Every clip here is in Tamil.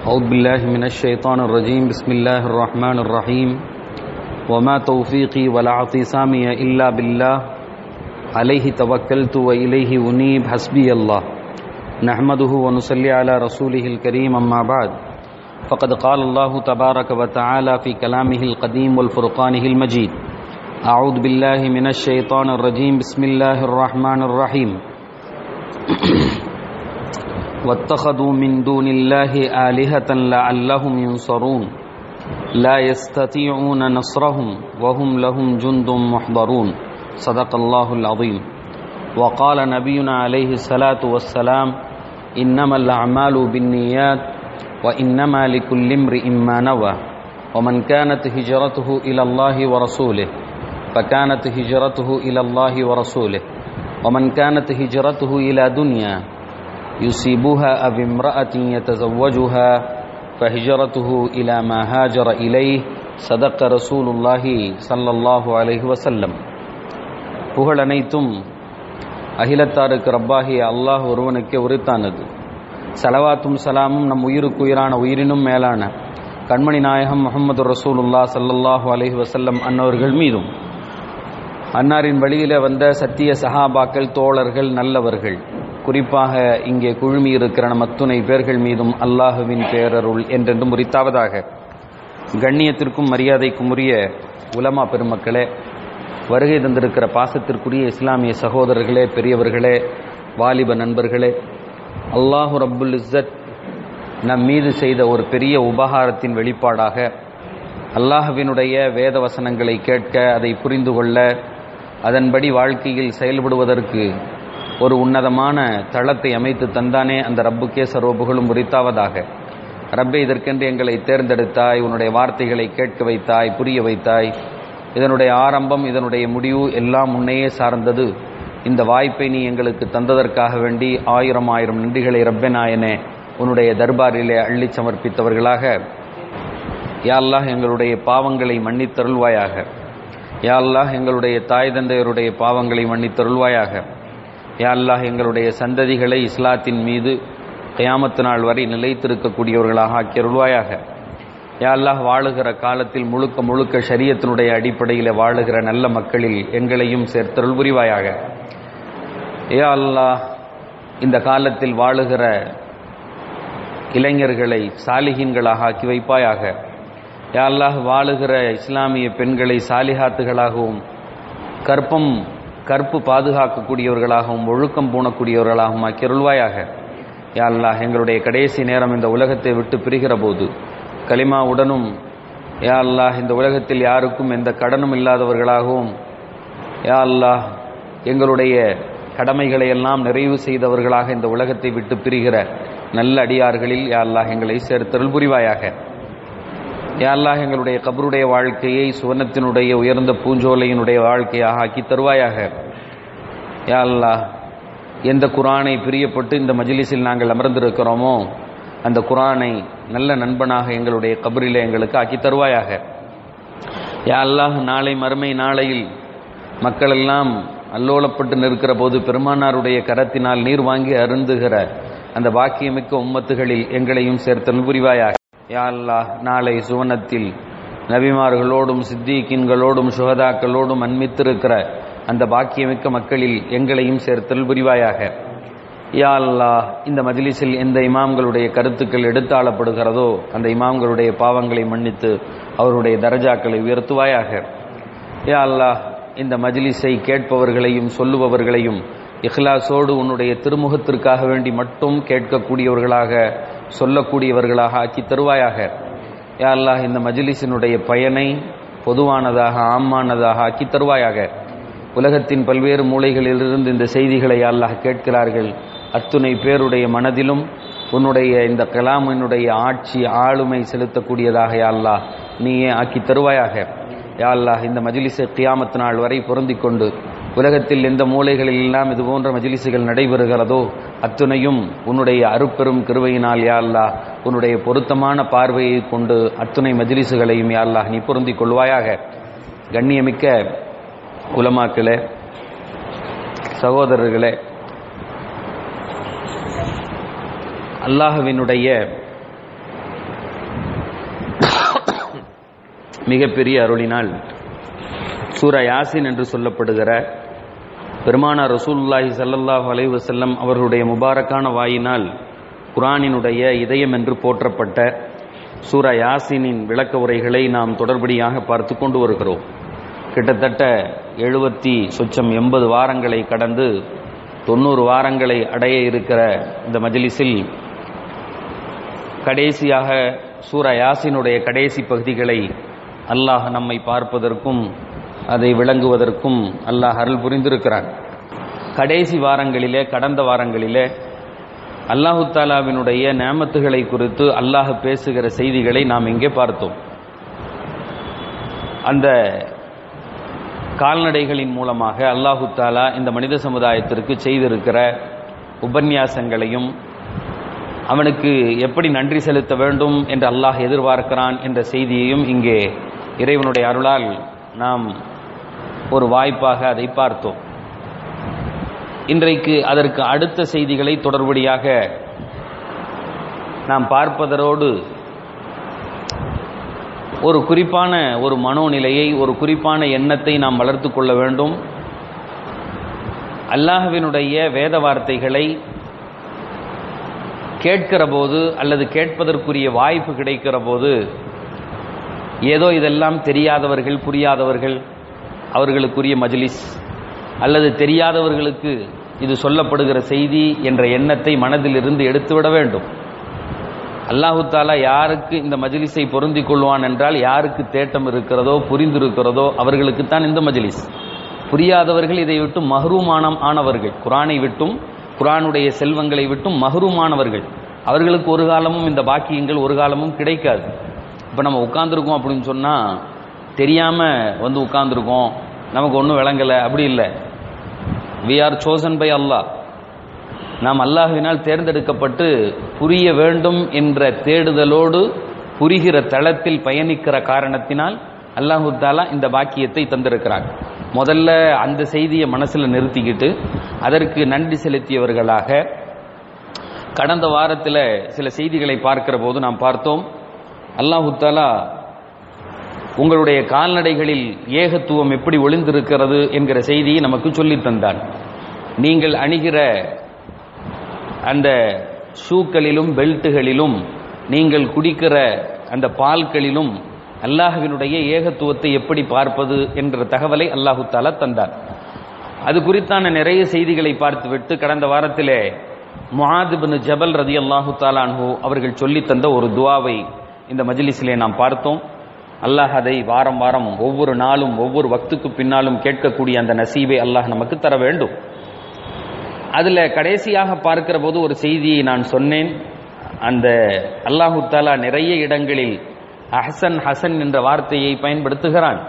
أعوذ بالله من الشيطان الرجيم بسم الله الرحمن الرحيم وما توفيقي ولا اعتصامي إلا بالله عليه توكلت وإليه أنيب حسبي الله نحمده ونصلي على رسوله الكريم أما بعد فقد قال الله تبارك وتعالى في كلامه القديم والفرقانه المجيد أعوذ بالله من الشيطان الرجيم بسم الله الرحمن الرحيم واتخذوا من دون الله آلهة لعلهم ينصرون لا يستطيعون نصرهم وهم لهم جند محضرون صدق الله العظيم وقال نبينا عليه الصلاة والسلام إنما الأعمال بالنيات وإنما لكل امرئ ما نوى ومن كانت هجرته إلى الله ورسوله فكانت هجرته إلى الله ورسوله ومن كانت هجرته إلى دنيا يصيبها أو امرأة يتزوجها فهجرته إلى ما هاجر إليه صدق رسول الله صلى الله عليه وسلم புகழ் அனைத்தும் அகிலத்தாருக்கு ரப்பாகிய அல்லாஹ் ஒருவனுக்கே உரித்தானது சலவாத்தும் சலாமும் நம் உயிருக்கு உயிரான உயிரினும் மேலான கண்மணி நாயகம் முகமது ரசூலுல்லா சல்லல்லாஹு அலஹி வசல்லம் அன்னவர்கள் மீதும் அன்னாரின் வழியில வந்த சத்திய சஹாபாக்கள் தோழர்கள் நல்லவர்கள் குறிப்பாக இங்கே குழுமி இருக்கிற நம் அத்துணை பேர்கள் மீதும் அல்லாஹுவின் பேரருள் என்றென்றும் உரித்தாவதாக கண்ணியத்திற்கும் மரியாதைக்கும் உரிய உலமா பெருமக்களே வருகை தந்திருக்கிற பாசத்திற்குரிய இஸ்லாமிய சகோதரர்களே பெரியவர்களே வாலிப நண்பர்களே அல்லாஹு ரப்புல் இஸ்ஸத் நம் மீது செய்த ஒரு பெரிய உபகாரத்தின் வெளிப்பாடாக அல்லாஹுவினுடைய வேத வசனங்களை கேட்க அதை புரிந்து கொள்ள அதன்படி வாழ்க்கையில் செயல்படுவதற்கு ஒரு உன்னதமான தளத்தை அமைத்து தந்தானே அந்த ரப்புக்கே சர்வபுகளும் உரித்தாவதாக ரப்பே இதற்கென்று எங்களை தேர்ந்தெடுத்தாய் உன்னுடைய வார்த்தைகளை கேட்க வைத்தாய் புரிய வைத்தாய் இதனுடைய ஆரம்பம் இதனுடைய முடிவு எல்லாம் முன்னையே சார்ந்தது இந்த வாய்ப்பை நீ எங்களுக்கு தந்ததற்காக வேண்டி ஆயிரம் ஆயிரம் நன்றிகளை ரப்பே நாயனே உன்னுடைய தர்பாரிலே அள்ளி சமர்ப்பித்தவர்களாக யாழ்லாஹ் எங்களுடைய பாவங்களை மன்னித்தருள்வாயாக யாழ்லாஹ் எங்களுடைய தாய் தந்தையருடைய பாவங்களை மன்னித்தருள்வாயாக யாழ்லாஹ் எங்களுடைய சந்ததிகளை இஸ்லாத்தின் மீது கயாமத்து நாள் வரை நிலைத்திருக்கக்கூடியவர்களாக ஆக்கியருள்வாயாக யாழ்லாஹ் வாழுகிற காலத்தில் முழுக்க முழுக்க ஷரியத்தினுடைய அடிப்படையில் வாழுகிற நல்ல மக்களில் எங்களையும் சேர்த்தருள் புரிவாயாக ஏ அல்லாஹ் இந்த காலத்தில் வாழுகிற இளைஞர்களை சாலிகின்களாக ஆக்கி வைப்பாயாக யாழ்லாஹ் வாழுகிற இஸ்லாமிய பெண்களை சாலிஹாத்துகளாகவும் கற்பம் கற்பு பாதுகாக்கக்கூடியவர்களாகவும் ஒழுக்கம் பூணக்கூடியவர்களாகவும் ஆக்கியருள்வாயாக யாழ்லாஹ் எங்களுடைய கடைசி நேரம் இந்த உலகத்தை விட்டு பிரிகிற போது களிமாவுடனும் யா அல்லாஹ் இந்த உலகத்தில் யாருக்கும் எந்த கடனும் இல்லாதவர்களாகவும் யா அல்லாஹ் எங்களுடைய கடமைகளை எல்லாம் நிறைவு செய்தவர்களாக இந்த உலகத்தை விட்டு பிரிகிற நல்ல அடியார்களில் யா அல்லாஹ் எங்களை சேர்த்தருள் புரிவாயாக யா அல்லாஹ் எங்களுடைய கபருடைய வாழ்க்கையை சுவனத்தினுடைய உயர்ந்த பூஞ்சோலையினுடைய வாழ்க்கையாக ஆக்கி தருவாயாக யா அல்லாஹ் எந்த குரானை பிரியப்பட்டு இந்த மஜிலிஸில் நாங்கள் அமர்ந்திருக்கிறோமோ அந்த குரானை நல்ல நண்பனாக எங்களுடைய கபரில் எங்களுக்கு ஆக்கி தருவாயாக யா அல்லாஹ் நாளை மறுமை நாளையில் மக்கள் எல்லாம் அல்லோலப்பட்டு நிற்கிற போது பெருமானாருடைய கரத்தினால் நீர் வாங்கி அருந்துகிற அந்த பாக்கியமிக்க உம்மத்துகளில் எங்களையும் சேர்த்தல் புரிவாயாக யா அல்லாஹ் நாளை சுவனத்தில் நபிமார்களோடும் சித்திகின்களோடும் சுகதாக்களோடும் அன்மித்திருக்கிற அந்த பாக்கியமிக்க மக்களில் எங்களையும் சேர்த்தல் புரிவாயாக யா அல்லாஹ் இந்த மஜிலிஸில் எந்த இமாம்களுடைய கருத்துக்கள் எடுத்தாளப்படுகிறதோ அந்த இமாம்களுடைய பாவங்களை மன்னித்து அவருடைய தரஜாக்களை உயர்த்துவாயாக யா அல்லாஹ் இந்த மஜிலிஸை கேட்பவர்களையும் சொல்லுபவர்களையும் இஹ்லாஸோடு உன்னுடைய திருமுகத்திற்காக வேண்டி மட்டும் கேட்கக்கூடியவர்களாக சொல்லக்கூடியவர்களாக ஆக்கி தருவாயாக யா அல்லாஹ் இந்த மஜிலிஸினுடைய பயனை பொதுவானதாக ஆமானதாக ஆக்கி தருவாயாக உலகத்தின் பல்வேறு மூலைகளிலிருந்து இந்த செய்திகளை அல்லாஹ் கேட்கிறார்கள் அத்துணை பேருடைய மனதிலும் உன்னுடைய இந்த கலாமினுடைய ஆட்சி ஆளுமை செலுத்தக்கூடியதாக அல்லாஹ் நீயே ஆக்கி தருவாயாக யா அல்லாஹ் இந்த மஜிலிசை கியாமத்து நாள் வரை பொருந்தி கொண்டு உலகத்தில் எந்த மூலைகளில் எல்லாம் இது போன்ற மஜிலிசுகள் நடைபெறுகிறதோ அத்துணையும் உன்னுடைய அருப்பெரும் கிருவையினால் யா அல்லாஹ் உன்னுடைய பொருத்தமான பார்வையை கொண்டு அத்துணை மஜிலிசுகளையும் யா அல்லாஹ் நீ பொருந்திக் கொள்வாயாக கண்ணியமிக்க குலமாக்களே சகோதரர்களே அல்லாஹுவினுடைய மிகப்பெரிய அருளினால் சூரா யாசின் என்று சொல்லப்படுகிற பெருமானா ரசூலுல்லாஹி ஸல்லல்லாஹு அலைஹி வஸல்லம் அவர்களுடைய முபாரக்கான வாயினால் குரானினுடைய இதயம் என்று போற்றப்பட்ட சூரா யாசினின் விளக்க உரைகளை நாம் தொடர்படியாக பார்த்து கொண்டு வருகிறோம் கிட்டத்தட்ட எழுபத்தி சொச்சம் எண்பது வாரங்களை கடந்து தொண்ணூறு வாரங்களை அடைய இருக்கிற இந்த மஜ்லிஸில் கடைசியாக சூரா யாசினுடைய கடைசி பகுதிகளை அல்லாஹ் நம்மை பார்ப்பதற்கும் அதை விளங்குவதற்கும் அல்லாஹ் அருள் புரிந்திருக்கிறான் கடைசி வாரங்களிலே கடந்த வாரங்களிலே அல்லாஹு தாலாவினுடைய நேமத்துகளை குறித்து அல்லாஹ் பேசுகிற செய்திகளை நாம் இங்கே பார்த்தோம் அந்த கால்நடைகளின் மூலமாக அல்லாஹு தாலா இந்த மனித சமுதாயத்திற்கு செய்திருக்கிற உபன்யாசங்களையும் அவனுக்கு எப்படி நன்றி செலுத்த வேண்டும் என்று அல்லாஹ் எதிர்பார்க்கிறான் என்ற செய்தியையும் இங்கே இறைவனுடைய அருளால் நாம் ஒரு வாய்ப்பாக அதை பார்த்தோம் இன்றைக்கு அதற்கு அடுத்த செய்திகளை தொடர்படியாக நாம் பார்ப்பதரோடு ஒரு குறிப்பான ஒரு மனோநிலையை ஒரு குறிப்பான எண்ணத்தை நாம் வளர்த்து கொள்ள வேண்டும் அல்லாஹ்வினுடைய வேத வார்த்தைகளை கேட்கிற போது அல்லது கேட்பதற்குரிய வாய்ப்பு கிடைக்கிற போது ஏதோ இதெல்லாம் தெரியாதவர்கள் புரியாதவர்கள் அவர்களுக்குரிய மஜ்லிஸ் அல்லது தெரியாதவர்களுக்கு இது சொல்லப்படுகிற செய்தி என்ற எண்ணத்தை மனதில் இருந்து எடுத்துவிட வேண்டும் அல்லாஹு தாலா யாருக்கு இந்த மஜ்லிஸை பொருந்திக் கொள்வான் என்றால் யாருக்கு தேட்டம் இருக்கிறதோ புரிந்திருக்கிறதோ அவர்களுக்குத்தான் இந்த மஜ்லிஸ் புரியாதவர்கள் இதை விட்டு மஹ்ரூமானம் ஆனவர்கள் குரானை விட்டும் குரானுடைய செல்வங்களை விட்டும் மஹ்ரூமானவர்கள் அவர்களுக்கு ஒரு காலமும் இந்த பாக்கியங்கள் ஒரு காலமும் கிடைக்காது இப்போ நம்ம உட்கார்ந்துருக்கோம் அப்படின்னு சொன்னால் தெரியாமல் வந்து உட்கார்ந்துருக்கோம் நமக்கு ஒன்றும் விளங்கலை அப்படி இல்லை we are chosen by Allah நாம் அல்லாஹுவினால் தேர்ந்தெடுக்கப்பட்டு புரிய வேண்டும் என்ற தேடுதலோடு புரிகிற தளத்தில் பயணிக்கிற காரணத்தினால் அல்லாஹு தாலா இந்த பாக்கியத்தை தந்திருக்கிறார் முதல்ல அந்த செய்தியை மனசில் நிறுத்திக்கிட்டு அதற்கு நன்றி செலுத்தியவர்களாக கடந்த வாரத்தில் சில செய்திகளை பார்க்கிற போது நாம் பார்த்தோம் அல்லாஹு தாலா உங்களுடைய கால்நடைகளில் ஏகத்துவம் எப்படி ஒளிந்திருக்கிறது என்கிற செய்தியை நமக்கு சொல்லித் தந்தான் நீங்கள் அணிகிற அந்த ஷூக்களிலும் பெல்ட்டுகளிலும் நீங்கள் குடிக்கிற அந்த பால்களிலும் அல்லாஹுவினுடைய ஏகத்துவத்தை எப்படி பார்ப்பது என்ற தகவலை அல்லாஹு தாலா தந்தார் அது குறித்தான நிறைய செய்திகளை பார்த்துவிட்டு கடந்த வாரத்திலே முஹாதிபின் ஜபல் ரதி அல்லாஹு தாலான்ஹூ அவர்கள் சொல்லி தந்த ஒரு துவாவை இந்த மஜ்லிஸிலே நாம் பார்த்தோம் அல்லாஹ் அதை வாரம் வாரம் ஒவ்வொரு நாளும் ஒவ்வொரு வக்துக்கு பின்னாலும் கேட்கக்கூடிய அந்த நசீவை அல்லாஹ் நமக்கு தர வேண்டும் அதுல கடைசியாக பார்க்கிற போது ஒரு செய்தியை நான் சொன்னேன் அந்த அல்லாஹு தாலா நிறைய இடங்களில் அஹசன் ஹசன் என்ற வார்த்தையை பயன்படுத்துகிறான்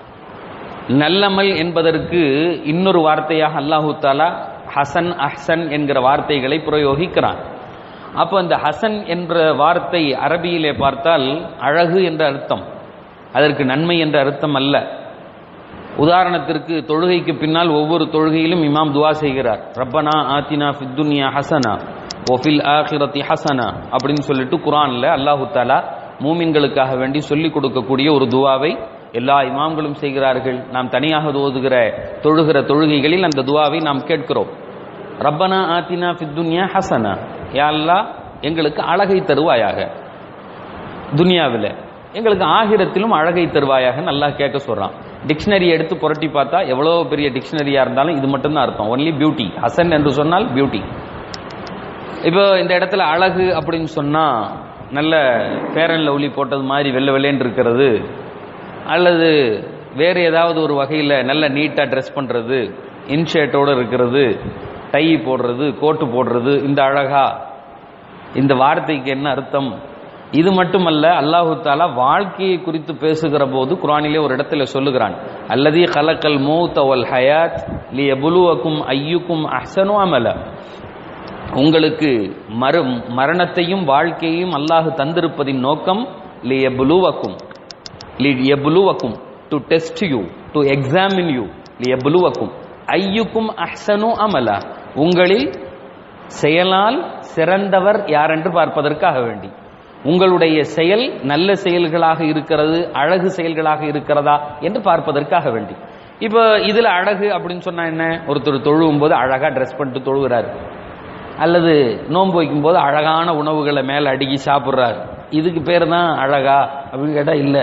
நல்லமல் என்பதற்கு இன்னொரு வார்த்தையாக அல்லாஹு தாலா ஹசன் அஹ்சன் என்கிற வார்த்தைகளை பிரயோகிக்கிறான் அப்போ அந்த ஹசன் என்ற வார்த்தை அரபியிலே பார்த்தால் அழகு என்ற அர்த்தம் அதற்கு நன்மை என்ற அர்த்தம் அல்ல உதாரணத்திற்கு தொழுகைக்கு பின்னால் ஒவ்வொரு தொழுகையிலும் இமாம் துவா செய்கிறார் ரப்பனா ஆத்தினா ஃபித்துன்யா ஹசனா ஒஃபில் ஆஹிரத்தி ஹசனா அப்படின்னு சொல்லிட்டு குரான்ல அல்லாஹு தாலா மூமின்களுக்காக வேண்டி சொல்லிக் கொடுக்கக்கூடிய ஒரு துவாவை எல்லா இமாம்களும் செய்கிறார்கள் நாம் தனியாக ஓதுகிற தொழுகிற தொழுகைகளில் அந்த துவாவை நாம் கேட்கிறோம் ரப்பனா ஆத்தினா ஃபித்துன்யா ஹசனா யா அல்லாஹ் எங்களுக்கு அழகை தருவாயாக துனியாவில் எங்களுக்கு ஆகிரத்திலும் அழகை தருவாயாக நல்லா கேட்க சொல்றான் டிக்ஷனரி எடுத்து புரட்டி பார்த்தா எவ்வளோ பெரிய டிக்ஷனரியா இருந்தாலும் இது மட்டும்தான் அர்த்தம் ஒன்லி பியூட்டி ஹசன் என்று சொன்னால் பியூட்டி இப்போ இந்த இடத்துல அழகு அப்படின்னு சொன்னா நல்ல பேரன் லவ்லி போட்டது மாதிரி வெள்ளை வெள்ளேன்னு இருக்கிறது அல்லது வேறு ஏதாவது ஒரு வகையில் நல்ல நீட்டாக ட்ரெஸ் பண்ணுறது இன்ஷர்ட்டோடு இருக்கிறது டை போடுறது கோட்டு போடுறது இந்த அழகா இந்த வார்த்தைக்கு என்ன அர்த்தம் இது மட்டுமல்ல அல்லாஹு தாலா வாழ்க்கையை குறித்து பேசுகிற போது குரானிலே ஒரு இடத்துல சொல்லுகிறான் அல்லதி கலக்கல் மௌத் அவல் ஹயாத் லி எபுலுவக்கும் ஐயுக்கும் அஹ்சனு அமல உங்களுக்கு மறு மரணத்தையும் வாழ்க்கையையும் அல்லாஹ் தந்திருப்பதின் நோக்கம் லி எபுலுவக்கும் லி எபுலுவக்கும் to test you to examine you லி எபுலுவக்கும் ஐயுக்கும் அஹ்சனு அமல உங்களில் செயலால் சிறந்தவர் யார் என்று பார்ப்பதற்காக வேண்டி உங்களுடைய செயல் நல்ல செயல்களாக இருக்கிறது அழகு செயல்களாக இருக்கிறதா என்று பார்ப்பதற்காக வேண்டி இப்போ இதுல அழகு அப்படின்னு சொன்னா என்ன ஒருத்தர் தொழுவும் போது அழகா ட்ரெஸ் பண்ணிட்டு தொழுகிறாரு அல்லது நோன்பு வைக்கும் போது அழகான உணவுகளை மேல அடுக்கி சாப்பிட்றாரு இதுக்கு பேர் தான் அழகா அப்படின்னு கேட்டா இல்ல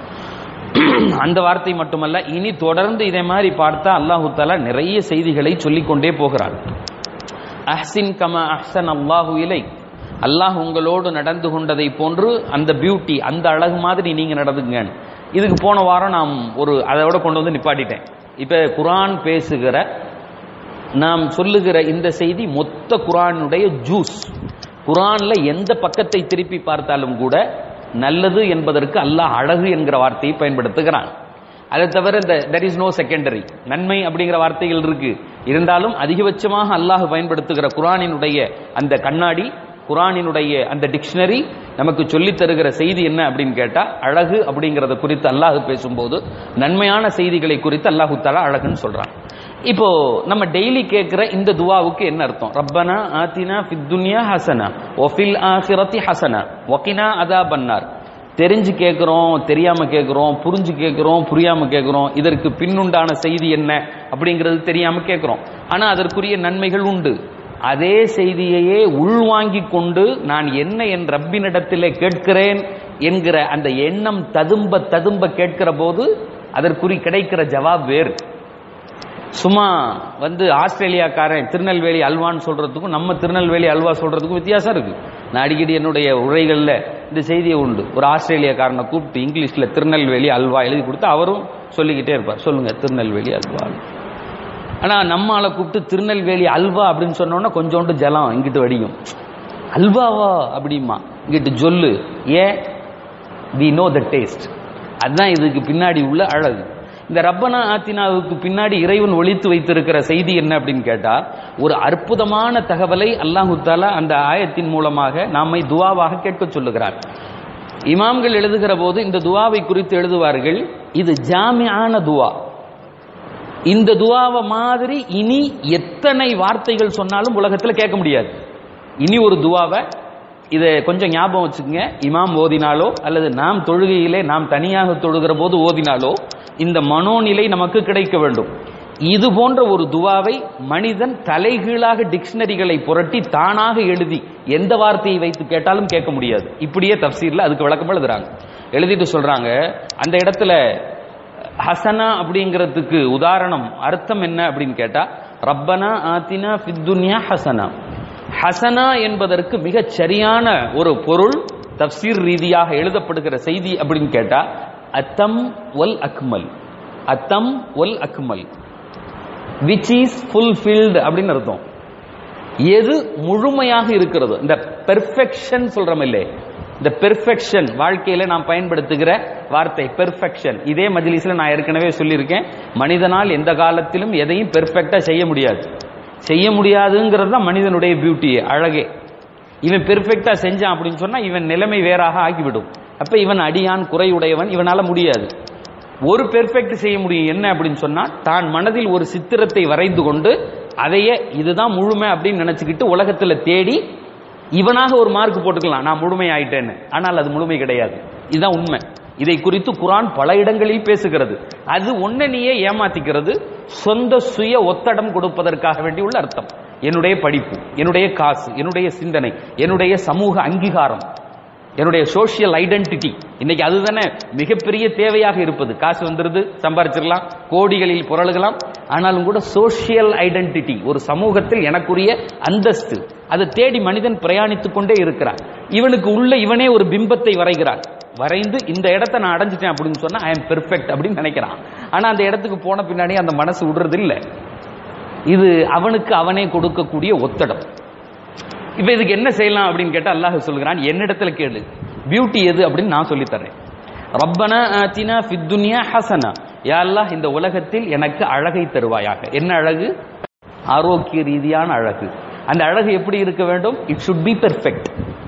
அந்த வார்த்தை மட்டுமல்ல இனி தொடர்ந்து இதே மாதிரி பார்த்தா அல்லாஹு தாலா நிறைய செய்திகளை சொல்லிக்கொண்டே போகிறான் அஹ்சின் கம அஹ்சன் அல்லாஹு இலை அல்லாஹ் உங்களோடு நடந்து கொண்டதை போன்று அந்த பியூட்டி அந்த அழகு மாதிரி நீங்க நடந்துங்க இதுக்கு போன வாரம் நாம் ஒரு அதோட கொண்டு வந்து நிப்பாட்டிட்டேன் இப்ப குரான் பேசுகிற நாம் சொல்லுகிற இந்த செய்தி மொத்த குரானுடைய ஜூஸ் குரான்ல எந்த பக்கத்தை திருப்பி பார்த்தாலும் கூட நல்லது என்பதற்கு அல்லாஹ் அழகு என்கிற வார்த்தையை பயன்படுத்துகிறான் அதை தவிர இந்த தெர் இஸ் நோ செகண்டரி நன்மை அப்படிங்கிற வார்த்தைகள் இருக்கு இருந்தாலும் அதிகபட்சமாக அல்லாஹ் பயன்படுத்துகிற குரானினுடைய அந்த கண்ணாடி குரானினுடைய அந்த டிக்ஷனரி நமக்கு சொல்லித் தருகிற செய்தி என்ன அப்படின்னு கேட்டா அழகு அப்படிங்கறத குறித்து அல்லாஹ் பேசும்போது நன்மையான செய்திகளை குறித்து அல்லாஹு தாலா அழகுன்னு சொல்றான் இப்போ நம்ம டெய்லி கேட்கிற இந்த துவாவுக்கு என்ன அர்த்தம் ரப்பனா ஆத்தினா ஃபித் துன்யா ஹசனா ஒஃபில் ஆஹிரத்தி ஹசனா ஒகினா அதா பன்னார் தெரிஞ்சு கேட்கிறோம் தெரியாம கேட்கிறோம் புரிஞ்சு கேட்கிறோம் புரியாம கேட்கிறோம் இதற்கு பின்னுண்டான செய்தி என்ன அப்படிங்கிறது தெரியாம கேட்கிறோம் ஆனா அதற்குரிய நன்மைகள் உண்டு அதே செய்தியையே உள்வாங்கிக் கொண்டு நான் என்ன என் ரப்பினிடத்திலே கேட்கிறேன் என்கிற அந்த எண்ணம் ததும்ப ததும்ப கேட்கிற போது அதற்குறி கிடைக்கிற ஜவாப் வேறு சும்மா வந்து ஆஸ்திரேலியாக்காரன் திருநெல்வேலி அல்வான்னு சொல்றதுக்கும் நம்ம திருநெல்வேலி அல்வா சொல்றதுக்கும் வித்தியாசம் இருக்கு நான் அடிக்கடி என்னுடைய உரைகளில் இந்த செய்தியை உண்டு ஒரு ஆஸ்திரேலியாக்காரனை கூப்பிட்டு இங்கிலீஷ்ல திருநெல்வேலி அல்வா எழுதி கொடுத்து அவரும் சொல்லிக்கிட்டே இருப்பார் சொல்லுங்க திருநெல்வேலி அல்வா ஆனா நம்ம ஆளை கூப்பிட்டு திருநெல்வேலி அல்வா அப்படின்னு சொன்னோன்னா கொஞ்சோண்டு ஜலம் இங்கிட்டு வடியும் அல்வாவா அப்படிமா இங்கிட்டு சொல்லு ஏன் வி நோ த டேஸ்ட் அதுதான் இதுக்கு பின்னாடி உள்ள அழகு இந்த ரப்பனா ஆத்தினாவுக்கு பின்னாடி இறைவன் ஒழித்து வைத்திருக்கிற செய்தி என்ன அப்படின்னு கேட்டா ஒரு அற்புதமான தகவலை அல்லாஹு தாலா அந்த ஆயத்தின் மூலமாக நம்மை துவாவாக கேட்க சொல்லுகிறார் இமாம்கள் எழுதுகிற போது இந்த துவாவை குறித்து எழுதுவார்கள் இது ஜாமியான துவா இந்த துவாவை மாதிரி இனி எத்தனை வார்த்தைகள் சொன்னாலும் உலகத்தில் கேட்க முடியாது இனி ஒரு துவாவை இதை கொஞ்சம் ஞாபகம் வச்சுக்கோங்க இமாம் ஓதினாலோ அல்லது நாம் தொழுகையிலே நாம் தனியாக தொழுகிற போது ஓதினாலோ இந்த மனோநிலை நமக்கு கிடைக்க வேண்டும் இது போன்ற ஒரு துவாவை மனிதன் தலைகீழாக டிக்ஷனரிகளை புரட்டி தானாக எழுதி எந்த வார்த்தையை வைத்து கேட்டாலும் கேட்க முடியாது இப்படியே தப்சீர்ல அதுக்கு விளக்கம் எழுதுறாங்க எழுதிட்டு சொல்றாங்க அந்த இடத்துல ஹசனா அப்படிங்கிறதுக்கு உதாரணம் அர்த்தம் என்ன அப்படின்னு கேட்டா ரப்பனா ஆத்தினா ஃபித்துன்யா ஹசனா ஹசனா என்பதற்கு மிகச் சரியான ஒரு பொருள் தப்சீர் ரீதியாக எழுதப்படுகிற செய்தி அப்படின்னு கேட்டா அத்தம் ஒல் அக்மல் அத்தம் ஒல் அக்மல் விச் இஸ் ஃபுல்ஃபில்டு அப்படின்னு அர்த்தம் எது முழுமையாக இருக்கிறது இந்த பெர்ஃபெக்ஷன் சொல்றோம் இல்லையே இந்த பெர்ஃபெக்ஷன் வாழ்க்கையில நாம் பயன்படுத்துகிற வார்த்தை பெர்ஃபெக்ஷன் இதே மஜ்லிஸ்ல நான் ஏற்கனவே சொல்லியிருக்கேன் மனிதனால் எந்த காலத்திலும் எதையும் பெர்ஃபெக்டா செய்ய முடியாது செய்ய முடியாதுங்கிறது தான் மனிதனுடைய பியூட்டி அழகே இவன் பெர்ஃபெக்டா செஞ்சான் அப்படின்னு சொன்னா இவன் நிலைமை வேறாக ஆகிவிடும் அப்ப இவன் அடியான் குறையுடையவன் இவனால முடியாது ஒரு பெர்ஃபெக்ட் செய்ய முடியும் என்ன அப்படின்னு சொன்னா தான் மனதில் ஒரு சித்திரத்தை வரைந்து கொண்டு அதையே இதுதான் முழுமை அப்படின்னு நினைச்சுக்கிட்டு உலகத்துல தேடி இவனாக ஒரு மார்க் போட்டுக்கலாம் நான் முழுமை ஆயிட்டேன்னு ஆனால் அது முழுமை கிடையாது இதுதான் உண்மை இதை குறித்து குரான் பல இடங்களில் பேசுகிறது அது ஒன்ன நீயே ஏமாத்திக்கிறது சொந்த சுய ஒத்தடம் கொடுப்பதற்காக வேண்டி உள்ள அர்த்தம் என்னுடைய படிப்பு என்னுடைய காசு என்னுடைய சிந்தனை என்னுடைய சமூக அங்கீகாரம் என்னுடைய சோசியல் ஐடென்டிட்டி இன்னைக்கு அதுதானே மிகப்பெரிய தேவையாக இருப்பது காசு வந்துருது சம்பாரிச்சிடலாம் கோடிகளில் புரளுகலாம் ஆனாலும் கூட சோசியல் ஐடென்டிட்டி ஒரு சமூகத்தில் எனக்குரிய அந்தஸ்து அதை தேடி மனிதன் பிரயாணித்துக் கொண்டே இருக்கிறான் இவனுக்கு உள்ள இவனே ஒரு பிம்பத்தை வரைகிறான் வரைந்து இந்த இடத்தை நான் அடைஞ்சிட்டேன் அப்படின்னு சொன்னா ஐ எம் பெர்ஃபெக்ட் அப்படின்னு நினைக்கிறான் ஆனா அந்த இடத்துக்கு போன பின்னாடி அந்த மனசு விடுறது இல்லை இது அவனுக்கு அவனே கொடுக்கக்கூடிய ஒத்தடம் இப்ப இதுக்கு என்ன செய்யலாம் அப்படின்னு கேட்டா அல்லாஹ் சொல்கிறான் என்னிடத்துல கேளு பியூட்டி எது அப்படின்னு நான் சொல்லி தரேன் ரப்பனா ஆத்தினா ஃபித்துன்யா ஹசனா யா அல்லாஹ் இந்த உலகத்தில் எனக்கு அழகை தருவாயாக என்ன அழகு ஆரோக்கிய ரீதியான அழகு அந்த அழகு எப்படி இருக்க வேண்டும் it should be perfect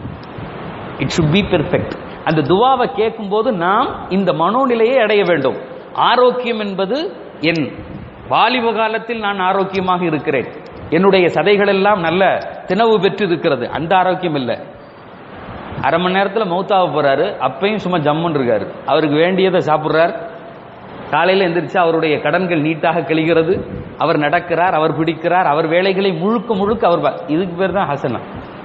it should be perfect அந்த துவாவை கேட்கும் போது நாம் இந்த மனோநிலையை அடைய வேண்டும் ஆரோக்கியம் என்பது என் வாலிப காலத்தில் நான் ஆரோக்கியமாக இருக்கிறேன் என்னுடைய சதைகள் எல்லாம் நல்ல தினவு பெற்று இருக்கிறது அந்த ஆரோக்கியம் இல்லை அரை மணி நேரத்தில் மௌத்தாக போறாரு அப்பயும் சும்மா ஜம்முன்னு இருக்காரு அவருக்கு வேண்டியதை சாப்பிட்றார் காலையில் எந்திரிச்சு அவருடைய கடன்கள் நீட்டாக கழிகிறது அவர் நடக்கிறார் அவர் பிடிக்கிறார் அவர் வேலைகளை முழுக்க முழுக்க அவர் பா- இதுக்கு பேர் தான் ஹசனா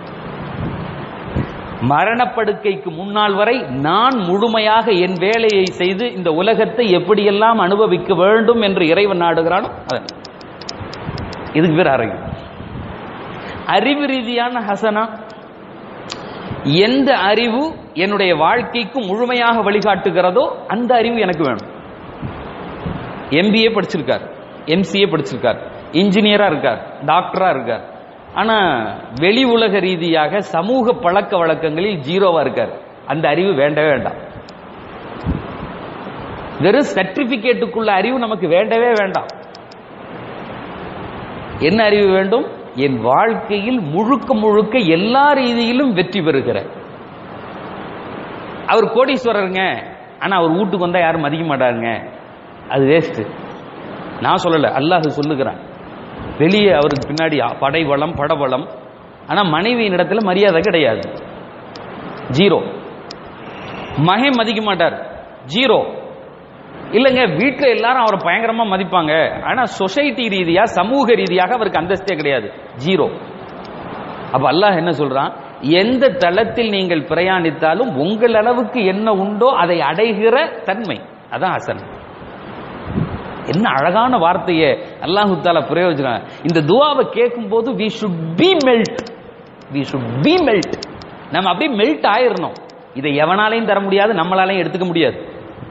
மரணப்படுக்கைக்கு முன்னால் வரை நான் முழுமையாக என் வேலையை செய்து இந்த உலகத்தை எப்படியெல்லாம் அனுபவிக்க வேண்டும் என்று இறைவன் நாடுகிறானோ அதன் இதுக்கு பேர் அறிவு அறிவு ரீதியான ஹசனா எந்த அறிவு என்னுடைய வாழ்க்கைக்கு முழுமையாக வழிகாட்டுகிறதோ அந்த அறிவு எனக்கு வேணும் எம்பிஏ படிச்சிருக்கார் எம்சிஏ படிச்சிருக்கார் இன்ஜினியரா இருக்கார் டாக்டரா இருக்கார் ஆனா வெளி உலக ரீதியாக சமூக பழக்க வழக்கங்களில் ஜீரோவா இருக்கார் அந்த அறிவு வேண்டவே வேண்டாம் வெறும் சர்டிபிகேட்டுக்குள்ள அறிவு நமக்கு வேண்டவே வேண்டாம் என்ன அறிவு வேண்டும் என் வாழ்க்கையில் முழுக்க முழுக்க எல்லா ரீதியிலும் வெற்றி பெறுகிற அவர் கோடீஸ்வரருங்க ஆனா அவர் வீட்டுக்கு வந்தா யாரும் மதிக்க மாட்டாருங்க அது வேஸ்ட் நான் சொல்லல அல்லாஹ் சொல்லுகிறான் வெளியே அவருக்கு பின்னாடி படை வளம் படபலம் ஆனா மனைவியின் இடத்துல மரியாதை கிடையாது ஜீரோ மகன் மதிக்க மாட்டார் ஜீரோ இல்லைங்க வீட்டில் எல்லாரும் அவரை பயங்கரமா மதிப்பாங்க ஆனா சொசைட்டி ரீதியா சமூக ரீதியாக அவருக்கு அந்தஸ்தே கிடையாது ஜீரோ அப்ப அல்லாஹ் என்ன சொல்றான் எந்த தளத்தில் நீங்கள் பிரயாணித்தாலும் உங்கள் அளவுக்கு என்ன உண்டோ அதை அடைகிற தன்மை அதான் ஹசன் என்ன அழகான வார்த்தையை அல்லாஹு தாலா பிரயோஜனம் இந்த துவாவை கேட்கும் போது we should be melt we should be melt நம்ம அப்படியே மெல்ட் ஆயிரணும் இதை எவனாலையும் தர முடியாது நம்மளாலையும் எடுத்துக்க முடியாது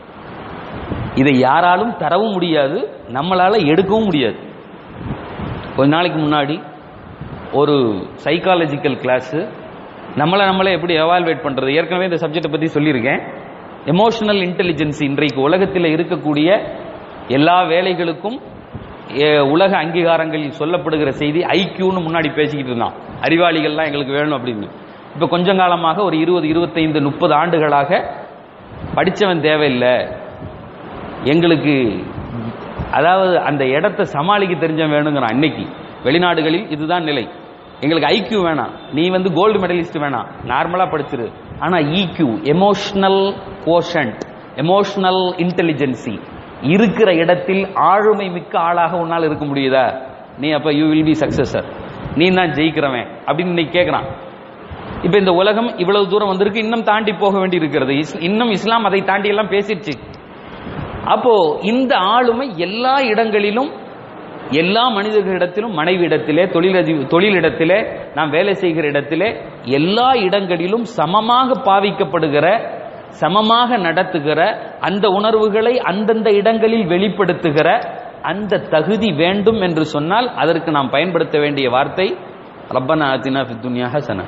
இதை யாராலும் தரவும் முடியாது நம்மளால எடுக்கவும் முடியாது கொஞ்ச நாளைக்கு முன்னாடி ஒரு சைக்காலஜிக்கல் கிளாஸ் நம்மளை நம்மளே எப்படி எவால்வேட் பண்றது ஏற்கனவே இந்த சப்ஜெக்டை பத்தி சொல்லியிருக்கேன் எமோஷனல் இன்டெலிஜென்ஸ் இன்றைக்கு உலகத்தில் இருக்கக்கூடிய எல்லா வேலைகளுக்கும் எ, உலக அங்கீகாரங்களில் சொல்லப்படுகிற செய்தி ஐக்கியூன்னு முன்னாடி பேசிக்கிட்டு இருந்தான் அறிவாளிகள்லாம் எங்களுக்கு வேணும் அப்படின்னு இப்ப கொஞ்ச காலமாக ஒரு இருபது இருபத்தைந்து முப்பது ஆண்டுகளாக படிச்சவன் தேவையில்லை எங்களுக்கு அதாவது அந்த இடத்தை சமாளிக்க தெரிஞ்சவன் வேணுங்கிறான் இன்னைக்கு வெளிநாடுகளில் இதுதான் நிலை எங்களுக்கு ஐக்யூ வேணாம் நீ வந்து கோல்டு மெடலிஸ்ட் வேணாம் நார்மலா படிச்சிரு ஆனா EQ emotional quotient emotional intelligence இருக்கிற இடத்தில் ஆளுமை மிக்க ஆளாக உன்னால் இருக்க முடியுதா நீ அப்ப யூ வில் பி சக்சஸர் நீ தான் ஜெயிக்கிறவன் அப்படின்னு இன்னைக்கு கேட்கிறான் இப்ப இந்த உலகம் இவ்வளவு தூரம் வந்திருக்கு இன்னும் தாண்டி போக வேண்டி இருக்கிறது இஸ்- இன்னும் இஸ்லாம் அதை தாண்டி எல்லாம் பேசிடுச்சு அப்போ இந்த ஆளுமை எல்லா இடங்களிலும் எல்லா மனிதர்களிடத்திலும் மனைவியிடத்திலே தொழிலதி தொழிலிடத்திலே நாம் வேலை செய்கிற இடத்திலே எல்லா இடங்களிலும் சமமாக பாவிக்கப்படுகிற சமமாக நடத்துகிற அந்த உணர்வுகளை அந்தந்த இடங்களில் வெளிப்படுத்துகிற அந்த தகுதி வேண்டும் என்று சொன்னால் அதற்கு நாம் பயன்படுத்த வேண்டிய வார்த்தை ரப்பனா ஆத்தினா ஃபித் துன்யா ஹசனா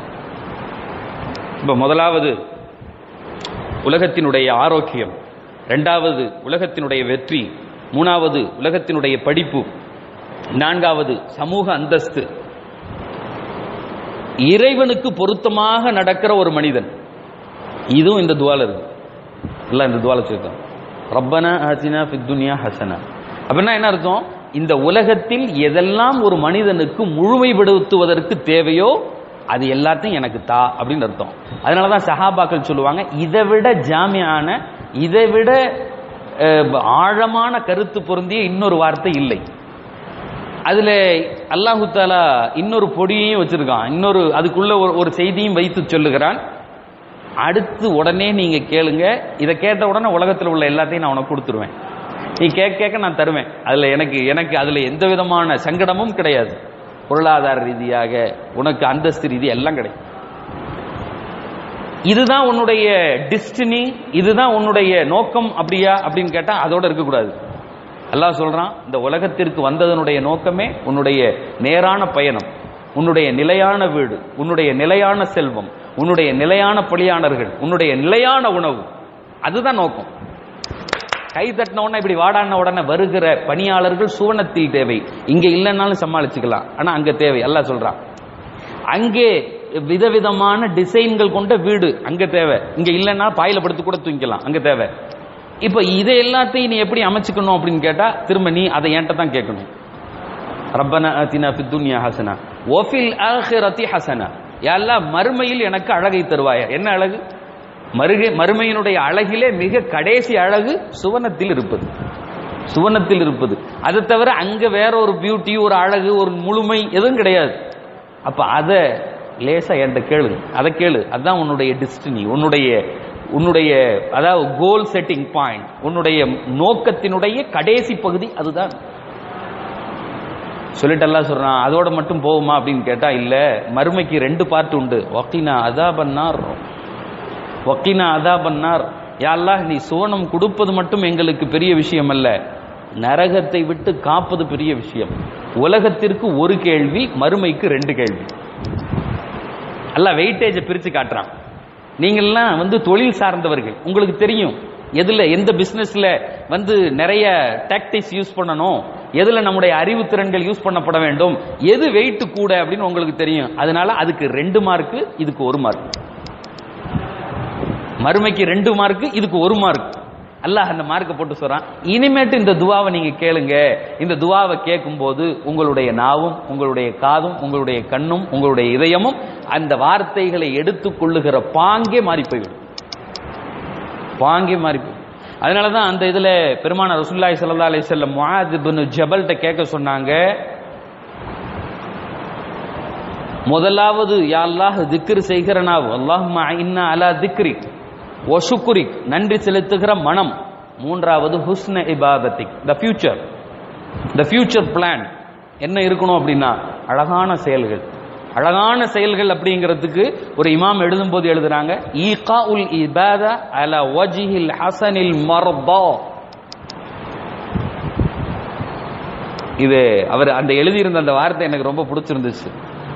இப்ப முதலாவது உலகத்தினுடைய ஆரோக்கியம் இரண்டாவது உலகத்தினுடைய வெற்றி மூணாவது உலகத்தினுடைய படிப்பு நான்காவது சமூக அந்தஸ்து இறைவனுக்கு பொருத்தமாக நடக்கிற ஒரு மனிதன் இதுவும் இந்த துவால இருக்கு எல்லாம் இந்த துவால சொல்லிருக்கோம் ரப்பனா ஆத்தினா ஃபித் துன்யா ஹசனா அப்படின்னா என்ன அர்த்தம் இந்த உலகத்தில் எதெல்லாம் ஒரு மனிதனுக்கு முழுமைப்படுத்துவதற்கு தேவையோ அது எல்லாத்தையும் எனக்கு தா அப்படின்னு அர்த்தம் அதனாலதான் சஹாபாக்கள் சொல்லுவாங்க இதை விட ஜாமியான இதை விட அஹ், ஆழமான கருத்து பொருந்திய இன்னொரு வார்த்தை இல்லை அதுல அல்லாஹு தாலா இன்னொரு பொடியையும் வச்சிருக்கான் இன்னொரு அதுக்குள்ள ஒரு ஒரு செய்தியும் வைத்து சொல்லுகிறான் அடுத்து உடனே நீங்க கேளுங்க இதை கேட்ட உடனே உலகத்தில் உள்ள எல்லாத்தையும் நான் உனக்கு கொடுத்துருவேன் நீ கேட்க கேட்க நான் தருவேன் அதுல எனக்கு எனக்கு அதுல எந்த விதமான சங்கடமும் கிடையாது பொருளாதார ரீதியாக உனக்கு அந்தஸ்து ரீதி எல்லாம் கிடைக்கும் இதுதான் உன்னுடைய டிஸ்டினி இதுதான் உன்னுடைய நோக்கம் அப்படியா அப்படின்னு கேட்டா அதோட இருக்கக்கூடாது அல்லாஹ் சொல்றான் இந்த உலகத்திற்கு வந்ததனுடைய நோக்கமே உன்னுடைய நேரான பயணம் உன்னுடைய நிலையான வீடு உன்னுடைய நிலையான செல்வம் உன்னுடைய நிலையான பலியானர்கள் உன்னுடைய நிலையான உணவு அதுதான் நோக்கம் கை தட்டின உடனே இப்படி வாடான உடனே வருகிற பணியாளர்கள் சுவனத்தில் தேவை இங்க இல்லைன்னாலும் சமாளிச்சுக்கலாம் ஆனா அங்க தேவை அல்லாஹ் சொல்றான் அங்கே விதவிதமான டிசைன்கள் கொண்ட வீடு அங்க தேவை இங்க இல்லைன்னா பாயில படுத்து கூட தூங்கிக்கலாம் அங்க தேவை இப்ப இதை எல்லாத்தையும் நீ எப்படி அமைச்சுக்கணும் அப்படின்னு கேட்டா திரும்ப நீ அதை என்கிட்ட தான் கேட்கணும் ரப்பனா ஆத்தினா ஃபித் துன்யா ஹசனா வஃபில் ஆஹிரத்தி ஹசனா யாரெல்லாம் மறுமையில் எனக்கு அழகை தருவாயா என்ன அழகு மருகை மறுமையினுடைய அழகிலே மிக கடைசி அழகு சுவனத்தில் இருப்பது சுவனத்தில் இருப்பது அதை தவிர அங்க வேற ஒரு பியூட்டி ஒரு அழகு ஒரு முழுமை எதுவும் கிடையாது அப்ப அத லேசா என்கிட்ட கேளு அதை கேளு அதான் உன்னுடைய டிஸ்டினி உன்னுடைய உன்னுடைய அதாவது கோல் செட்டிங் பாயிண்ட் உன்னுடைய நோக்கத்தினுடைய கடைசி பகுதி அதுதான் சொல்லிட்டு எல்லாம் சொல்றான் அதோட மட்டும் போகுமா அப்படின்னு கேட்டா இல்ல மறுமைக்கு ரெண்டு பார்ட் உண்டு வக்கீனா அதா பண்ணார் வக்கீனா அதா பண்ணார் யாரெல்லாம் நீ சுவனம் கொடுப்பது மட்டும் எங்களுக்கு பெரிய விஷயம் அல்ல நரகத்தை விட்டு காப்பது பெரிய விஷயம் உலகத்திற்கு ஒரு கேள்வி மறுமைக்கு ரெண்டு கேள்வி அல்ல வெயிட்டேஜை பிரிச்சு காட்டுறான் நீங்கள்லாம் வந்து தொழில் சார்ந்தவர்கள் உங்களுக்கு தெரியும் எதுல எந்த பிசினஸ்ல வந்து நிறைய டாக்டிக்ஸ் யூஸ் பண்ணணும் எதுல நம்முடைய அறிவு திறன்கள் யூஸ் பண்ணப்பட வேண்டும் எது வெயிட் கூட அப்படின்னு உங்களுக்கு தெரியும் அதனால அதுக்கு ரெண்டு மார்க் இதுக்கு ஒரு மார்க் மறுமைக்கு ரெண்டு மார்க் இதுக்கு ஒரு மார்க் அல்லாஹ் அந்த மார்க்கை போட்டு சொல்றான் இனிமேட்டு இந்த துவாவை நீங்க கேளுங்க இந்த துவாவை கேட்கும் போது உங்களுடைய நாவும் உங்களுடைய காதும் உங்களுடைய கண்ணும் உங்களுடைய இதயமும் அந்த வார்த்தைகளை எடுத்துக் கொள்ளுகிற பாங்கே மாறி போய்விடும் பாங்கே மாறி போய் அதனாலதான் அந்த இதுல பெருமான ரசூல்லாய் ஸல்லல்லாஹு அலைஹி வஸல்லம் முஆத் இப்னு ஜபல்ட்ட கேட்க சொன்னாங்க முதலாவது யா அல்லாஹ் திக்ர் செய்கிற நாவு அல்லாஹும்ம இன்னா அலா திக்ரிக் ஒசுக்குரிக் நன்றி செலுத்துகிற மனம் மூன்றாவது ஹுஸ்ன இபாதத்திக் the future the future plan என்ன இருக்கணும் அப்படின்னா அழகான செயல்கள் அழகான செயல்கள் அப்படிங்கிறதுக்கு ஒரு இமாம் எழுதும்போது எழுதுறாங்க ஈகா உல் இபாத அல வஜிஹில் ஹசனில் மர்தா இது அவர் அந்த எழுதியிருந்த அந்த வார்த்தை எனக்கு ரொம்ப பிடிச்சிருந்துச்சு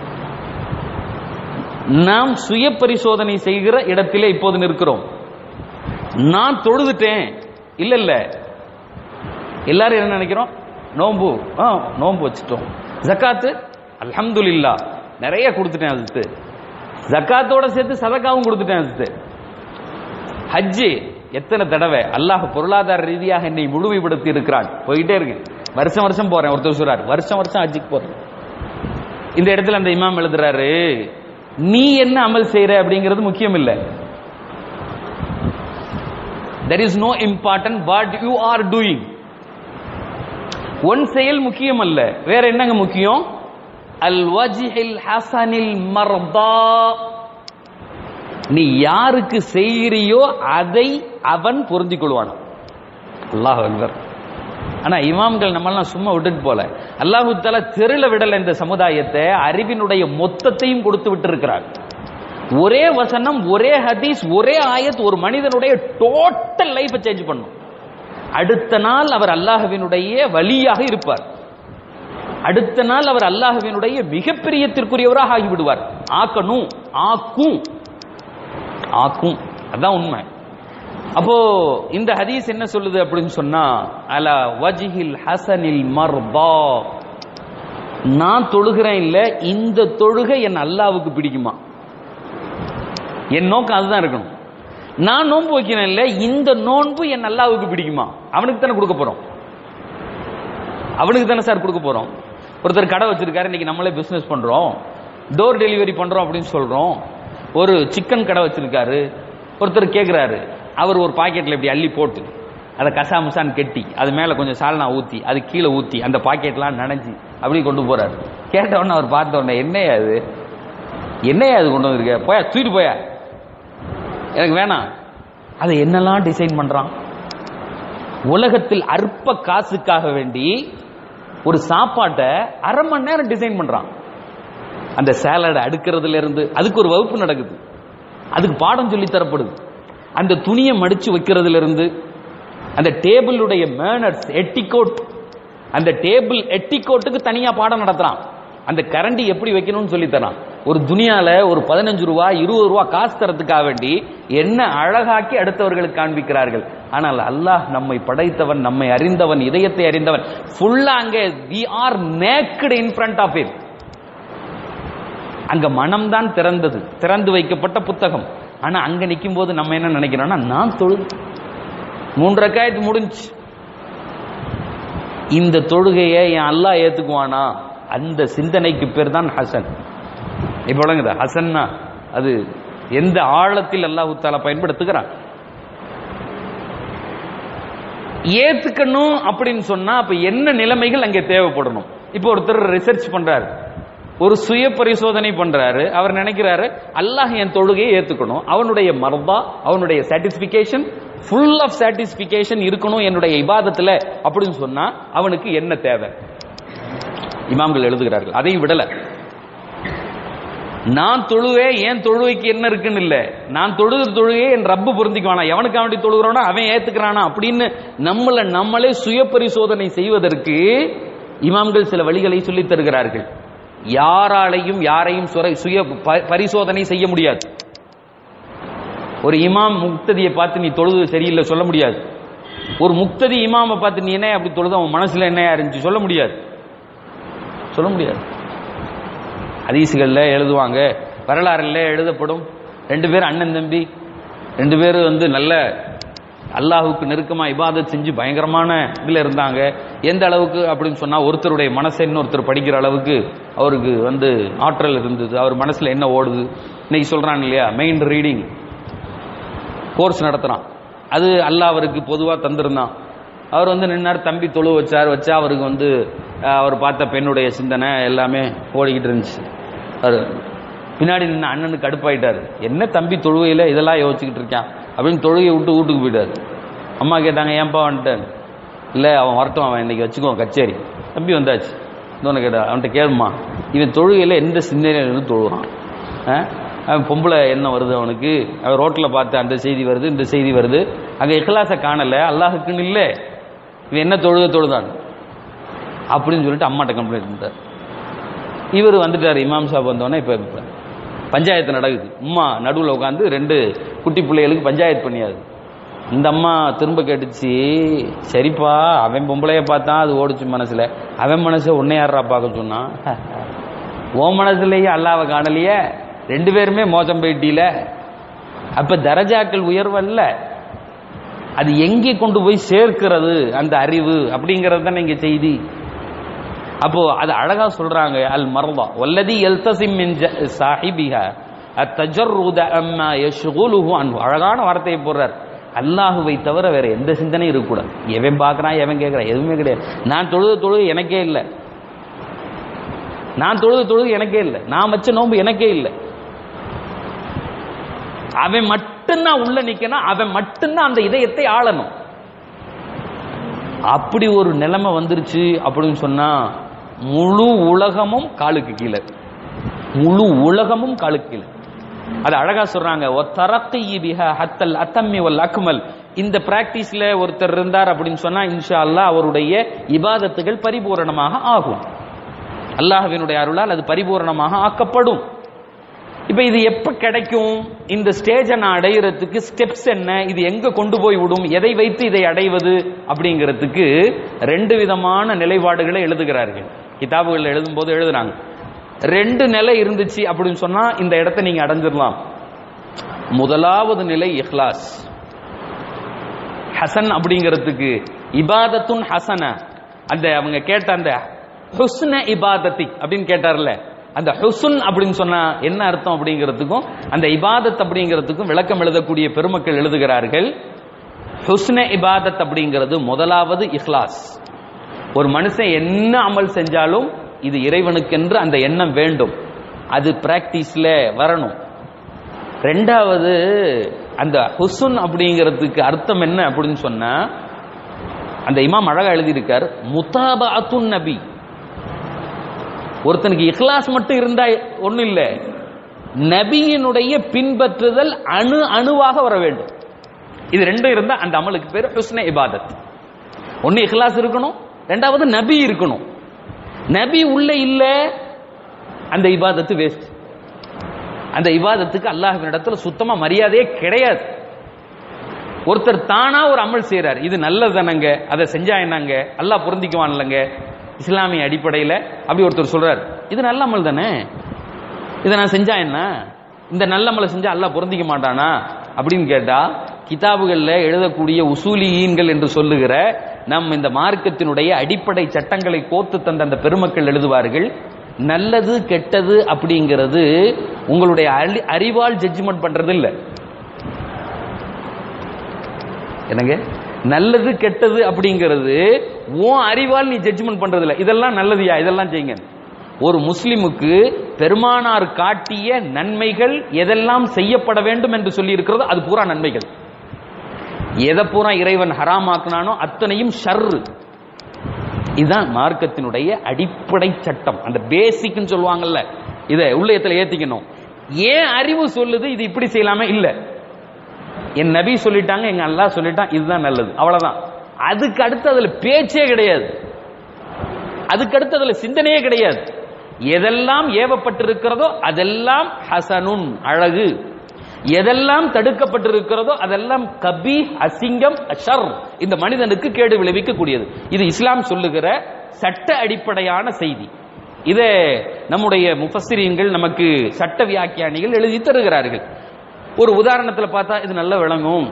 நாம் சுய பரிசோதனை செய்கிற இடத்திலே இப்போது நிற்கிறோம் நான் தொழுதுட்டேன் இல்ல இல்ல எல்லாரும் என்ன நினைக்கிறோம் நோன்பு ஆ நோன்பு வச்சுட்டோம் ஜக்காத்து அல்ஹம்துலில்லா நிறைய கொடுத்துட்டேன் அதுக்கு ஜக்காத்தோட சேர்த்து சதக்காவும் கொடுத்துட்டேன் அதுக்கு ஹஜ்ஜு எத்தனை தடவை அல்லாஹ் பொருளாதார ரீதியாக என்னை முழுமைப்படுத்தி இருக்கிறான் போயிட்டே இருக்கு வருஷம் வருஷம் போறேன் ஒருத்தர் சொல்றாரு வருஷம் வருஷம் ஹஜ்ஜுக்கு போறேன் இந்த இடத்துல அந்த இமாம் எழுதுறாரு நீ என்ன அமல் செய்யற அப்படிங்கிறது முக்கியம் இல்லை there is no important what you are doing ஒன் செயல் முக்கியம் அல்ல வேற என்னங்க முக்கியம் அல் வஜிஹில் ஹசனில் மர்தா நீ யாருக்கு செய்கிறியோ அதை அவன் பொருந்திக் கொள்வான் அல்லாஹ் அக்பர் ஆனா இமாம்கள் நம்மெல்லாம் சும்மா விட்டுட்டு போல அல்லாஹு தாலா தெருல விடல இந்த சமுதாயத்தை அறிவினுடைய மொத்தத்தையும் கொடுத்து விட்டு இருக்கிறார் ஒரே வசனம் ஒரே ஹதீஸ் ஒரே ஆயத் ஒரு மனிதனுடைய டோட்டல் லைஃபை சேஞ்ச் பண்ணும் அடுத்த நாள் அவர் அல்லாஹுவினுடைய வழியாக இருப்பார் அடுத்த நாள் அவர் அல்லாஹுவினுடைய மிகப்பெரியத்திற்குரியவராக ஆகிவிடுவார் ஆக்கணும் ஆக்கும் ஆக்கும் அதான் உண்மை அப்போ இந்த ஹதீஸ் என்ன சொல்லுது அப்படின்னு சொன்னா அலா வஜிஹில் ஹசனில் மர்பா நான் தொழுகிறேன் இல்ல இந்த தொழுகை என் அல்லாவுக்கு பிடிக்குமா என் நோக்கம் அதுதான் இருக்கணும் நான் நோன்பு வைக்கிறேன் இல்ல இந்த நோன்பு என் அல்லாவுக்கு பிடிக்குமா அவனுக்கு தானே கொடுக்க போறோம் அவனுக்கு தானே சார் கொடுக்க போறோம் ஒருத்தர் கடை வச்சிருக்காரு இன்னைக்கு நம்மளே பிசினஸ் பண்றோம் டோர் டெலிவரி பண்றோம் அப்படின்னு சொல்றோம் ஒரு சிக்கன் கடை வச்சிருக்காரு ஒருத்தர் கேட்கிறாரு அவர் ஒரு பாக்கெட்ல இப்படி அள்ளி போட்டு அதை கசாமுசான்னு கெட்டி அது மேல கொஞ்சம் சால்னா ஊத்தி அது கீழே ஊத்தி அந்த பாக்கெட்லாம் நனைஞ்சு அப்படி கொண்டு போறாரு கேட்ட உடனே அவர் பார்த்த உடனே என்னையா அது என்னையா அது கொண்டு வந்திருக்க போயா தூக்கிட்டு போயா எனக்கு வேணாம் அதை என்னெல்லாம் டிசைன் பண்றான் உலகத்தில் அற்ப காசுக்காக வேண்டி ஒரு சாப்பாட்டை அரை மணி நேரம் டிசைன் பண்றான் அந்த சேலடை அடுக்கிறதுல இருந்து அதுக்கு ஒரு வகுப்பு நடக்குது அதுக்கு பாடம் சொல்லி தரப்படுது அந்த துணியை மடிச்சு வைக்கிறதுல இருந்து அந்த டேபிளுடைய மேனர்ஸ் எட்டிகோட் அந்த டேபிள் எட்டிகோட்டுக்கு தனியா பாடம் நடத்துறான் அந்த கரண்டி எப்படி வைக்கணும்னு சொல்லி தரான் ஒரு துணியால ஒரு பதினஞ்சு ரூபா இருபது ரூபா காசு தரத்துக்காக வேண்டி என்ன அழகாக்கி அடுத்தவர்களுக்கு காண்பிக்கிறார்கள் ஆனால் அல்லாஹ் நம்மை படைத்தவன் நம்மை அறிந்தவன் இதயத்தை அறிந்தவன் ஃபுல்லா அங்க we are naked in front of it அங்க மனம்தான் திறந்தது திறந்து வைக்கப்பட்ட புத்தகம் ஆனா அங்க நிற்கும் போது நம்ம என்ன நினைக்கிறோம்னா நான் தொழுது மூன்று ரக்காயத்து முடிஞ்சு இந்த தொழுகையை என் அல்லாஹ் ஏத்துக்குவானா அந்த சிந்தனைக்கு பேர் தான் ஹசன் இப்போ விளங்குதா ஹசன்னா அது எந்த ஆழத்தில் அல்லாஹு தாலா பயன்படுத்துகிறான் ஏத்துக்கணும் அப்படின்னு சொன்னா அப்ப என்ன நிலைமைகள் அங்கே தேவைப்படணும் இப்போ ஒருத்தர் ரிசர்ச் பண்றாரு ஒரு சுய பரிசோதனை பண்றாரு அவர் நினைக்கிறாரு அல்லாஹ் என் தொழுகையை ஏத்துக்கணும் அவனுடைய மர்தா அவனுடைய சாட்டிஸ்பிகேஷன் ஃபுல் ஆஃப் சாட்டிஸ்பிகேஷன் இருக்கணும் என்னுடைய இபாதத்துல அப்படின்னு சொன்னா அவனுக்கு என்ன தேவை இமாம்கள் எழுதுகிறார்கள் அதையும் விடல நான் தொழுவேன் ஏன் தொழுவைக்கு என்ன இருக்குன்னு இல்ல நான் தொழுகிற தொழுகையை என் ரப்பு பொருந்திக்குவானா எவனுக்கு அவனுடைய தொழுகிறானோ அவன் ஏத்துக்கிறானா அப்படின்னு நம்மள நம்மளே சுய பரிசோதனை செய்வதற்கு இமாம்கள் சில வழிகளை சொல்லித் தருகிறார்கள் யாராலையும் யாரையும் சுர- சுய ப- பரிசோதனை செய்ய முடியாது ஒரு இமாம் முக்ததியை பார்த்து நீ தொழுது சரியில்லை சொல்ல முடியாது ஒரு முக்ததி இமாமை பார்த்து நீ என்ன அப்படி தொழுது அவன் மனசுல என்ன இருந்துச்சு சொல்ல முடியாது சொல்ல முடியாது ஹதீசுகள்ல எழுதுவாங்க வரலாறுல எழுதப்படும் ரெண்டு பேரும் அண்ணன் தம்பி ரெண்டு பேரும் வந்து நல்ல அல்லாஹுக்கு நெருக்கமா இபாதத் செஞ்சு பயங்கரமான இதுல இருந்தாங்க எந்த அளவுக்கு அப்படின்னு சொன்னா ஒருத்தருடைய மனசை இன்னொருத்தர் படிக்கிற அளவுக்கு அவருக்கு வந்து ஆற்றல் இருந்தது அவர் மனசுல என்ன ஓடுது இன்னைக்கு சொல்றான் இல்லையா மெயின் ரீடிங் கோர்ஸ் நடத்துறான் அது அல்லாஹ் அவருக்கு பொதுவா தந்திருந்தான் அவர் வந்து நின்னார் தம்பி தொழு வச்சார் வச்சா அவருக்கு வந்து அஹ், அவர் பார்த்த பெண்ணுடைய சிந்தனை எல்லாமே ஓடிக்கிட்டு இருந்துச்சு அவர் பின்னாடி நின்ன அண்ணனுக்கு கடுப்பாயிட்டாரு என்ன தம்பி தொழுவையில் இதெல்லாம் யோசிச்சுக்கிட்டு இருக்கான் அப்படின்னு தொழுகையை விட்டு வீட்டுக்கு போயிட்டாரு அம்மா கேட்டாங்க ஏன்பா வந்துட்டேன் இல்லை அவன் வரட்டும் அவன் இன்னைக்கு வச்சுக்குவான் கச்சேரி தம்பி வந்தாச்சு இன்னொன்று கேட்டா அவன்கிட்ட கேளுமா இவன் தொழுகையில் எந்த சிந்தனையிலிருந்து தொழுகிறான் ஆ? அவன் பொம்பளை என்ன வருது அவனுக்கு அவன் ரோட்டில் பார்த்து அந்த செய்தி வருது இந்த செய்தி வருது அங்கே இஹ்லாஸை காணலை அல்லாஹுக்குன்னு இல்லை இவன் என்ன தொழுக தொழுதான் அப்படின்னு சொல்லிட்டு அம்மாட்ட கம்ப்ளைண்ட் பண்ணிட்டார் இவர் வந்துட்டார் இமாம் சாப் வந்தோடனே இப்போ பஞ்சாயத்து நடக்குது உம்மா நடுவில் உட்காந்து ரெண்டு குட்டி பிள்ளைகளுக்கு பஞ்சாயத்து பண்ணியாது இந்த அம்மா திரும்ப கேட்டுச்சு சரிப்பா அவன் பொம்பளைய பார்த்தான் அது ஓடுச்சு மனசுல அவன் மனசை உன்னை யாரா பார்க்க சொன்னான் உன் மனசுலயே அல்லாவை காணலையே ரெண்டு பேருமே மோசம் போயிட்டீல அப்ப தரஜாக்கள் உயர்வல்ல அது எங்கே கொண்டு போய் சேர்க்கிறது அந்த அறிவு அப்படிங்கிறது தானே இங்க செய்தி அப்போ அது அழகா சொல்றாங்க அல் மர்தா வல்லதி எல்தசிம் மின் ஜ- சாஹிபிஹா அத்தஜர்ருத அம்மா யஷ்குலுஹு அன்ஹு அழகான வார்த்தையை போடுறார் அல்லாஹுவை தவிர வேற எந்த சிந்தனையும் இருக்கக்கூடாது எவன் பார்க்கறான் எவன் கேட்கறான் எதுவுமே கிடையாது நான் தொழுது தொழுது எனக்கே இல்லை நான் தொழுது தொழுது எனக்கே இல்லை நான் வச்ச நோன்பு எனக்கே இல்லை அவன் மட்டும்தான் உள்ள நிக்கணும் அவன் மட்டும்தான் அந்த இதயத்தை ஆளணும் அப்படி ஒரு நிலைமை வந்துருச்சு அப்படின்னு சொன்னா முழு உலகமும் காலுக்கு கீழே முழு உலகமும் காலுக்கு கீழே அது அழகா சொல்றாங்க ஒத்தரத்தி பிஹா ஹத்தல் அத்தம்மி வல் அக்மல் இந்த பிராக்டிஸ்ல ஒருத்தர் இருந்தார் அப்படின்னு சொன்னா இன்ஷா அல்லாஹ் அவருடைய இபாதத்துகள் பரிபூரணமாக ஆகும் அல்லாஹ்வினுடைய அருளால் அது பரிபூரணமாக ஆக்கப்படும் இப்ப இது எப்ப கிடைக்கும் இந்த ஸ்டேஜை நான் அடையிறதுக்கு ஸ்டெப்ஸ் என்ன இது எங்க கொண்டு போய் விடும் எதை வைத்து இதை அடைவது அப்படிங்கிறதுக்கு ரெண்டு விதமான நிலைப்பாடுகளை எழுதுகிறார்கள் கிதாபுகள் எழுதும்போது எழுதுறாங்க ரெண்டு நிலை இருந்துச்சு அப்படின்னு சொன்னா இந்த இடத்தை நீங்க அடைஞ்சிடலாம் முதலாவது நிலை இஹ்லாஸ் ஹசன் அப்படிங்கிறதுக்கு இபாதத்துன் ஹசன அந்த அவங்க கேட்ட அந்த ஹுஸ்ன இபாதத்தி அப்படின்னு கேட்டார்ல அந்த ஹுசுன் அப்படின்னு சொன்னா என்ன அர்த்தம் அப்படிங்கிறதுக்கும் அந்த இபாதத் அப்படிங்கிறதுக்கும் விளக்கம் எழுதக்கூடிய பெருமக்கள் எழுதுகிறார்கள் ஹுஸ்ன இபாதத் அப்படிங்கிறது முதலாவது இஹ்லாஸ் ஒரு மனுஷன் என்ன அமல் செஞ்சாலும் இது இறைவனுக்கென்று அந்த எண்ணம் வேண்டும் அது பிராக்டிஸ்ல வரணும் ரெண்டாவது அந்த ஹுசுன் அப்படிங்கிறதுக்கு அர்த்தம் என்ன அப்படின்னு சொன்னா அந்த இமாம் அழகா எழுதியிருக்கார் முத்தாபாத்துன் நபி ஒருத்தனுக்கு இஹ்லாஸ் மட்டும் இருந்தா ஒண்ணும் இல்ல நபியினுடைய பின்பற்றுதல் அணு அணுவாக வர வேண்டும் இது ரெண்டும் இருந்தா அந்த அமலுக்கு பேர் ஹுஸ்ன இபாதத் ஒன்னு இஹ்லாஸ் இருக்கணும் ரெண்டாவது நபி இருக்கணும் நபி உள்ள இல்ல அந்த இபாதத்து வேஸ்ட் அந்த இபாதத்துக்கு அல்லாஹ்வினிடத்துல சுத்தமா மரியாதையே கிடையாது ஒருத்தர் தானா ஒரு அமல் செய்றார் இது நல்லதுதானங்க அதை செஞ்சா என்னங்க அல்லாஹ் பொருந்திக்குவான் இல்லைங்க இஸ்லாமிய அடிப்படையில் அப்படி ஒருத்தர் சொல்றார் இது நல்ல அமல் தானே இதை நான் செஞ்சா என்ன இந்த நல்ல அமலை செஞ்சா அல்லாஹ் பொருந்திக்க மாட்டானா அப்படின்னு கேட்டா கிதாபுகள்ல எழுதக்கூடிய உசூலியீன்கள் என்று சொல்லுகிற நம் இந்த மார்க்கத்தினுடைய அடிப்படை சட்டங்களை கோத்து தந்த அந்த பெருமக்கள் எழுதுவார்கள் நல்லது கெட்டது அப்படிங்கிறது உங்களுடைய அறி- அறிவால் ஜட்ஜ்மெண்ட் பண்றது இல்ல என்னங்க நல்லது கெட்டது அப்படிங்கிறது உன் அறிவால் நீ ஜட்ஜ்மெண்ட் பண்றது இல்ல இதெல்லாம் நல்லதுயா இதெல்லாம் செய்யுங்க ஒரு முஸ்லிமுக்கு பெருமானார் காட்டிய நன்மைகள் எதெல்லாம் செய்யப்பட வேண்டும் என்று சொல்லி இருக்கிறதோ அது பூரா நன்மைகள் எதை பூரா இறைவன் ஹராமாக்குனானோ அத்தனையும் ஷர்ரு இதுதான் மார்க்கத்தினுடைய அடிப்படை சட்டம் அந்த பேசிக்னு சொல்லுவாங்கல்ல இதை உள்ளயத்துல ஏத்திக்கணும் ஏன் அறிவு சொல்லுது இது இப்படி செய்யலாமே இல்ல என் நபி சொல்லிட்டாங்க எங்க அல்லாஹ் சொல்லிட்டான் இதுதான் நல்லது அவ்வளவுதான் அதுக்கு அடுத்து அதுல பேச்சே கிடையாது அதுக்கு அடுத்து அதுல சிந்தனையே கிடையாது எதெல்லாம் ஏவப்பட்டிருக்கிறதோ அதெல்லாம் ஹசனுன் அழகு எதெல்லாம் தடுக்கப்பட்டிருக்கிறதோ அதெல்லாம் கபி அசிங்கம் அஷர் இந்த மனிதனுக்கு கேடு விளைவிக்கக்கூடியது இது இஸ்லாம் சொல்லுகிற சட்ட அடிப்படையான செய்தி இதை நம்முடைய முஃபஸ்ஸிரீன்கள் நமக்கு சட்ட வியாக்கியானிகள் எழுதி தருகிறார்கள் ஒரு உதாரணத்துல பார்த்தா இது நல்ல விளங்கும்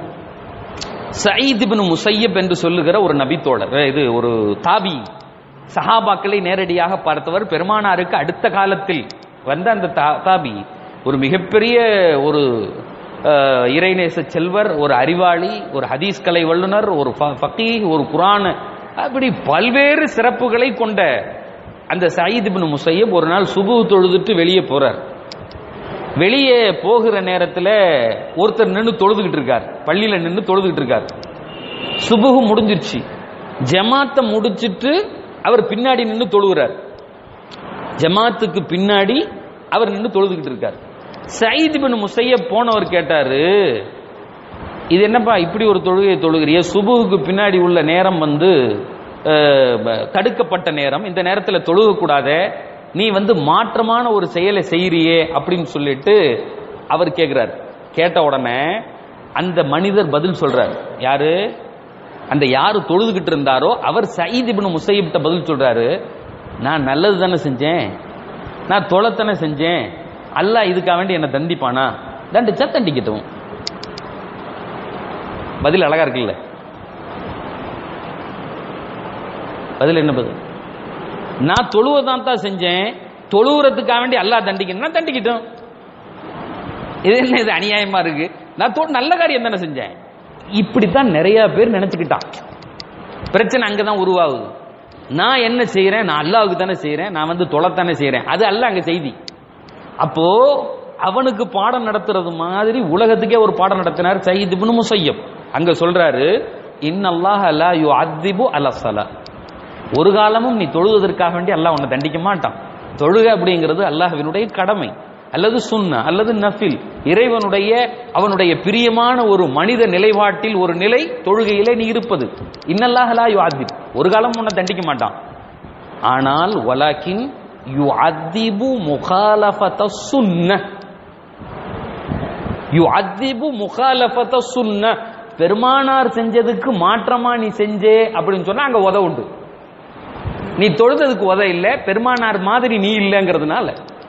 சயீத் இப்னு முசையப் என்று சொல்லுகிற ஒரு நபித்தோழர் இது ஒரு தாபி சஹாபாக்களை நேரடியாக பார்த்தவர் பெருமானாருக்கு அடுத்த காலத்தில் வந்த அந்த தா- தாபி ஒரு மிகப்பெரிய ஒரு அஹ், இறைநேச செல்வர் ஒரு அறிவாளி ஒரு ஹதீஸ் கலை வல்லுனர் ஒரு ஃப- ஃபகீஹ் ஒரு குரான் அப்படி பல்வேறு சிறப்புகளை கொண்ட அந்த சயீத் இப்னு முசையப் ஒரு நாள் சுபு தொழுதுட்டு வெளியே போறார் வெளியே போகிற நேரத்துல ஒருத்தர் நின்று தொழுதுகிட்டு இருக்கார் பள்ளியில நின்று தொழுதுகிட்டு இருக்கார் சுபுகு முடிஞ்சிருச்சு ஜமாத்தை முடிச்சிட்டு அவர் பின்னாடி நின்று தொழுகிறார் ஜமாத்துக்கு பின்னாடி அவர் நின்று தொழுதுகிட்டு இருக்கார் சயீத் பின் முசைய போனவர் கேட்டாரு இது என்னப்பா இப்படி ஒரு தொழுகையை தொழுகிறிய சுபுவுக்கு பின்னாடி உள்ள நேரம் வந்து அஹ், ப- தடுக்கப்பட்ட நேரம் இந்த நேரத்தில் தொழுக கூடாதே நீ வந்து மாற்றமான ஒரு செயலை செய்யறியே அப்படின்னு சொல்லிட்டு அவர் கேட்கிறார் கேட்ட உடனே அந்த மனிதர் பதில் சொல்றார் யாரு அந்த யாரு தொழுதுகிட்டு இருந்தாரோ அவர் சயீத் இப்னு முசையிப்ட பதில் சொல்றாரு நான் நல்லது தானே செஞ்சேன் நான் தொலைத்தானே செஞ்சேன் அல்லாஹ் இதுக்காக வேண்டி என்ன தண்டிப்பானா தண்டிச்சா தண்டிக்கட்டும் பதில் அழகா இருக்குல்ல பதில் என்ன பதில் நான் தொழுவதான் தான் செஞ்சேன் தொழுவுறதுக்காக வேண்டி அல்லாஹ் தண்டிக்கணும் தண்டிக்கட்டும் இது என்ன இது அநியாயமா இருக்கு நான் தொ- நல்ல காரியம் தானே செஞ்சேன் இப்படித்தான் நிறைய பேர் நினைச்சுக்கிட்டான் பிரச்சனை அங்கதான் உருவாகுது நான் என்ன செய்யறேன் நான் அல்லாஹ்வுக்கு தானே செய்யறேன் நான் வந்து தொலைத்தானே செய்யறேன் அது அல்ல அங்க செய்தி அப்போ அவனுக்கு பாடம் நடத்துறது மாதிரி உலகத்துக்கே ஒரு பாடம் நடத்தினார் சயீத் இப்னு முசையப் அங்க சொல்றாரு இன்னல்லாஹ லா யுஅத்திபு அலஸ்ஸலா ஒரு காலமும் நீ தொழுவதற்காக வேண்டி அல்லாஹ் உன்னை தண்டிக்க மாட்டான் தொழுக அப்படிங்கிறது அல்லாஹ்வினுடைய கடமை அல்லது சுன்னா அல்லது நஃபில் இறைவனுடைய அவனுடைய பிரியமான ஒரு மனித நிலைப்பாட்டில் ஒரு நிலை தொழுகையிலே நீ இருப்பது இன்னல்லாஹ லா யுஅத்திப் ஒரு காலம் உன்னை தண்டிக்க மாட்டான் ஆனால் வலாக்கின் யுஅத்திபு முகாலஃபத சுன்ன யுஅத்திபு முகாலஃபத சுன்ன பெருமானார் செஞ்சதுக்கு மாற்றமா நீ செஞ்சே அப்படின்னு சொன்னா அங்க உத உண்டு நீ தொழுததுக்கு உத இல்ல பெருமானார் மாதிரி நீ இல்லைங்கிறதுனால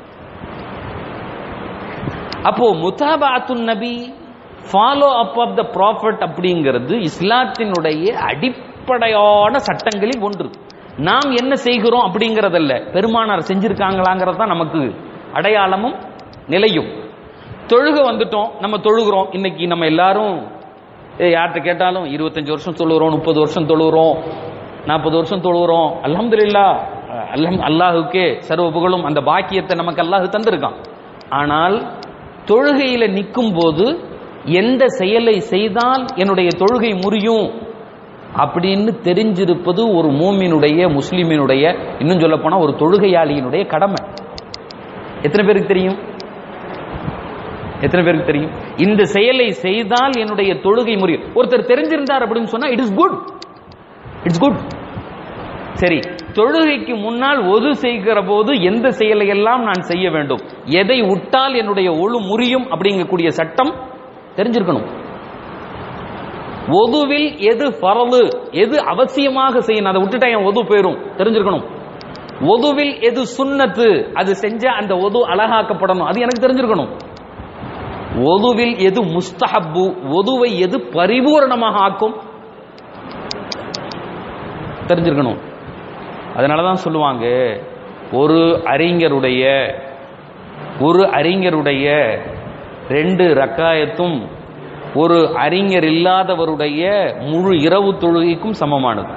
அப்போ முதாபாத்துன் நபி follow up of the prophet அப்படிங்கிறது இஸ்லாத்தினுடைய அடிப்படையான சட்டங்களில் ஒன்று நாம் என்ன செய்கிறோம் அப்படிங்கறதல்ல பெருமானார் செஞ்சிருக்காங்களாங்கிறது தான் நமக்கு அடையாளமும் நிலையும் தொழுக வந்துட்டோம் நம்ம தொழுகிறோம் இன்னைக்கு நம்ம எல்லாரும் ஏ, யார்கிட்ட கேட்டாலும் இருபத்தஞ்சு வருஷம் தொழுகிறோம் முப்பது வருஷம் தொழுகிறோம் நாற்பது வருஷம் தொழுகிறோம் அல்ஹம்துலில்லா அல்ஹம் அல்லாஹுக்கே சர்வ புகழும் அந்த பாக்கியத்தை நமக்கு அல்லாஹ் தந்திருக்கான் ஆனால் தொழுகையில நிற்கும் போது எந்த செயலை செய்தால் என்னுடைய தொழுகை முறியும் அப்படின்னு தெரிஞ்சிருப்பது ஒரு மூமினுடைய முஸ்லிமினுடைய இன்னும் சொல்ல போனா ஒரு தொழுகையாளியினுடைய கடமை எத்தனை பேருக்கு தெரியும் எத்தனை பேருக்கு தெரியும் இந்த செயலை செய்தால் என்னுடைய தொழுகை முறியும் ஒருத்தர் தெரிஞ்சிருந்தார் அப்படின்னு சொன்னா it is good it's good சரி தொழுகைக்கு முன்னால் ஒது செய்கிற போது எந்த செயலை எல்லாம் நான் செய்ய வேண்டும் எதை விட்டால் என்னுடைய ஒழு முறியும் அப்படிங்கக்கூடிய சட்டம் தெரிஞ்சிருக்கணும் ஒதுவில் எது பரவு எது அவசியமாக செய்யணும் அதை விட்டுட்டா என் ஒது போயிரும் தெரிஞ்சிருக்கணும் ஒதுவில் எது சுன்னத்து அது செஞ்சா அந்த ஒது அழகாக்கப்படணும் அது எனக்கு தெரிஞ்சிருக்கணும் ஒதுவில் எது முஸ்தஹப்பு ஒதுவை எது பரிபூரணமாக ஆக்கும் தெரிஞ்சிருக்கணும் அதனால தான் சொல்லுவாங்க ஒரு அறிஞருடைய ஒரு அறிஞருடைய ரெண்டு ரக்காயத்தும் ஒரு அறிஞர் இல்லாதவருடைய முழு இரவு தொழுகைக்கும் சமமானது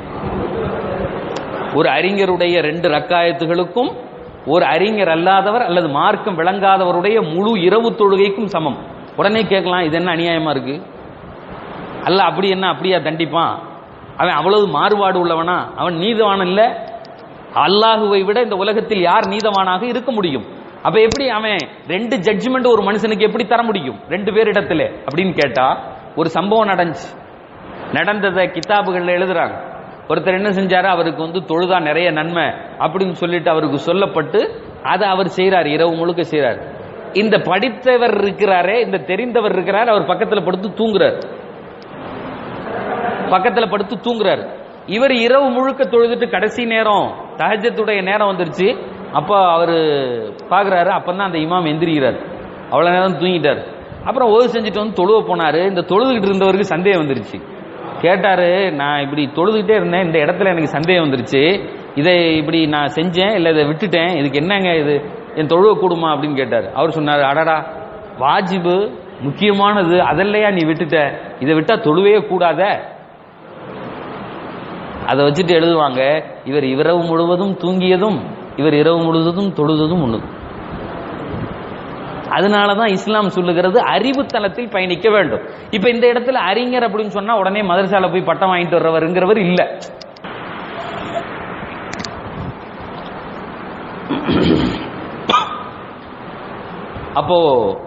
ஒரு அறிஞருடைய ரெண்டு ரக்காயத்துகளுக்கும் ஒரு அறிஞர் அல்லாதவர் அல்லது மார்க்கம் விளங்காதவருடைய முழு இரவு தொழுகைக்கும் சமம் உடனே கேட்கலாம் இது என்ன அநியாயமா இருக்கு அல்ல அப்படி என்ன அப்படியா தண்டிப்பான் அவன் அவ்வளவு மாறுபாடு உள்ளவனா அவன் நீதவான் இல்ல அல்லாஹுவை விட இந்த உலகத்தில் யார் நீதவானாக இருக்க முடியும் அப்ப எப்படி அவன் ரெண்டு ஜட்ஜ்மெண்ட் ஒரு மனுஷனுக்கு எப்படி தர முடியும் ரெண்டு பேர் இடத்துல அப்படின்னு கேட்டா ஒரு சம்பவம் நடந்துச்சு நடந்ததை கிதாபுகள்ல எழுதுறாங்க ஒருத்தர் என்ன செஞ்சாரு அவருக்கு வந்து தொழுதா நிறைய நன்மை அப்படின்னு சொல்லிட்டு அவருக்கு சொல்லப்பட்டு அதை அவர் செய்றார் இரவு முழுக்க செய்றார் இந்த படித்தவர் இருக்கிறாரே இந்த தெரிந்தவர் இருக்கிறார் அவர் பக்கத்துல படுத்து தூங்குறார் பக்கத்துல படுத்து தூங்குறார் இவர் இரவு முழுக்க தொழுதுட்டு கடைசி நேரம் தஹஜத்துடைய நேரம் வந்துருச்சு அப்போ அவர் பார்க்குறாரு அப்பதான் அந்த இமாம் எந்திரிக்கிறார் அவ்வளோ நேரம் தூங்கிட்டார் அப்புறம் ஓய்வு செஞ்சுட்டு வந்து தொழுவ போனாரு இந்த தொழுதுகிட்டு இருந்தவருக்கு சந்தேகம் வந்துருச்சு கேட்டாரு நான் இப்படி தொழுதுகிட்டே இருந்தேன் இந்த இடத்துல எனக்கு சந்தேகம் வந்துருச்சு இதை இப்படி நான் செஞ்சேன் இல்லை இதை விட்டுட்டேன் இதுக்கு என்னங்க இது என் தொழுவ கூடுமா அப்படின்னு கேட்டார் அவர் சொன்னார் அடடா வாஜிபு முக்கியமானது அதல்லையா நீ விட்டுட்ட இதை விட்டா தொழுவே கூடாத அதை வச்சுட்டு எழுதுவாங்க இவர் இரவு முழுவதும் தூங்கியதும் இவர் இரவு முழுவதும் தொழுததும் ஒண்ணு அதனாலதான் இஸ்லாம் சொல்லுகிறது அறிவு தளத்தில் பயணிக்க வேண்டும் இப்ப இந்த இடத்துல அறிஞர் அப்படின்னு சொன்னா உடனே மதரசால போய் பட்டம் வாங்கிட்டு வர்றவருங்கிறவர் இல்ல அப்போ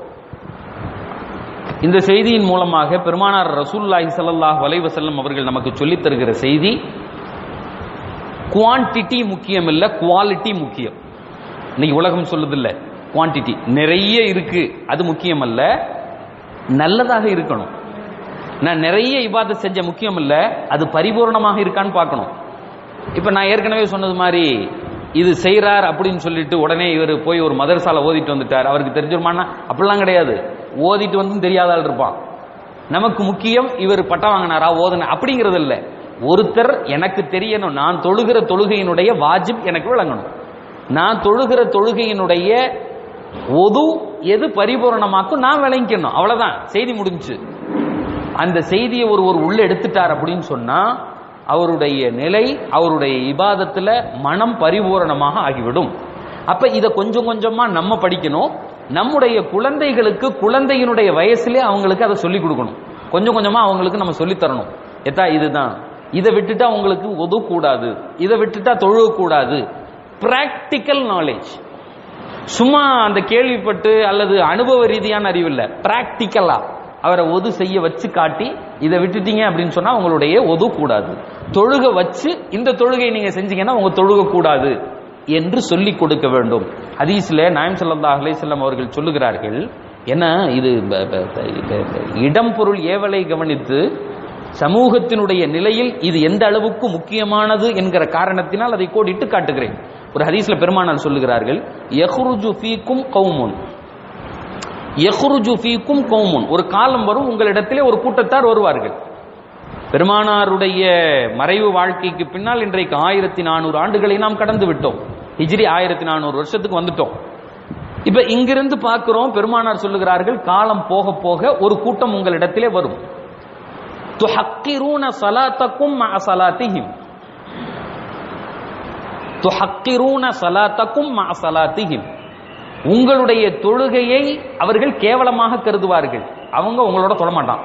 இந்த செய்தியின் மூலமாக பெருமானார் ரசூல்லாஹி ஸல்லல்லாஹு அலைஹி வஸல்லம் அவர்கள் நமக்கு சொல்லித் தருகிற செய்தி குவான்டிட்டி முக்கியம் இல்ல குவாலிட்டி முக்கியம் இன்னைக்கு உலகம் சொல்லுது இல்ல குவான்டிட்டி நிறைய இருக்கு அது முக்கியம் அல்ல நல்லதாக இருக்கணும் நான் நிறைய இபாதத் செஞ்ச முக்கியம் இல்ல அது பரிபூர்ணமாக இருக்கான்னு பார்க்கணும் இப்ப நான் ஏற்கனவே சொன்னது மாதிரி இது செய்றார் அப்படின்னு சொல்லிட்டு உடனே இவர் போய் ஒரு மதரசால ஓதிட்டு வந்துட்டார் அவருக்கு தெரிஞ்சிருமான்னா அப்படிலாம் கிடையாது ஓதிட்டு வந்தும் தெரியாத ஆள் இருப்பான் நமக்கு முக்கியம் இவர் பட்டம் வாங்கினாரா ஓதுன அப்படிங்கிறது இல்ல ஒருத்தர் எனக்கு தெரியணும் நான் தொழுகிற தொழுகையினுடைய வாஜிப் எனக்கு விளங்கணும் நான் தொழுகிற தொழுகையினுடைய ஒது எது பரிபூரணமாக்கும் நான் விளங்கிக்கணும் அவ்வளவுதான் செய்தி முடிஞ்சு அந்த செய்தியை ஒருவர் உள்ள எடுத்துட்டார் அப்படின்னு சொன்னா அவருடைய நிலை அவருடைய இபாதத்துல மனம் பரிபூரணமாக ஆகிவிடும் அப்ப இத கொஞ்சம் கொஞ்சமா நம்ம படிக்கணும் நம்முடைய குழந்தைகளுக்கு குழந்தையினுடைய வயசுல அவங்களுக்கு அதை சொல்லிக் கொடுக்கணும் கொஞ்சம் கொஞ்சமா அவங்களுக்கு நம்ம சொல்லித் தரணும் எத்தா இதுதான் இதை விட்டுட்டா உங்களுக்கு ஒதுக்கூடாது இதை விட்டுட்டா தொழுகக்கூடாது பிராக்டிக்கல் நாலேஜ் சும்மா அந்த கேள்விப்பட்டு அல்லது அனுபவ ரீதியான அறிவு இல்ல பிராக்டிக்கலா அவரை ஒது செய்ய வச்சு காட்டி இதை விட்டுட்டீங்க அப்படின்னு சொன்னா உங்களுடைய ஒது கூடாது தொழுக வச்சு இந்த தொழுகை நீங்க செஞ்சீங்கன்னா உங்க தொழுக கூடாது என்று சொல்லிக் கொடுக்க வேண்டும் ஹதீஸ்ல நாயம் ஸல்லல்லாஹு அலைஹி வஸல்லம் அவர்கள் சொல்லுகிறார்கள் என்ன இது ப- ப- ப- ப- ப- இடம் பொருள் ஏவலை கவனித்து சமூகத்தினுடைய நிலையில் இது எந்த அளவுக்கு முக்கியமானது என்கிற காரணத்தினால் அதை கோடிட்டு காட்டுகிறேன் ஒரு ஹதீஸ்ல பெருமானார் சொல்லுகிறார்கள் யஹ்ருஜு ஃபீக்கும் கௌமுன் யஹ்ருஜு ஃபீக்கும் கௌமுன் ஒரு காலம் வரும் உங்களிடத்திலே ஒரு கூட்டத்தார் வருவார்கள் பெருமானாருடைய மறைவு வாழ்க்கைக்கு பின்னால் இன்றைக்கு ஆயிரத்தி நானூறு ஆண்டுகளை நாம் கடந்து விட்டோம் ஹிஜ்ரி ஆயிரத்தி நானூறு வருஷத்துக்கு வந்துட்டோம் இப்ப இங்கிருந்து பார்க்கிறோம் பெருமானார் சொல்லுகிறார்கள் காலம் போக போக ஒரு கூட்டம் உங்களிடத்திலே வரும் துஹக்கிரூன சலாத்தக்கும் மஅ சலாத்திஹிம் துஹக்கிரூன சலாத்தக்கும் மஅ சலாத்திஹிம் உங்களுடைய தொழுகையை அவர்கள் கேவலமாக கருதுவார்கள் அவங்க உங்களோட தொடமாட்டான்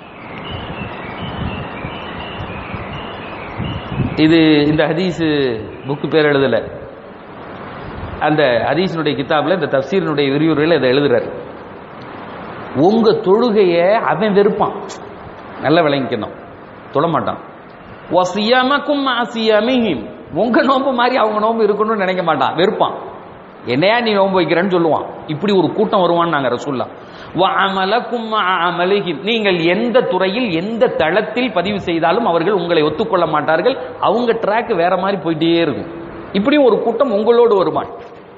இது இந்த ஹதீஸ் புக்கு பேர் எழுதல அந்த ஹதீஸினுடைய கிதாப்ல இந்த தப்சீரினுடைய விரிவுரையில் இதை எழுதுறாரு உங்க தொழுகைய அவன் வெறுப்பான் நல்ல விளங்கிக்கணும் தொடமாட்டான் வசியமக்கும் அசியமிஹிம் உங்க நோம்பு மாதிரி அவங்க நோம்பு இருக்கணும்னு நினைக்க மாட்டான் வெறுப்பான் என்னையா நீ நோன்பு வைக்கிறேன்னு சொல்லுவான் இப்படி ஒரு கூட்டம் வருவான்னு நாங்க ரசூல்லா வஅமலக்கும் அமலிஹிம் நீங்கள் எந்த துறையில் எந்த தளத்தில் பதிவு செய்தாலும் அவர்கள் உங்களை ஒத்துக்கொள்ள மாட்டார்கள் அவங்க ட்ராக் வேற மாதிரி போயிட்டே இருக்கும் இப்படி ஒரு கூட்டம் உங்களோடு வருவான்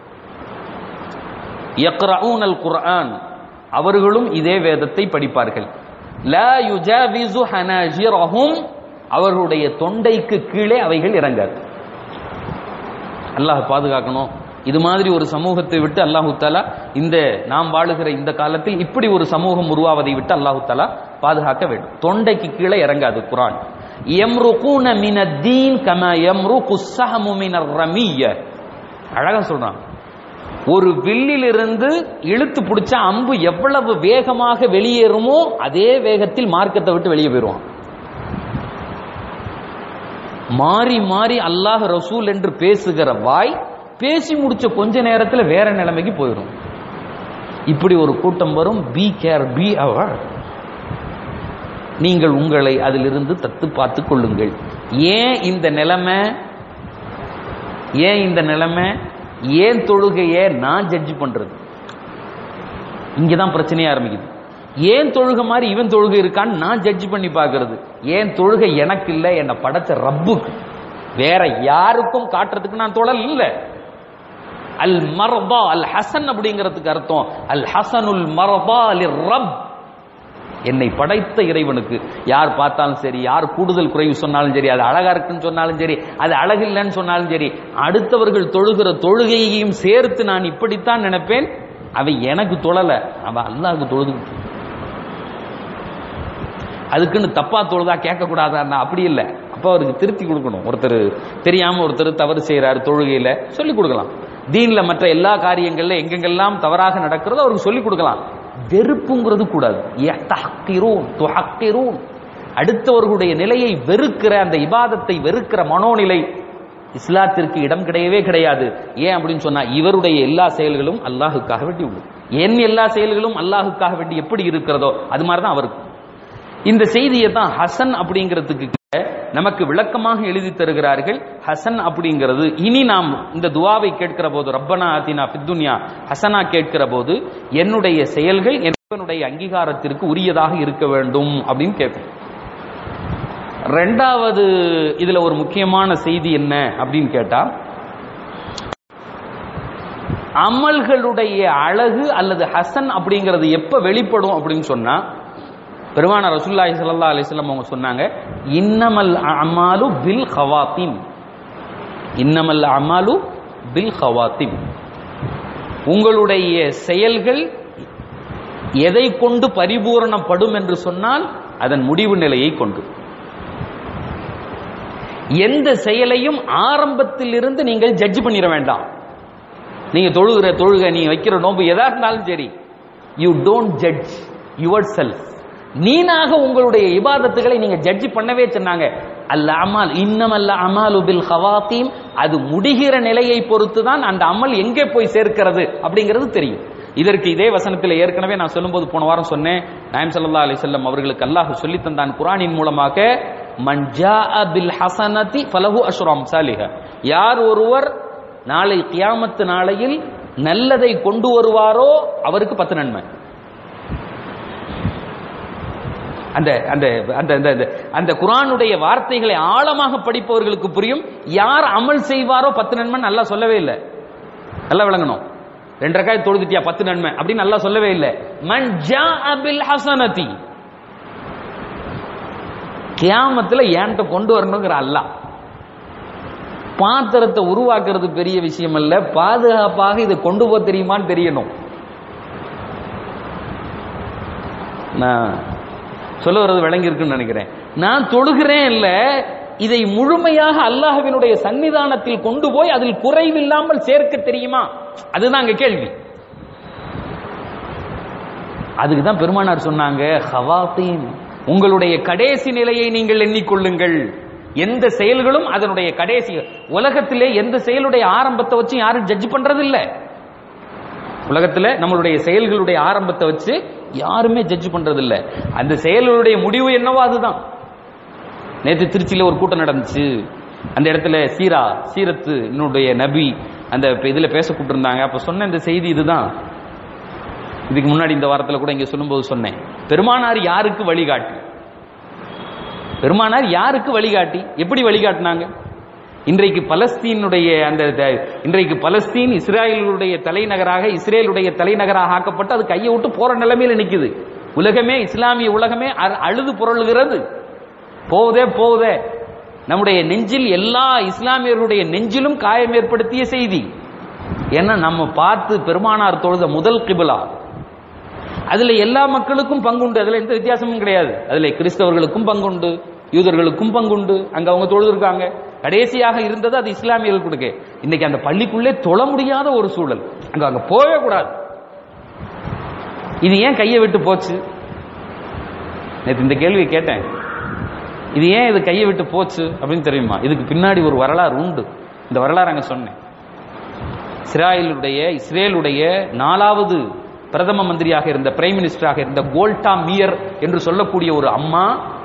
யக்ரஊன் அல் குர்ஆன் அவர்களும் இதே வேதத்தை படிப்பார்கள் லா யுஜாவிசு ஹனாஜிரஹும் அவர்களுடைய தொண்டைக்கு கீழே அவைகள் இறங்காது அல்லாஹ் பாதுகாக்கணும் இது மாதிரி ஒரு சமூகத்தை விட்டு அல்லாஹு தாலா இந்த நாம் வாழுகிற இந்த காலத்தில் இப்படி ஒரு சமூகம் உருவாவதை விட்டு அல்லாஹு தாலா பாதுகாக்க வேண்டும் தொண்டைக்கு கீழே இறங்காது குரான் எம்ருகூன மின தீன் கம எம்ருக்கு ஸஹமு மினர் ரமிய அழகா சொல்றான் ஒரு வில்லிலிருந்து இழுத்து பிடிச்ச அம்பு எவ்வளவு வேகமாக வெளியேறுமோ அதே வேகத்தில் மார்க்கத்தை விட்டு வெளியே போயிடுவான் மாறி மாறி அல்லாஹ் ரசூல் என்று பேசுகிற வாய் பேசி முடிச்ச கொஞ்ச நேரத்துல வேற நிலைமைக்கு போயிடும் இப்படி ஒரு கூட்டம் வரும் பி கேர் பி அவர் நீங்கள் உங்களை அதிலிருந்து தத்து பார்த்து கொள்ளுங்கள் ஏன் இந்த நிலைமை ஏன் இந்த நிலைமை ஏன் தொழுகையை நான் ஜட்ஜ் பண்றது இங்கதான் பிரச்சனையே ஆரம்பிக்குது ஏன் தொழுகை மாதிரி இவன் தொழுகை இருக்கான்னு நான் ஜட்ஜ் பண்ணி பார்க்கிறது ஏன் தொழுகை எனக்கு இல்லை என்னை படைச்ச ரப்புக்கு வேற யாருக்கும் காட்டுறதுக்கு நான் தொழல் இல்லை அல் மரபா அல் ஹசன் அப்படிங்கிறதுக்கு அர்த்தம் அல் ஹசனுல் மரபா அலி ரப் என்னை படைத்த இறைவனுக்கு யார் பார்த்தாலும் சரி யார் கூடுதல் குறைவு சொன்னாலும் சரி அது அழகா இருக்குன்னு சொன்னாலும் சரி அது அழகில்லைன்னு சொன்னாலும் சரி அடுத்தவர்கள் தொழுகிற தொழுகையையும் சேர்த்து நான் இப்படித்தான் நினைப்பேன் அவன் எனக்கு தொழல அவன் அல்லாஹ்வுக்கு தொழுது அதுக்குன்னு தப்பா தொழுதா கேட்க கூடாதா அப்படி இல்லை அப்ப அவருக்கு திருத்தி கொடுக்கணும் ஒருத்தர் தெரியாம ஒருத்தர் தவறு செய்யறாரு தொழுகையில சொல்லி கொடுக்கலாம் தீன்ல மற்ற எல்லா காரியங்கள்ல எங்கெங்கெல்லாம் தவறாக நடக்கிறதோ அவருக்கு சொல்லி கொடுக்கலாம் வெறுப்புங்கிறது கூடாது யத்தஹ்கிரூன், துஹக்கிரூன். அடுத்தவர்களுடைய நிலையை வெறுக்கிற அந்த இபாதத்தை வெறுக்கிற மனோநிலை இஸ்லாத்திற்கு இடம் கிடையவே கிடையாது ஏன் அப்படின்னு சொன்னா இவருடைய எல்லா செயல்களும் அல்லாஹுக்காக வேண்டி உண்டு என் எல்லா செயல்களும் அல்லாஹுக்காக வேண்டி எப்படி இருக்கிறதோ அது மாதிரி தான் அவருக்கு இந்த செய்தியை தான் ஹசன் அப்படிங்கிறதுக்கு கீழே நமக்கு விளக்கமாக எழுதி தருகிறார்கள் ஹசன் அப்படிங்கிறது இனி நாம் இந்த துவாவை கேட்கிற போது ரப்பனா ஆத்தினா ஃபித்துன்யா ஹசனா கேட்கிற போது என்னுடைய செயல்கள் என்னுடைய அங்கீகாரத்திற்கு உரியதாக இருக்க வேண்டும் அப்படின்னு கேட்கும் ரெண்டாவது இதுல ஒரு முக்கியமான செய்தி என்ன அப்படின்னு கேட்டா அமல்களுடைய அழகு அல்லது ஹசன் அப்படிங்கிறது எப்ப வெளிப்படும் அப்படின்னு சொன்னா பெருமான ரசூல்லாஹி ஸல்லல்லாஹு அலைஹி வஸல்லம் அவங்க சொன்னாங்க இன்னமல் அமாலு பில் ஹவாத்திம் இன்னமல் அமாலு பில் ஹவாத்திம் உங்களுடைய செயல்கள் எதை கொண்டு பரிபூரணப்படும் என்று சொன்னால் அதன் முடிவு நிலையை கொண்டு எந்த செயலையும் ஆரம்பத்தில் இருந்து நீங்கள் ஜட்ஜ் பண்ணிட வேண்டாம் நீங்க தொழுகிற தொழுகை நீங்க வைக்கிற நோம்பு எதா இருந்தாலும் சரி you don't judge yourself நீனாக உங்களுடைய இபாதத்துகளை நீங்க ஜட்ஜ் பண்ணவே சொன்னாங்க அல்ல அமால் இன்னம் அல்ல அமாலு பில் ஹவாத்தீம் அது முடிகிற நிலையை பொறுத்து தான் அந்த அமல் எங்கே போய் சேர்க்கிறது அப்படிங்கிறது தெரியும் இதற்கு இதே வசனத்தில் ஏற்கனவே நான் சொல்லும்போது போன வாரம் சொன்னேன் நாயம் சல்லா அலி செல்லம் அவர்களுக்கு அல்லாஹ் சொல்லி தந்தான் குரானின் மூலமாக மன் ஜாஅ பில் ஹசனதி ஃபலஹு அஷ்ரம் சாலிஹ யார் ஒருவர் நாளை கியாமத்து நாளையில் நல்லதை கொண்டு வருவாரோ அவருக்கு பத்து நன்மை அந்த அந்த அந்த அந்த அந்த- அந்த குரானுடைய வார்த்தைகளை ஆழமாக படிப்பவர்களுக்கு புரியும் யார் அமல் செய்வாரோ பத்து நன்மை நல்லா சொல்லவே இல்லை நல்லா விளங்கணும் ரெண்டு ரக்காய் தொழுதுட்டியா பத்து நன்மை அப்படின்னு நல்லா சொல்லவே இல்லை மன் ஜாஅ பில் ஹசனதி கியாமத்துல ஏன்ட்ட கொண்டு வரணுங்கிற அல்லாஹ் பாத்திரத்தை உருவாக்குறது பெரிய விஷயம் அல்ல பாதுகாப்பாக இதை கொண்டு போக தெரியுமான்னு தெரியணும் நான் சொல்ல வர்றது விளங்கி இருக்குன்னு நினைக்கிறேன் நான் தொழுகிறேன் இல்ல இதை முழுமையாக அல்லாஹ்வினுடைய சன்னிதானத்தில் கொண்டு போய் அதில் குறைவில்லாமல் சேர்க்க தெரியுமா அதுதான் அங்க கேள்வி அதுக்கு தான் பெருமானார் சொன்னாங்க ஹவாத்தீம் உங்களுடைய கடைசி நிலையை நீங்கள் எண்ணிக்கொள்ளுங்கள் எந்த செயல்களும் அதனுடைய கடைசி உலகத்திலே எந்த செயலுடைய ஆரம்பத்தை வச்சு யாரும் ஜட்ஜ் பண்றது இல்ல உலகத்துல நம்மளுடைய செயல்களுடைய ஆரம்பத்தை வச்சு யாருமே ஜட்ஜ் பண்றது இல்ல அந்த செயல்களுடைய முடிவு என்னவோ அதுதான் நேற்று திருச்சியில ஒரு கூட்டம் நடந்துச்சு அந்த இடத்துல சீரா சீரத்து என்னுடைய நபி அந்த இப்ப இதுல பேச கூப்பிட்டிருந்தாங்க அப்ப சொன்ன இந்த செய்தி இதுதான் இதுக்கு முன்னாடி இந்த வாரத்துல கூட இங்க சொல்லும்போது சொன்னேன் பெருமானார் யாருக்கு வழிகாட்டி பெருமானார் யாருக்கு வழிகாட்டி எப்படி வழிகாட்டினாங்க இன்றைக்கு பலஸ்தீனுடைய அந்த த- இன்றைக்கு பலஸ்தீன் இஸ்ரேலுடைய தலைநகராக இஸ்ரேலுடைய தலைநகராக ஆக்கப்பட்டு அது கையை விட்டு போற நிலைமையில நிக்குது உலகமே இஸ்லாமிய உலகமே அ- அழுது புரளுகிறது போகுதே போகுதே நம்முடைய நெஞ்சில் எல்லா இஸ்லாமியர்களுடைய நெஞ்சிலும் காயம் ஏற்படுத்திய செய்தி ஏன்னா நம்ம பார்த்து பெருமானார் தொழுத முதல் கிபிலா அதுல எல்லா மக்களுக்கும் பங்குண்டு அதுல எந்த வித்தியாசமும் கிடையாது அதுல கிறிஸ்தவர்களுக்கும் பங்குண்டு யூதர்களுக்கும் பங்குண்டு அங்க அவங்க தொழுதுருக்காங்க கடைசியாக இருந்தது அது இஸ்லாமியர்கள் கொடுக்க இன்னைக்கு அந்த பள்ளிக்குள்ளே தொழ முடியாத ஒரு சூழல் அங்க அங்க போகவே கூடாது இது ஏன் கையை விட்டு போச்சு நேற்று இந்த கேள்வி கேட்டேன் இது ஏன் இது கையை விட்டு போச்சு அப்படின்னு தெரியுமா இதுக்கு பின்னாடி ஒரு வரலாறு உண்டு இந்த வரலாறு அங்க சொன்னேன் இஸ்ராயலுடைய இஸ்ரேலுடைய நாலாவது பிரதம மந்திரியாக இருந்த பிரைம் மினிஸ்டராக இருந்த கோல்டா மியர் என்று சொல்லக்கூடிய ஒரு அம்மா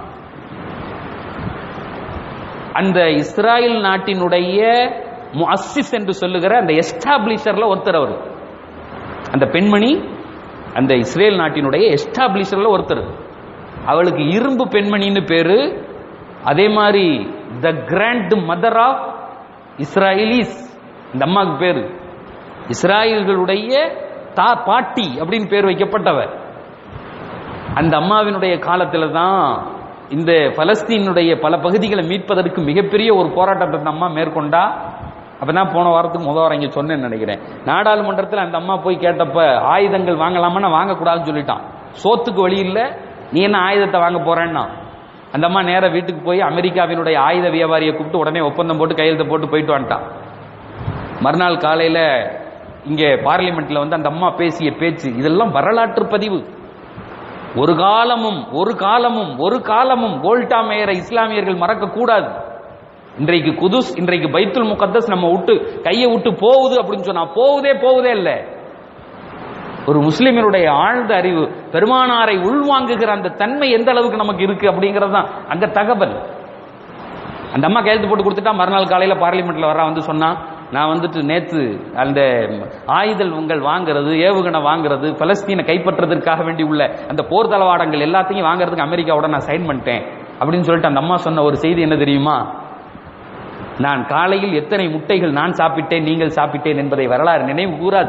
அந்த இஸ்ராயல் நாட்டினுடைய முஅஸ்ஸிஸ் என்று சொல்லுகிற அந்த எஸ்டாப்ளிஷர்ல ஒருத்தர் அவர் அந்த பெண்மணி அந்த இஸ்ரேல் நாட்டினுடைய எஸ்டாப்ளிஷர்ல ஒருத்தர் அவளுக்கு இரும்பு பெண்மணின்னு பேரு அதே மாதிரி the grandmother of Israelis இந்த அம்மாவுக்கு பேரு இஸ்ராயல்களுடைய தா பாட்டி அப்படின்னு பேர் வைக்கப்பட்டவ அந்த அம்மாவினுடைய காலத்துல தான் இந்த பலஸ்தீனுடைய பல பகுதிகளை மீட்பதற்கு மிகப்பெரிய ஒரு போராட்டத்தை அந்த அம்மா மேற்கொண்டா அப்பதான் போன வாரத்துக்கு முதல் வாரம் இங்க சொன்னேன்னு நினைக்கிறேன் நாடாளுமன்றத்தில் அந்த அம்மா போய் கேட்டப்ப ஆயுதங்கள் வாங்கலாமா வாங்கக்கூடாதுன்னு சொல்லிட்டான் சோத்துக்கு வழி இல்ல நீ என்ன ஆயுதத்தை வாங்க போறேன்னா அந்த அம்மா நேரா வீட்டுக்கு போய் அமெரிக்காவினுடைய ஆயுத வியாபாரியை கூப்பிட்டு உடனே ஒப்பந்தம் போட்டு கையெழுத்து போட்டு போயிட்டு வந்துட்டான் மறுநாள் காலையில இங்க பார்லிமெண்ட்ல வந்து அந்த அம்மா பேசிய பேச்சு இதெல்லாம் வரலாற்று பதிவு ஒரு காலமும் ஒரு காலமும் ஒரு காலமும் கோல்டா மேயரை இஸ்லாமியர்கள் மறக்க கூடாது இன்றைக்கு குதுஸ் இன்றைக்கு பைத்துல் முகத்தஸ் நம்ம விட்டு கையை விட்டு போகுது அப்படின்னு சொன்னா போகுதே போகுதே இல்ல ஒரு முஸ்லிமினுடைய ஆழ்ந்த அறிவு பெருமானாரை உள்வாங்குகிற அந்த தன்மை எந்த அளவுக்கு நமக்கு இருக்கு அப்படிங்கிறது தான் அங்க தகவல் அந்த அம்மா கையெழுத்து போட்டு கொடுத்துட்டா மறுநாள் காலையில பார்லிமெண்ட்ல வர வந்து சொன்னா நான் வந்துட்டு நேத்து அந்த ஆயுதல் உங்கள் வாங்குறது ஏவுகணை வாங்குறது பலஸ்தீனை கைப்பற்றுறதுக்காக வேண்டி உள்ள அந்த போர் தளவாடங்கள் எல்லாத்தையும் வாங்குறதுக்கு அமெரிக்காவோட நான் சைன் பண்ணிட்டேன் அப்படின்னு சொல்லிட்டு அந்த அம்மா சொன்ன ஒரு செய்தி என்ன தெரியுமா நான் காலையில் எத்தனை முட்டைகள் நான் சாப்பிட்டேன் நீங்கள் சாப்பிட்டேன் என்பதை வரலாறு நினைவு கூறாது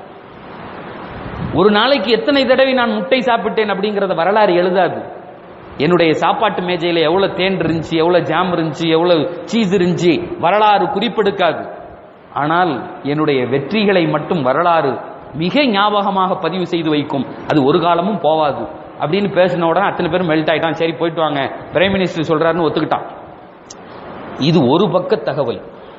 ஒரு நாளைக்கு எத்தனை தடவை நான் முட்டை சாப்பிட்டேன் அப்படிங்கறத வரலாறு எழுதாது என்னுடைய சாப்பாட்டு மேஜையில எவ்வளவு தேன் இருந்துச்சு எவ்வளவு ஜாம் இருந்துச்சு எவ்வளவு சீஸ் இருந்துச்சு வரலாறு குறிப்பெடுக்காது ஆனால் என்னுடைய வெற்றிகளை மட்டும் வரலாறு மிக ஞாபகமாக பதிவு செய்து வைக்கும் அது ஒரு காலமும் போவாது அப்படின்னு பேசின உடனே அத்தனை பேரும் மெல்ட் ஆயிட்டான் சரி போயிட்டு வாங்க பிரைம் மினிஸ்டர் சொல்றாருன்னு ஒத்துக்கிட்டான் இது ஒரு பக்க தகவல்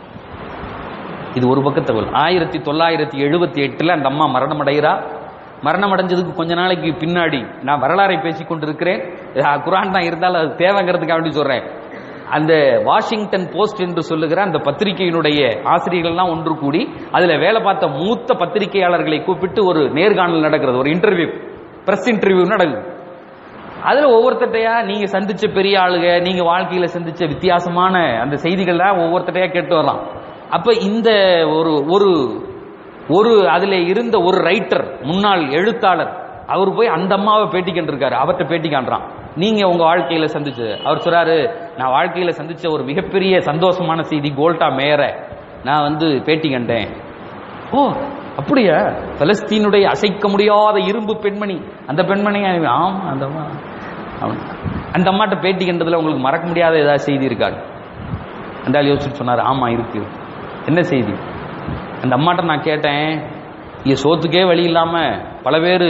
இது ஒரு பக்க தகவல் ஆயிரத்தி தொள்ளாயிரத்தி எழுபத்தி எட்டுல அந்த அம்மா மரணம் அடைகிறா மரணம் அடைஞ்சதுக்கு கொஞ்ச நாளைக்கு பின்னாடி நான் வரலாறை பேசிக் கொண்டிருக்கிறேன் அஹ் குரான் தான் இருந்தாலும் அது தேவைங்கிறதுக்காக வேண்டி சொல்றேன் அந்த வாஷிங்டன் போஸ்ட் என்று சொல்லுகிற அந்த பத்திரிகையினுடைய ஆசிரியர்கள்லாம் ஒன்று கூடி அதுல வேலை பார்த்த மூத்த பத்திரிகையாளர்களை கூப்பிட்டு ஒரு நேர்காணல் நடக்கிறது ஒரு இன்டர்வியூ பிரஸ் இன்டர்வியூ நடக்குது அதுல ஒவ்வொருத்தட்டையா நீங்க சந்திச்ச பெரிய ஆளுங்க நீங்க வாழ்க்கையில சந்திச்ச வித்தியாசமான அந்த செய்திகள்லாம் ஒவ்வொருத்தட்டையா கேட்டு வரலாம் அப்ப இந்த ஒரு ஒரு ஒரு அதுல இருந்த ஒரு ரைட்டர் முன்னாள் எழுத்தாளர் அவர் போய் அந்த அம்மாவை பேட்டி கண்டிருக்காரு அவர்கிட்ட பேட்டி காண்றான் நீங்க உங்க வாழ்க்கையில சந்திச்சு அவர் சொல்றாரு நான் வாழ்க்கையில சந்திச்ச ஒரு மிகப்பெரிய சந்தோஷமான செய்தி கோல்டா மேயர நான் வந்து பேட்டி கண்டேன் ஓ அப்படியா பலஸ்தீனுடைய அசைக்க முடியாத இரும்பு பெண்மணி அந்த பெண்மணி ஆமா அந்த அம்மா அவன். அந்த அம்மாட்ட பேட்டி கண்டதுல உங்களுக்கு மறக்க முடியாத ஏதாவது செய்தி இருக்காது அந்த ஆள் யோசிச்சுட்டு சொன்னார் ஆமா இருக்கு என்ன செய்தி அந்த அம்மாட்ட நான் கேட்டேன் இங்க சோத்துக்கே வழி இல்லாம பல பேர்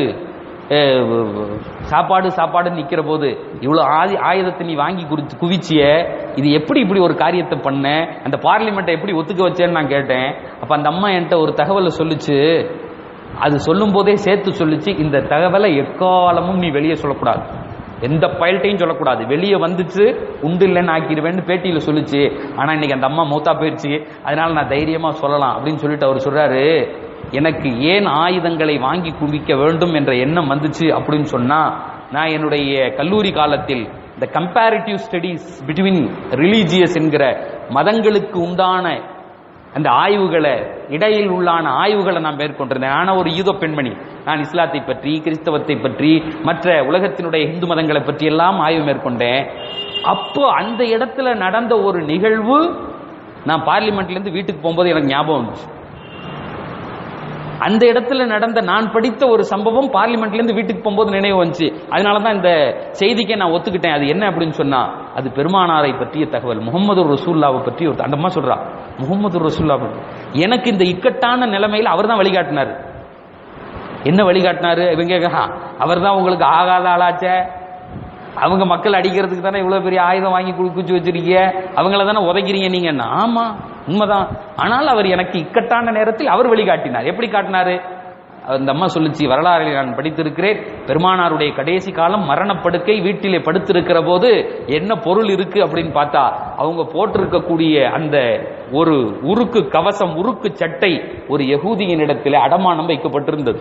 சாப்பாடு சாப்பாடு நிக்கிற போது இவ்வளவு ஆதி ஆயுதத்தை நீ வாங்கி குறிச்சு குவிச்சிய இது எப்படி இப்படி ஒரு காரியத்தை பண்ண அந்த பார்லிமெண்ட்டை எப்படி ஒத்துக்க வச்சேன்னு நான் கேட்டேன் அப்ப அந்த அம்மா என்கிட்ட ஒரு தகவலை சொல்லுச்சு அது சொல்லும் போதே சேர்த்து சொல்லுச்சு இந்த தகவலை எக்காலமும் நீ வெளியே சொல்லக்கூடாது எந்த பயல்ட்டையும் சொல்லக்கூடாது வெளியே வந்துச்சு உண்டு இல்லைன்னு ஆக்கிடுவேன்னு பேட்டியில சொல்லுச்சு ஆனா இன்னைக்கு அந்த அம்மா மூத்தா போயிடுச்சு அதனால நான் தைரியமா சொல்லலாம் அப்படின்னு சொல்லிட்டு அவர் சொல்றாரு எனக்கு ஏன் ஆயுதங்களை வாங்கி குவிக்க வேண்டும் என்ற எண்ணம் வந்துச்சு அப்படின்னு சொன்னா நான் என்னுடைய கல்லூரி காலத்தில் இந்த கம்பேரிட்டிவ் ஸ்டடீஸ் பிட்வீன் ரிலீஜியஸ் என்கிற மதங்களுக்கு உண்டான அந்த ஆய்வுகளை இடையில் உள்ளான ஆய்வுகளை நான் மேற்கொண்டிருந்தேன் நான் ஒரு யூத பெண்மணி நான் இஸ்லாத்தை பற்றி கிறிஸ்தவத்தை பற்றி மற்ற உலகத்தினுடைய இந்து மதங்களை பற்றி எல்லாம் ஆய்வு மேற்கொண்டேன் அப்போ அந்த இடத்துல நடந்த ஒரு நிகழ்வு நான் பார்லிமெண்ட்ல இருந்து வீட்டுக்கு போகும்போது எனக்கு ஞாபகம் வந்துச்சு அந்த இடத்துல நடந்த நான் படித்த ஒரு சம்பவம் பார்லிமெண்ட்ல இருந்து வீட்டுக்கு போகும்போது நினைவு வந்துச்சு அதனால தான் இந்த செய்திக்கே நான் ஒத்துக்கிட்டேன் அது என்ன அப்படின்னு சொன்னா அது பெருமானாரை பற்றிய தகவல் முகமது ரசூல்லாவை பற்றி ஒரு அந்த அம்மா சொல்றா முகமது ரசூல்லா பற்றி எனக்கு இந்த இக்கட்டான நிலைமையில் அவர் தான் வழிகாட்டினார் என்ன வழிகாட்டினாரு இவங்க அவர் தான் உங்களுக்கு ஆகாத ஆளாச்சே அவங்க மக்கள் அடிக்கிறதுக்கு தானே இவ்வளவு பெரிய ஆயுதம் வாங்கி குளிச்சு வச்சிருக்கீங்க அவங்கள தானே உதைக்கிறீங்க நீங்க ஆமா உண்மைதான் ஆனால் அவர் எனக்கு இக்கட்டான நேரத்தில் அவர் வழிகாட்டினார் எப்படி காட்டினாரு அந்த அம்மா சொல்லுச்சு வரலாறு நான் படித்திருக்கிறேன் பெருமானாருடைய கடைசி காலம் மரணப்படுக்கை வீட்டிலே படுத்திருக்கிற போது என்ன பொருள் இருக்கு அப்படின்னு பார்த்தா அவங்க போட்டிருக்கக்கூடிய அந்த ஒரு உருக்கு கவசம் உருக்கு சட்டை ஒரு யகூதியின் இடத்திலே அடமானம் வைக்கப்பட்டிருந்தது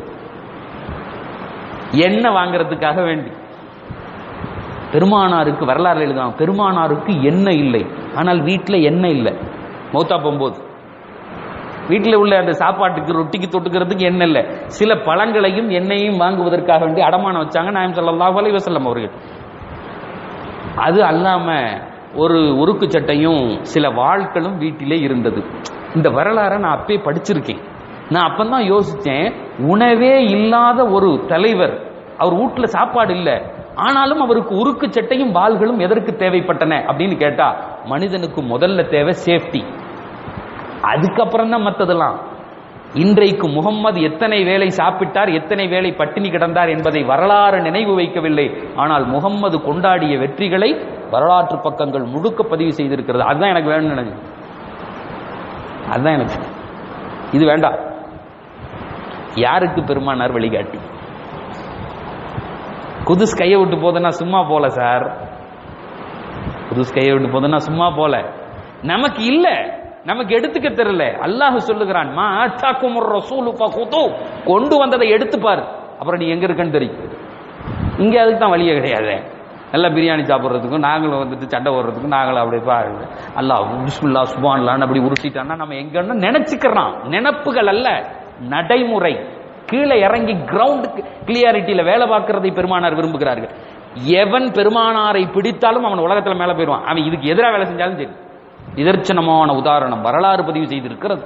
எண்ணெய் வாங்குறதுக்காக வேண்டி பெருமானாருக்கு வரலாறு எழுதுவாங்க பெருமானாருக்கு எண்ணெய் இல்லை ஆனால் வீட்டில் எண்ணெய் இல்லை மௌத்தா போகும்போது வீட்டில் உள்ள அந்த சாப்பாட்டுக்கு ரொட்டிக்கு தொட்டுக்கிறதுக்கு எண்ணெய் இல்லை சில பழங்களையும் எண்ணெயையும் வாங்குவதற்காக வேண்டி அடமானம் வச்சாங்க நாயம் ஸல்லல்லாஹு அலைஹி வஸல்லம் அவர்கள் அது அல்லாம ஒரு உருக்கு சட்டையும் சில வாள்களும் வீட்டிலே இருந்தது இந்த வரலாறை நான் அப்பே படிச்சிருக்கேன் நான் அப்பதான் யோசிச்சேன் உணவே இல்லாத ஒரு தலைவர் அவர் வீட்டுல சாப்பாடு இல்லை ஆனாலும் அவருக்கு உருக்கு சட்டையும் வாள்களும் எதற்கு தேவைப்பட்டன அப்படின்னு கேட்டா மனிதனுக்கு முதல்ல தேவை சேஃப்டி அதுக்கப்புறம் தான் மற்றதெல்லாம் இன்றைக்கு முகம்மது எத்தனை வேளை சாப்பிட்டார் எத்தனை வேளை பட்டினி கிடந்தார் என்பதை வரலாறு நினைவு வைக்கவில்லை ஆனால் முகம்மது கொண்டாடிய வெற்றிகளை வரலாற்று பக்கங்கள் முழுக்க பதிவு செய்திருக்கிறது அதுதான் எனக்கு வேணும்னு நினைச்சு அதுதான் எனக்கு இது வேண்டாம் யாருக்கு பெருமானார் வழிகாட்டி குதுஸ் கையை விட்டு போதுன்னா சும்மா போல சார் குதுஸ் கையை விட்டு போதுன்னா சும்மா போல நமக்கு இல்ல நமக்கு எடுத்துக்க தெரியல அல்லாஹ் சொல்லுகிறான் மா ஆத்தாக்கும் ரசூலு ஃபகுது கொண்டு வந்ததை எடுத்து பாரு அப்புறம் நீ எங்க இருக்கன்னு தெரியும் இங்க அதுக்கு தான் வழியே கிடையாது நல்லா பிரியாணி சாப்பிட்றதுக்கும் நாங்களும் வந்துட்டு சண்டை ஓடுறதுக்கும் நாங்களும் அப்படி பாருங்க அல்லாஹ் பிஸ்மில்லா சுபான்லான்னு அப்படி உருட்டிட்டான்னா நம்ம எங்கன்னா நினைச்சுக்கிறோம் நினப்புகள் அல்ல நடைமுறை கீழே இறங்கி கிரவுண்ட் கிளியாரிட்டியில வேலை பார்க்கறதை பெருமானார் விரும்புகிறார்கள் எவன் பெருமானாரை பிடித்தாலும் அவன் உலகத்துல மேல போயிடுவான் அவன் இதுக்கு எதிராக வேலை செஞ்சாலும் சரி நிதர்சனமான உதாரணம் வரலாறு பதிவு செய்திருக்கிறது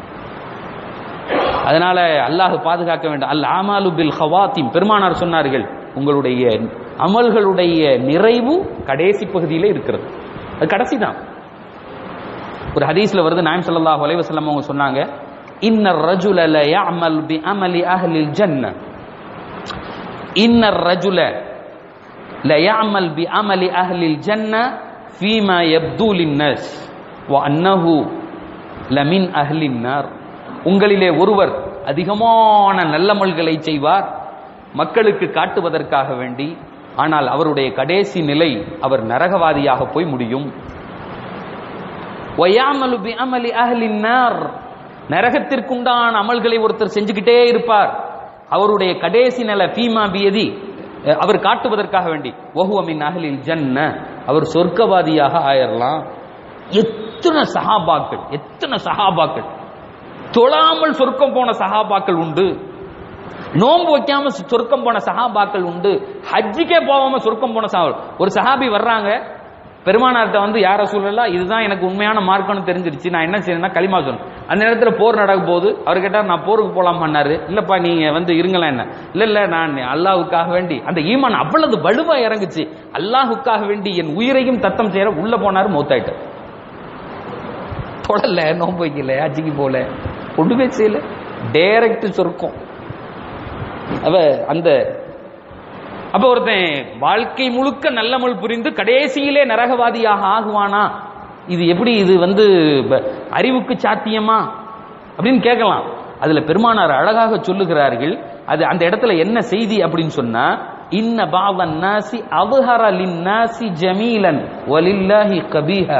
அதனால அல்லாஹ் பாதுகாக்க வேண்டும் அல் ஆமாலு பில் ஹவாத்திம் பெருமானார் சொன்னார்கள் உங்களுடைய அமல்களுடைய நிறைவு கடைசி பகுதியில இருக்கிறது அது கடைசி தான் ஒரு ஹதீஸ்ல வருது நாயம் ஸல்லல்லாஹு அலைஹி வஸல்லம் அவங்க சொன்னாங்க இன்ன ரஜுல ல யஅமல் பி அமலி அஹ்லில் ஜன்ன இன்ன ரஜுல ல யஅமல் பி அமலி அஹ்லில் ஜன்ன ஃபீமா யப்து லின்னஸ் வ அன்னஹு லமின் அஹ்லின் நார் உங்களிலே ஒருவர் அதிகமான நல்லமல்களை செய்வார் மக்களுக்கு காட்டுவதற்காக வேண்டி ஆனால் அவருடைய கடைசி நிலை அவர் நரகவாதியாக போய் முடியும் வயாமலு பி அமலி அஹ்லின் நார் நரகத்திற்குண்டான அமல்களை ஒருத்தர் செஞ்சுக்கிட்டே இருப்பார் அவருடைய கடைசி நிலை ஃபீமா பியதி அவர் காட்டுவதற்காக வேண்டி ஒஹுவ மின் அஹ்லில் ஜன்ன அவர் சொர்க்கவாதியாக ஆயிரலாம் எத்தனை சஹாபாக்கள் எத்தனை சஹாபாக்கள் தொழாமல் சொர்க்கம் போன சஹாபாக்கள் உண்டு நோன்பு வைக்காம சொர்க்கம் போன சஹாபாக்கள் உண்டு ஹஜ்ஜிக்கே போகாம சொர்க்கம் போன சஹா ஒரு சஹாபி வர்றாங்க பெருமானார்ட்ட வந்து யார சூழலாம் இதுதான் எனக்கு உண்மையான மார்க்கம்னு தெரிஞ்சிருச்சு நான் என்ன செய்யணும்னா களிமா சொல்லணும் அந்த நேரத்துல போர் நடக்கும் போது அவர் கேட்டார் நான் போருக்கு போலாம் பண்ணாரு இல்லப்பா நீங்க வந்து இருங்களேன் என்ன இல்ல இல்ல நான் அல்லாஹுக்காக வேண்டி அந்த ஈமான் அவ்வளவு வலுவா இறங்குச்சு அல்லாஹுக்காக வேண்டி என் உயிரையும் தத்தம் செய்யற உள்ள போனாரு மௌத்தாயிட்டார் தொடல நோன்பு வைக்கல அஜிக்கு போல ஒண்ணுமே செய்யல டைரக்ட் சொர்க்கம் அவ அந்த அப்ப ஒருத்தன் வாழ்க்கை முழுக்க நல்லமல் புரிந்து கடைசியிலே நரகவாதியாக ஆகுவானா இது எப்படி இது வந்து ப- அறிவுக்கு சாத்தியமா அப்படின்னு கேட்கலாம் அதுல பெருமானார் அழகாக சொல்லுகிறார்கள் அது அந்த இடத்துல என்ன செய்தி அப்படின்னு சொன்னா இன்ன பாவன் நாசி அவுஹர லின் நாசி ஜமீலன் வலில்லாஹி கபீஹா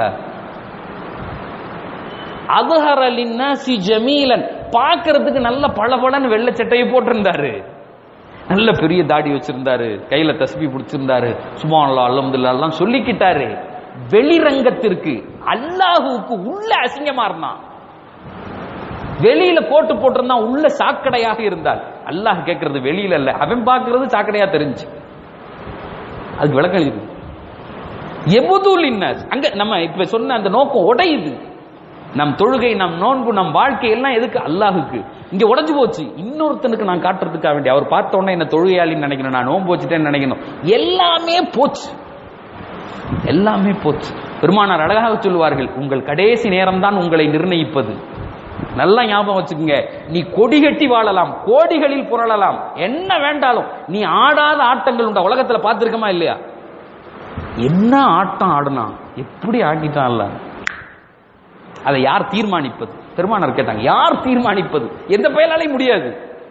அபஹர லின்னாசி ஜமீலன் பார்க்கிறதுக்கு நல்ல பளபளன்னு வெள்ளை சட்டையை போட்டிருந்தாரு நல்ல பெரிய தாடி வச்சிருந்தாரு கையில தஸ்பி பிடிச்சிருந்தாரு சுபான்லா அல்ஹம்துலில்லாஹ் எல்லாம் சொல்லிக்கிட்டாரு வெளிரங்கத்திற்கு அல்லாஹுவுக்கு உள்ள அசிங்கமா இருந்தான் வெளியில கோட்டு போட்டிருந்தான் உள்ள சாக்கடையாக இருந்தால் அல்லாஹ் கேட்கறது வெளியில இல்ல அவன் பார்க்கிறது சாக்கடையா தெரிஞ்சு அதுக்கு விளக்கம் இருக்கு எபுதுல் இன்னாஸ் அங்க நம்ம இப்ப சொன்ன அந்த நோக்கம் உடையுது நம் தொழுகை நம் நோன்பு நம் வாழ்க்கை எல்லாம் எதுக்கு அல்லாஹுக்கு இங்க உடைஞ்சு போச்சு இன்னொருத்தனுக்கு நான் காட்டுறதுக்காக வேண்டி அவர் பார்த்த உடனே என்ன தொழுகையாளின்னு நினைக்கணும் நான் நோன்பு வச்சுட்டேன்னு நினைக்கணும் எல்லாமே போச்சு எல்லாமே போச்சு பெருமானார் அழகாக சொல்லுவார்கள் உங்கள் கடைசி நேரம்தான் உங்களை நிர்ணயிப்பது நல்லா ஞாபகம் வச்சுக்கோங்க நீ கொடி கட்டி வாழலாம் கோடிகளில் புரளலாம் என்ன வேண்டாலும் நீ ஆடாத ஆட்டங்கள் உண்டா உலகத்துல பார்த்திருக்கமா இல்லையா என்ன ஆட்டம் ஆடுனா எப்படி ஆடிட்டான்ல அதை யார் தீர்மானிப்பது பெருமானார் கேட்டாங்க யார் தீர்மானிப்பது எந்த பயனாலே முடியாது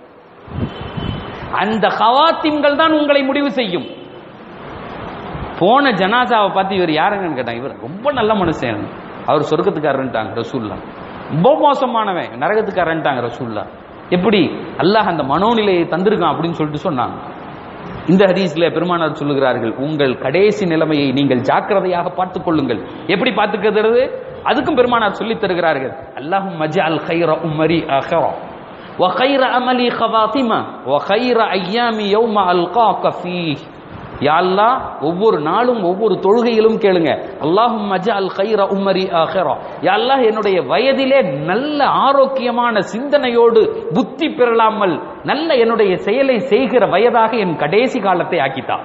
அந்த ஹவாத்தின்கள் தான் உங்களை முடிவு செய்யும் போன ஜனாசாவை பார்த்து இவர் யாருங்கன்னு கேட்டாங்க இவர் ரொம்ப நல்ல மனுஷன் அவர் சொர்க்கத்துக்காரன்ட்டாங்க ரசூல்லா ரொம்ப மோசமானவன் நரகத்துக்காரன்ட்டாங்க ரசூல்லா எப்படி அல்லாஹ் அந்த மனோநிலையை தந்திருக்கான் அப்படின்னு சொல்லிட்டு சொன்னாங்க இந்த ஹதீஸ்ல பெருமானார் சொல்லுகிறார்கள் உங்கள் கடைசி நிலைமையை நீங்கள் ஜாக்கிரதையாக பார்த்துக் கொள்ளுங்கள் எப்படி பார்த்துக்கிறது அதுக்கும் பெருமானார் சொல்லித் தருகிறார்கள் அல்லாஹும் மஜால் கைர உம்மரி அஹரா وخير عملي خواتمة وخير أيام يوم ألقاك فيه யா அல்லாஹ் ஒவ்வொரு நாளும் ஒவ்வொரு தொழுகையிலும் கேளுங்க அல்லாஹும் மஜால் கைர உமரி ஆஹிரா யா அல்லாஹ் என்னுடைய வயதிலே நல்ல ஆரோக்கியமான சிந்தனையோடு புத்தி பெறலாமல் நல்ல என்னுடைய செயலை செய்கிற வயதாக என் கடைசி காலத்தை ஆக்கித்தா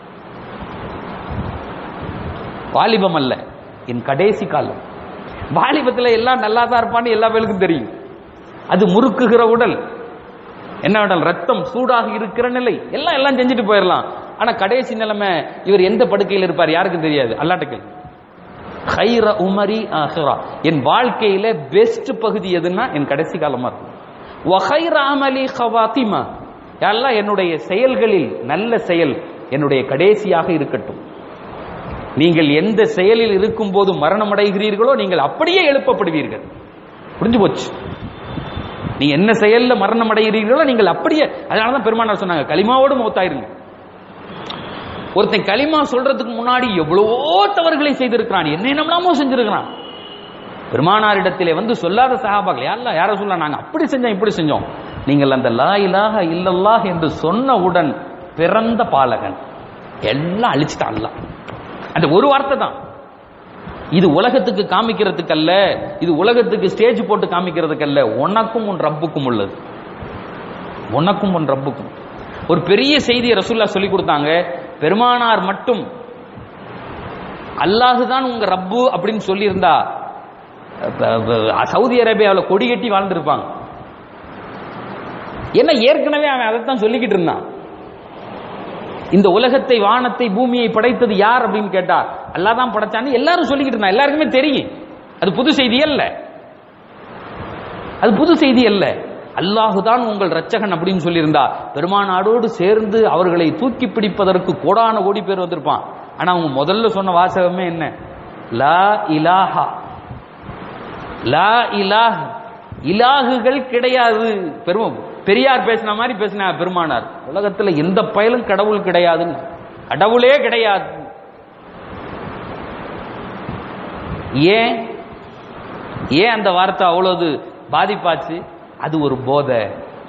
வாலிபம் அல்ல என் கடைசி காலம் வாலிபத்துல எல்லாம் நல்லா தான் இருப்பான்னு எல்லா பேருக்கும் தெரியும் அது முறுக்குகிற உடல் என்ன உடல் ரத்தம் சூடாக இருக்கிற நிலை எல்லாம் எல்லாம் செஞ்சுட்டு போயிடலாம் ஆனா கடைசி நிலைமை இவர் எந்த படுக்கையில் இருப்பார் யாருக்கும் தெரியாது அல்லாட்டுக்கு ஹைர உமரி ஆஹிரா என் வாழ்க்கையில பெஸ்ட் பகுதி எதுன்னா என் கடைசி காலமா இருக்கும் வஹைர அமலி ஹவாத்திமா எல்லாம் என்னுடைய செயல்களில் நல்ல செயல் என்னுடைய கடைசியாக இருக்கட்டும் நீங்கள் எந்த செயலில் இருக்கும் போது மரணம் அடைகிறீர்களோ நீங்கள் அப்படியே எழுப்பப்படுவீர்கள் புரிஞ்சு போச்சு நீங்க என்ன செயல்ல மரணம் அடைகிறீர்களோ நீங்கள் அப்படியே அதனாலதான் பெருமானார் சொன்னாங்க களிமாவோடு மௌத்தாயிருங்க ஒருத்தன் களிமா சொல்றதுக்கு முன்னாடி எவ்வளவோ தவறுகளை செய்திருக்கிறான் என்ன என்னமோ செஞ்சிருக்கிறான் பெருமானாரிடத்திலே வந்து சொல்லாத சகாபாக்கள் யாரா யார சொல்ல நாங்க அப்படி செஞ்சோம் இப்படி செஞ்சோம் நீங்கள் அந்த லா இலாஹ இல்லல்லாஹ் என்று சொன்னவுடன் பிறந்த பாலகன் எல்லாம் அழிச்சிட்டான் அல்லாஹ் அந்த ஒரு வார்த்தை தான் இது உலகத்துக்கு காமிக்கிறதுக்கு அல்ல இது உலகத்துக்கு ஸ்டேஜ் போட்டு காமிக்கிறதுக்கு அல்ல உனக்கும் உன் ரப்புக்கும் உள்ளது உனக்கும் உன் ரப்புக்கும் ஒரு பெரிய செய்தியை ரசூல்லா சொல்லி கொடுத்தாங்க பெருமானார் மட்டும் அல்லாஹுதான் உங்க ரப்பு அப்படின்னு சொல்லியிருந்தா சவுதி அரேபியாவில் கொடி கட்டி வாழ்ந்திருப்பாங்க ஏன்னா ஏற்கனவே அவன் அதைத்தான் சொல்லிக்கிட்டு இருந்தான் இந்த உலகத்தை வானத்தை பூமியை படைத்தது யார் அப்படின்னு கேட்டா அல்லாஹ் தான் படைச்சான்னு எல்லாரும் சொல்லிக்கிட்டு இருந்தா எல்லாருக்குமே தெரியும் அது புது செய்தி அல்ல அது புது செய்தி அல்ல அல்லாஹு தான் உங்கள் ரச்சகன் அப்படின்னு சொல்லியிருந்தா பெருமானாடோடு சேர்ந்து அவர்களை தூக்கி பிடிப்பதற்கு கோடான கோடி பேர் வந்திருப்பான் ஆனா அவங்க முதல்ல சொன்ன வாசகமே என்ன லா இலாஹா லா இலாஹ் இலாகுகள் கிடையாது பெரும் பெரியார் பேசின மாதிரி பேசின பெருமானார் உலகத்துல எந்த பயலும் கடவுள் கிடையாதுன்னு கடவுளே கிடையாது ஏன் ஏன் அந்த வார்த்தை அவ்வளவு பாதிப்பாச்சு அது ஒரு போதை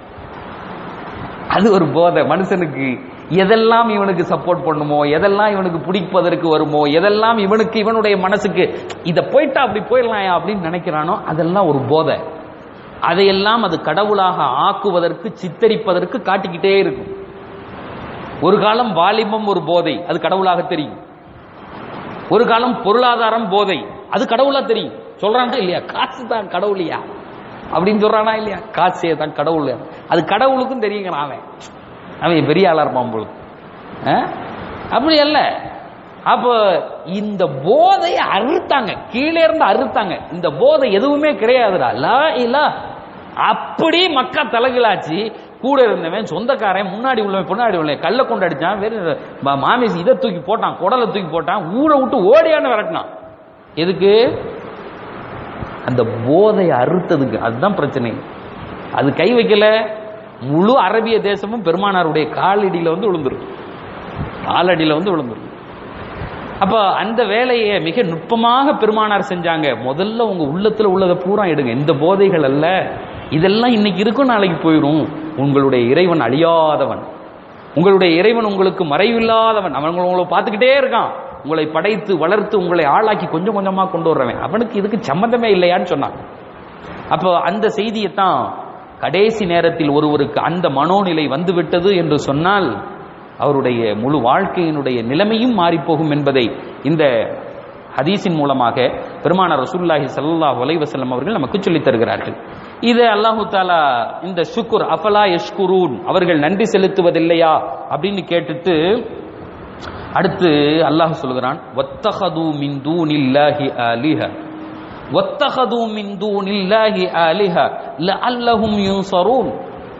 அது ஒரு போதை மனுஷனுக்கு எதெல்லாம் இவனுக்கு சப்போர்ட் பண்ணுமோ எதெல்லாம் இவனுக்கு பிடிப்பதற்கு வருமோ எதெல்லாம் இவனுக்கு இவனுடைய மனசுக்கு இதை போயிட்டா அப்படி போயிடலாம் அப்படின்னு நினைக்கிறானோ அதெல்லாம் ஒரு போதை அதையெல்லாம் அது கடவுளாக ஆக்குவதற்கு சித்தரிப்பதற்கு காட்டிக்கிட்டே இருக்கும் ஒரு காலம் வாலிபம் ஒரு போதை அது கடவுளாக தெரியும் ஒரு காலம் பொருளாதாரம் போதை அது கடவுளா தெரியும் சொல்றானா இல்லையா காசு தான் கடவுளியா அப்படின்னு சொல்றானா இல்லையா காசே தான் கடவுள் அது கடவுளுக்கும் தெரியுங்கிறான் அவன் அவன் பெரிய ஆளா இருப்பான் போல அப்படி அல்ல அப்போ இந்த போதையை அறுத்தாங்க கீழே இருந்து அறுத்தாங்க இந்த போதை எதுவுமே கிடையாதுடா லா இல்ல அப்படி மக்கா தலைகளாச்சு கூட இருந்தவன் சொந்தக்காரன் முன்னாடி உள்ளவன் பின்னாடி உள்ளவன் கல்ல கொண்டு அடிச்சான் வேறு மாமிஸ் இதை தூக்கி போட்டான் குடலை தூக்கி போட்டான் ஊரை விட்டு ஓடியான்னு விரட்டினான் எதுக்கு அந்த போதையை அறுத்ததுக்கு அதுதான் பிரச்சனை அது கை வைக்கல முழு அரபிய தேசமும் பெருமானாருடைய காலடியில் வந்து விழுந்துரும் காலடியில் வந்து விழுந்துரும் அப்போ அந்த வேலையை மிக நுட்பமாக பெருமானார் செஞ்சாங்க முதல்ல உங்க உள்ளத்துல உள்ளதை பூரா எடுங்க இந்த போதைகள் அல்ல இதெல்லாம் இன்னைக்கு இருக்கும் நாளைக்கு போயிடும் உங்களுடைய இறைவன் அழியாதவன் உங்களுடைய இறைவன் உங்களுக்கு மறைவில்லாதவன் அவன் உங்களை பார்த்துக்கிட்டே இருக்கான் உங்களை படைத்து வளர்த்து உங்களை ஆளாக்கி கொஞ்சம் கொஞ்சமா கொண்டு வர்றவன் அவனுக்கு இதுக்கு சம்பந்தமே இல்லையான்னு சொன்னான் அப்போ அந்த செய்தியைத்தான் கடைசி நேரத்தில் ஒருவருக்கு அந்த மனோநிலை வந்துவிட்டது என்று சொன்னால் அவருடைய முழு வாழ்க்கையினுடைய நிலைமையும் மாறிப்போகும் என்பதை இந்த ஹதீஸின் மூலமாக பெருமானார் ரசூலுல்லாஹி ஸல்லல்லாஹு அலைஹி வஸல்லம் அவர்கள் நமக்கு சொல்லித் தருகிறார்கள் இது அல்லாஹு தாலா இந்த ஷுக்குர் அஃபலா யஷ்குரூன் அவர்கள் நன்றி செலுத்துவதில்லையா அப்படின்னு கேட்டுட்டு அடுத்து அல்லாஹ் சொல்கிறான் வத்தஹது மின் தூனில்லாஹி ஆலிஹ வத்தஹது மின் தூனில்லாஹி ஆலிஹ லஅல்லஹும் யுன்சரூன்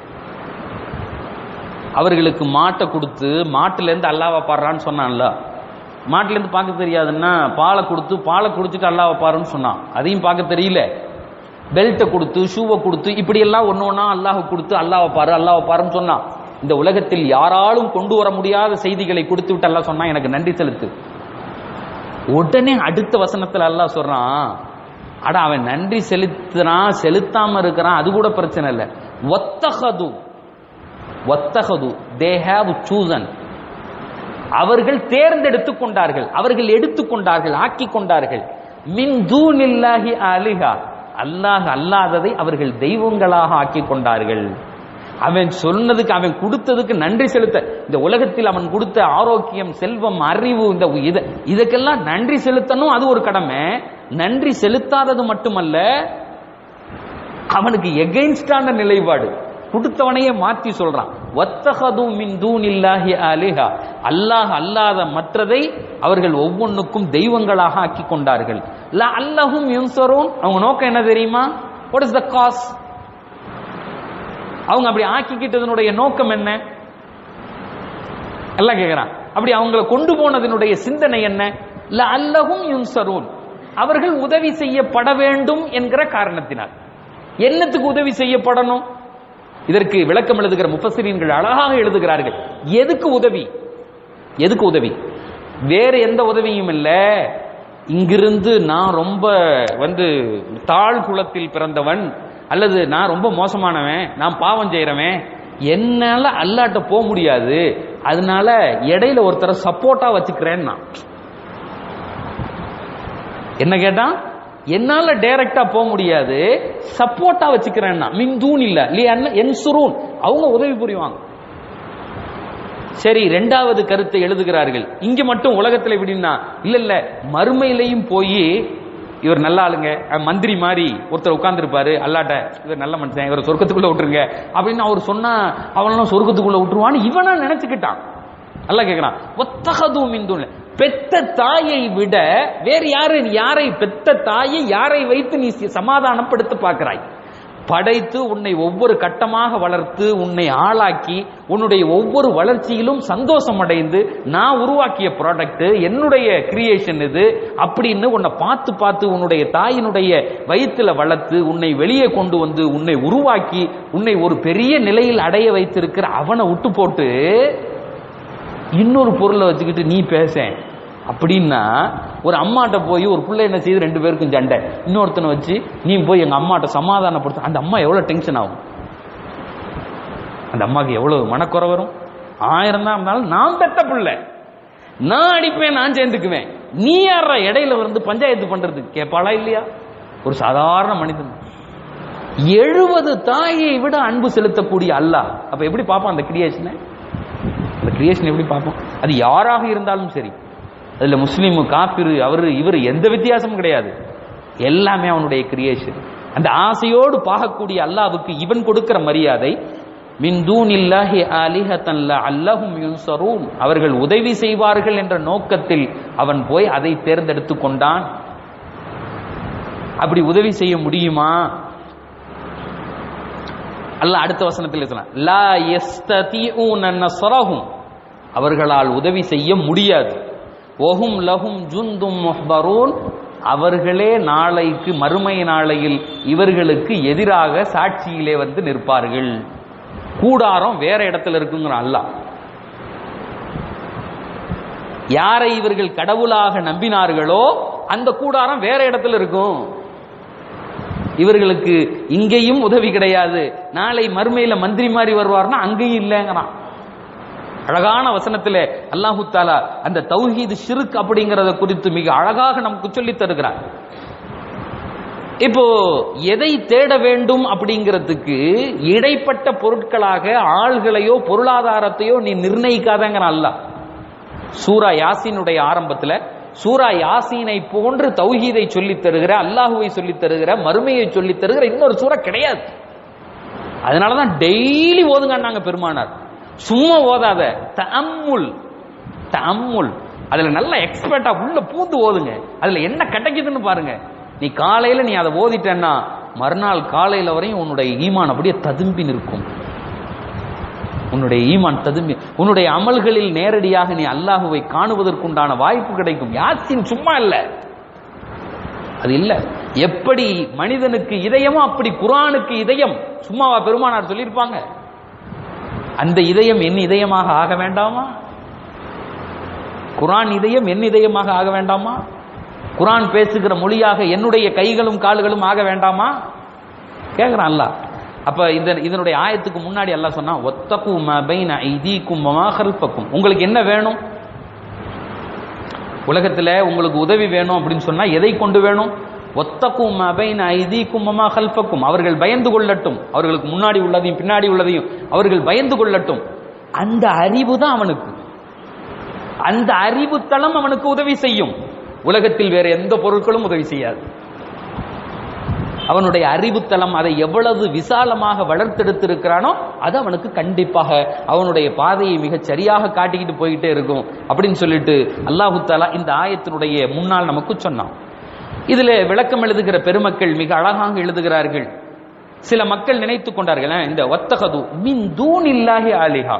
அவர்களுக்கு மாட்டை கொடுத்து மாட்டுல இருந்து அல்லாவை பாடுறான்னு சொன்னான்ல மாட்டுல இருந்து பார்க்க தெரியாதுன்னா பாலை கொடுத்து பாலை குடிச்சிட்டு அல்லாவை பாருன்னு சொன்னான் அதையும் பார்க்க தெரியல பெல்ட்டை கொடுத்து ஷூவை கொடுத்து இப்படி எல்லாம் ஒன்று ஒன்றா அல்லாஹ் கொடுத்து அல்லாவை பாரு அல்லாவை பாருன்னு சொன்னான் இந்த உலகத்தில் யாராலும் கொண்டு வர முடியாத செய்திகளை கொடுத்து விட்டு அல்லாஹ் சொன்னா எனக்கு நன்றி செலுத்து உடனே அடுத்த வசனத்துல அல்லாஹ் சொல்றான் அட அவன் நன்றி செலுத்துறான் செலுத்தாம இருக்கிறான் அது கூட பிரச்சனை இல்லை ஒத்தகது ஒத்தகது தே ஹேவ் சூசன் அவர்கள் தேர்ந்தெடுத்து கொண்டார்கள் அவர்கள் எடுத்துக்கொண்டார்கள் ஆக்கி கொண்டார்கள் மின் தூனில்லாஹி அலிஹா அல்லாஹ் அல்லாததை அவர்கள் தெய்வங்களாக ஆக்கி கொண்டார்கள் அவன் சொன்னதுக்கு அவன் கொடுத்ததுக்கு நன்றி செலுத்த இந்த உலகத்தில் அவன் கொடுத்த ஆரோக்கியம் செல்வம் அறிவு இந்த இத இதுக்கெல்லாம் நன்றி செலுத்தணும் அது ஒரு கடமை நன்றி செலுத்தாதது மட்டுமல்ல அவனுக்கு எகெயின்ஸ்டான நிலைப்பாடு கொடுத்தவனையே மாற்றி சொல்றான் வத்தகது மின் தூனில்லாஹி அலிஹா அல்லாஹ் அல்லாத மற்றதை அவர்கள் ஒவ்வொன்றுக்கும் தெய்வங்களாக ஆக்கி கொண்டார்கள் ல அல்லஹும் யுன்சரூன் அவங்க நோக்கம் என்ன தெரியுமா வாட் இஸ் த காஸ் அவங்க அப்படி ஆக்கிக்கிட்டதனுடைய நோக்கம் என்ன எல்லாம் கேட்கிறான் அப்படி அவங்கள கொண்டு போனதனுடைய சிந்தனை என்ன ல அல்லஹும் யுன்சரூன் அவர்கள் உதவி செய்யப்பட வேண்டும் என்கிற காரணத்தினால் என்னத்துக்கு உதவி செய்யப்படணும் இதற்கு விளக்கம் எழுதுகிற முஃபசிரீன்கள் அழகாக எழுதுகிறார்கள் எதுக்கு உதவி எதுக்கு உதவி வேற எந்த உதவியும் இல்ல இங்கிருந்து நான் ரொம்ப வந்து தாழ் குலத்தில் பிறந்தவன் அல்லது நான் ரொம்ப மோசமானவன் நான் பாவம் செய்யறவன் என்னால அல்லாட்ட போக முடியாது அதனால இடையில ஒருத்தரை சப்போர்ட்டா வச்சுக்கிறேன் நான் என்ன கேட்டான் என்னால டைரக்டா போக முடியாது சப்போர்ட்டா வச்சுக்கிறேன்னா மின் தூண் இல்ல என் சுரூன் அவங்க உதவி புரிவாங்க சரி ரெண்டாவது கருத்தை எழுதுகிறார்கள் இங்க மட்டும் உலகத்துல எப்படின்னா இல்ல இல்ல மறுமையிலையும் போய் இவர் நல்ல ஆளுங்க மந்திரி மாதிரி ஒருத்தர் உட்கார்ந்துருப்பாரு அல்லாட்ட இவர் நல்ல மனுஷன் இவர் சொர்க்கத்துக்குள்ள விட்டுருங்க அப்படின்னு அவர் சொன்னா அவனெல்லாம் சொர்க்கத்துக்குள்ள விட்டுருவான்னு இவனா நினைச்சுக்கிட்டான் அல்ல கேட்கிறான் ஒத்தகது மிந்துள்ள பெத்த தாயை விட வேறு யாரு யாரை பெத்த தாயை யாரை வைத்து நீ சமாதானப்படுத்த பார்க்கிறாய் படைத்து உன்னை ஒவ்வொரு கட்டமாக வளர்த்து உன்னை ஆளாக்கி உன்னுடைய ஒவ்வொரு வளர்ச்சியிலும் சந்தோஷம் அடைந்து நான் உருவாக்கிய ப்ராடக்ட் என்னுடைய கிரியேஷன் இது அப்படின்னு உன்னை பார்த்து பார்த்து உன்னுடைய தாயினுடைய வயிற்றுல வளர்த்து உன்னை வெளியே கொண்டு வந்து உன்னை உருவாக்கி உன்னை ஒரு பெரிய நிலையில் அடைய வைத்திருக்கிற அவனை விட்டு போட்டு இன்னொரு பொருளை வச்சுக்கிட்டு நீ பேச அப்படின்னா ஒரு அம்மாட்ட போய் ஒரு பிள்ளை என்ன செய்யுது ரெண்டு பேருக்கும் சண்டை இன்னொருத்தனை வச்சு நீ போய் எங்க அம்மாட்ட சமாதானப்படுத்த அந்த அம்மா எவ்வளவு டென்ஷன் ஆகும் அந்த அம்மாக்கு எவ்வளவு மனக்குறை வரும் ஆயிரம் தான் இருந்தாலும் நான் பெத்த பிள்ளை நான் அடிப்பேன் நான் சேர்ந்துக்குவேன் நீ யார இடையில வந்து பஞ்சாயத்து பண்றதுக்கு கேட்பாளா இல்லையா ஒரு சாதாரண மனிதன் எழுபது தாயை விட அன்பு செலுத்தக்கூடிய அல்லாஹ் அப்ப எப்படி பார்ப்பான் அந்த கிரியேஷனை அந்த கிரியேஷன் எப்படி பார்ப்போம் அது யாராக இருந்தாலும் சரி அதுல முஸ்லீம் காப்பிரு அவரு இவர் எந்த வித்தியாசமும் கிடையாது எல்லாமே அவனுடைய கிரியேஷன் அந்த ஆசையோடு பார்க்கக்கூடிய அல்லாவுக்கு இவன் கொடுக்கிற மரியாதை மின் தூனில்லாஹி ஆலிஹத்தன் அல்லஹும் யுன்சரூன் அவர்கள் உதவி செய்வார்கள் என்ற நோக்கத்தில் அவன் போய் அதை தேர்ந்தெடுத்து கொண்டான் அப்படி உதவி செய்ய முடியுமா அல்லாஹ் அடுத்த வசனத்தில் சொல்லலாம் லா யஸ்ததிஊன நஸ்ரஹும் அவர்களால் உதவி செய்ய முடியாது ஒஹும் லஹும் ஜுந்தும் முஹ்பரூன் அவர்களே நாளைக்கு மறுமை நாளையில் இவர்களுக்கு எதிராக சாட்சியிலே வந்து நிற்பார்கள் கூடாரம் வேற இடத்துல இருக்குங்கிற அல்லாஹ் யாரை இவர்கள் கடவுளாக நம்பினார்களோ அந்த கூடாரம் வேற இடத்துல இருக்கும் இவர்களுக்கு இங்கேயும் உதவி கிடையாது நாளை மறுமையில மந்திரி மாதிரி வருவார்னா அங்கேயும் இல்லைங்கிறான் அழகான வசனத்தில் அல்லாஹு தாலா அந்த தௌஹீது ஷிருக் அப்படிங்கறத குறித்து மிக அழகாக நமக்கு சொல்லி தருகிறார் இப்போ எதை தேட வேண்டும் அப்படிங்கிறதுக்கு இடைப்பட்ட பொருட்களாக ஆள்களையோ பொருளாதாரத்தையோ நீ நிர்ணயிக்காதங்கிற அல்லாஹ் சூரா யாசினுடைய ஆரம்பத்துல சூரா யாசீனை போன்று தௌஹீதை சொல்லித் தருகிற அல்லாஹுவை சொல்லித் தருகிற மறுமையை சொல்லித் தருகிற இன்னொரு சூரா கிடையாது அதனாலதான் டெய்லி ஓதுங்கன்னாங்க பெருமானார் சும்மா ஓதாத தஅம்முல் தஅம்முல் அதுல நல்ல எக்ஸ்பர்ட்டா உள்ள பூந்து ஓதுங்க அதுல என்ன கிடைக்குதுன்னு பாருங்க நீ காலையில நீ அதை ஓதிட்டேன்னா மறுநாள் காலையில வரையும் உன்னுடைய ஈமான் அப்படியே ததும்பி நிற்கும் உன்னுடைய ஈமான் ததும்பி உன்னுடைய அமல்களில் நேரடியாக நீ அல்லாஹுவை காணுவதற்குண்டான வாய்ப்பு கிடைக்கும் யாசின் சும்மா இல்ல அது இல்ல எப்படி மனிதனுக்கு இதயமோ அப்படி குரானுக்கு இதயம் சும்மாவா பெருமானார் சொல்லியிருப்பாங்க அந்த இதயம் என் இதயமாக ஆக வேண்டாமா குரான் இதயம் என் இதயமாக ஆக வேண்டாமா குரான் பேசுகிற மொழியாக என்னுடைய கைகளும் கால்களும் ஆக வேண்டாமா கேக்குறான் அல்லாஹ் அப்ப இந்த இதனுடைய ஆயத்துக்கு முன்னாடி அல்லாஹ் சொன்னா ஒத்தகு மபைன ஐதீக்கும் மமாஹல்பக்கும் உங்களுக்கு என்ன வேணும் உலகத்துல உங்களுக்கு உதவி வேணும் அப்படின்னு சொன்னா எதை கொண்டு வேணும் ஒத்தக்கும் மபைன ஐதீக்கும் மமாஹல்பக்கும் அவர்கள் பயந்து கொள்ளட்டும் அவர்களுக்கு முன்னாடி உள்ளதையும் பின்னாடி உள்ளதையும் அவர்கள் பயந்து கொள்ளட்டும் அந்த அறிவு தான் அவனுக்கு அந்த அறிவு தளம் அவனுக்கு உதவி செய்யும் உலகத்தில் வேற எந்த பொருட்களும் உதவி செய்யாது அவனுடைய அறிவுத்தலம் அதை எவ்வளவு விசாலமாக வளர்த்தெடுத்திருக்கிறானோ அது அவனுக்கு கண்டிப்பாக அவனுடைய பாதையை மிகச் சரியாக காட்டிக்கிட்டு போயிட்டே இருக்கும் அப்படின்னு சொல்லிட்டு அல்லாஹு தாலா இந்த ஆயத்தினுடைய முன்னால் நமக்கு சொன்னான் இதுல விளக்கம் எழுதுகிற பெருமக்கள் மிக அழகாக எழுதுகிறார்கள் சில மக்கள் நினைத்துக் கொண்டார்கள் "அஹ், இந்த ஒத்தகது மின் தூன் இல்லாஹி ஆலிஹா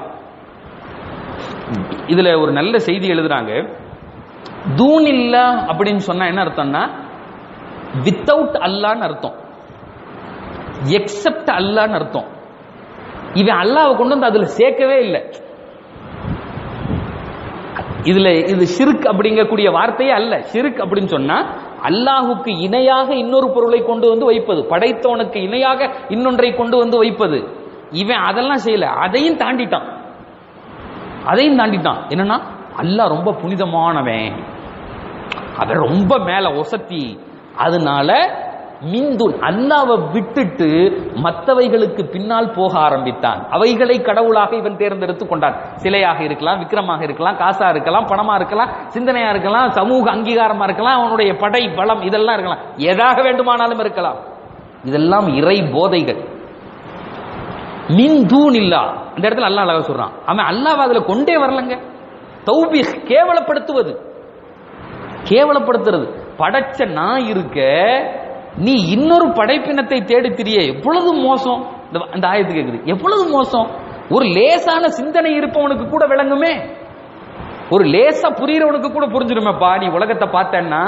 இதுல ஒரு நல்ல செய்தி எழுதுறாங்க தூன் இல்லா அப்படின்னு சொன்னா என்ன அர்த்தம்னா வித்தவுட் அல்லான்னு அர்த்தம் எக்ஸப்ட் அல்லான்னு அர்த்தம் இவன் அல்லாவை கொண்டு வந்து அதுல சேர்க்கவே இல்லை இதுல இது ஷிர்க் அப்படிங்கக்கூடிய வார்த்தையே அல்ல ஷிர்க் அப்படின்னு சொன்னா அல்லாஹுக்கு இணையாக இன்னொரு பொருளை கொண்டு வந்து வைப்பது படைத்தவனுக்கு இணையாக இன்னொன்றை கொண்டு வந்து வைப்பது இவன் அதெல்லாம் செய்யல அதையும் தாண்டிட்டான் அதையும் தாண்டிட்டான் என்னன்னா அல்லாஹ் ரொம்ப புனிதமானவன் அவன் ரொம்ப மேல ஒசத்தி அதனால மிந்துன் அல்லாவை விட்டுட்டு மற்றவைகளுக்கு பின்னால் போக ஆரம்பித்தான் அவைகளை கடவுளாக இவன் தேர்ந்தெடுத்து கொண்டான் சிலையாக இருக்கலாம் விக்கிரமாக இருக்கலாம் காசா இருக்கலாம் பணமா இருக்கலாம் சிந்தனையா இருக்கலாம் சமூக அங்கீகாரமா இருக்கலாம் அவனுடைய படை பலம் இதெல்லாம் இருக்கலாம் எதாக வேண்டுமானாலும் இருக்கலாம் இதெல்லாம் இறை போதைகள் மின் தூண் இல்லா இந்த இடத்துல அல்லாஹ் அழகா சொல்றான் அவன் அல்லாஹ் அதுல கொண்டே வரலங்க தௌபி கேவலப்படுத்துவது கேவலப்படுத்துறது படைச்ச நான் இருக்க நீ இன்னொரு படைப்பினத்தை தேடி திரிய எவ்வளவு மோசம் இந்த அந்த ஆயத்து கேக்குது எவ்வளவு மோசம் ஒரு லேசான சிந்தனை இருப்பவனுக்கு கூட விளங்குமே ஒரு லேசா புரியறவனுக்கு கூட புரிஞ்சிருமேப்பா நீ உலகத்தை பார்த்தேன்னா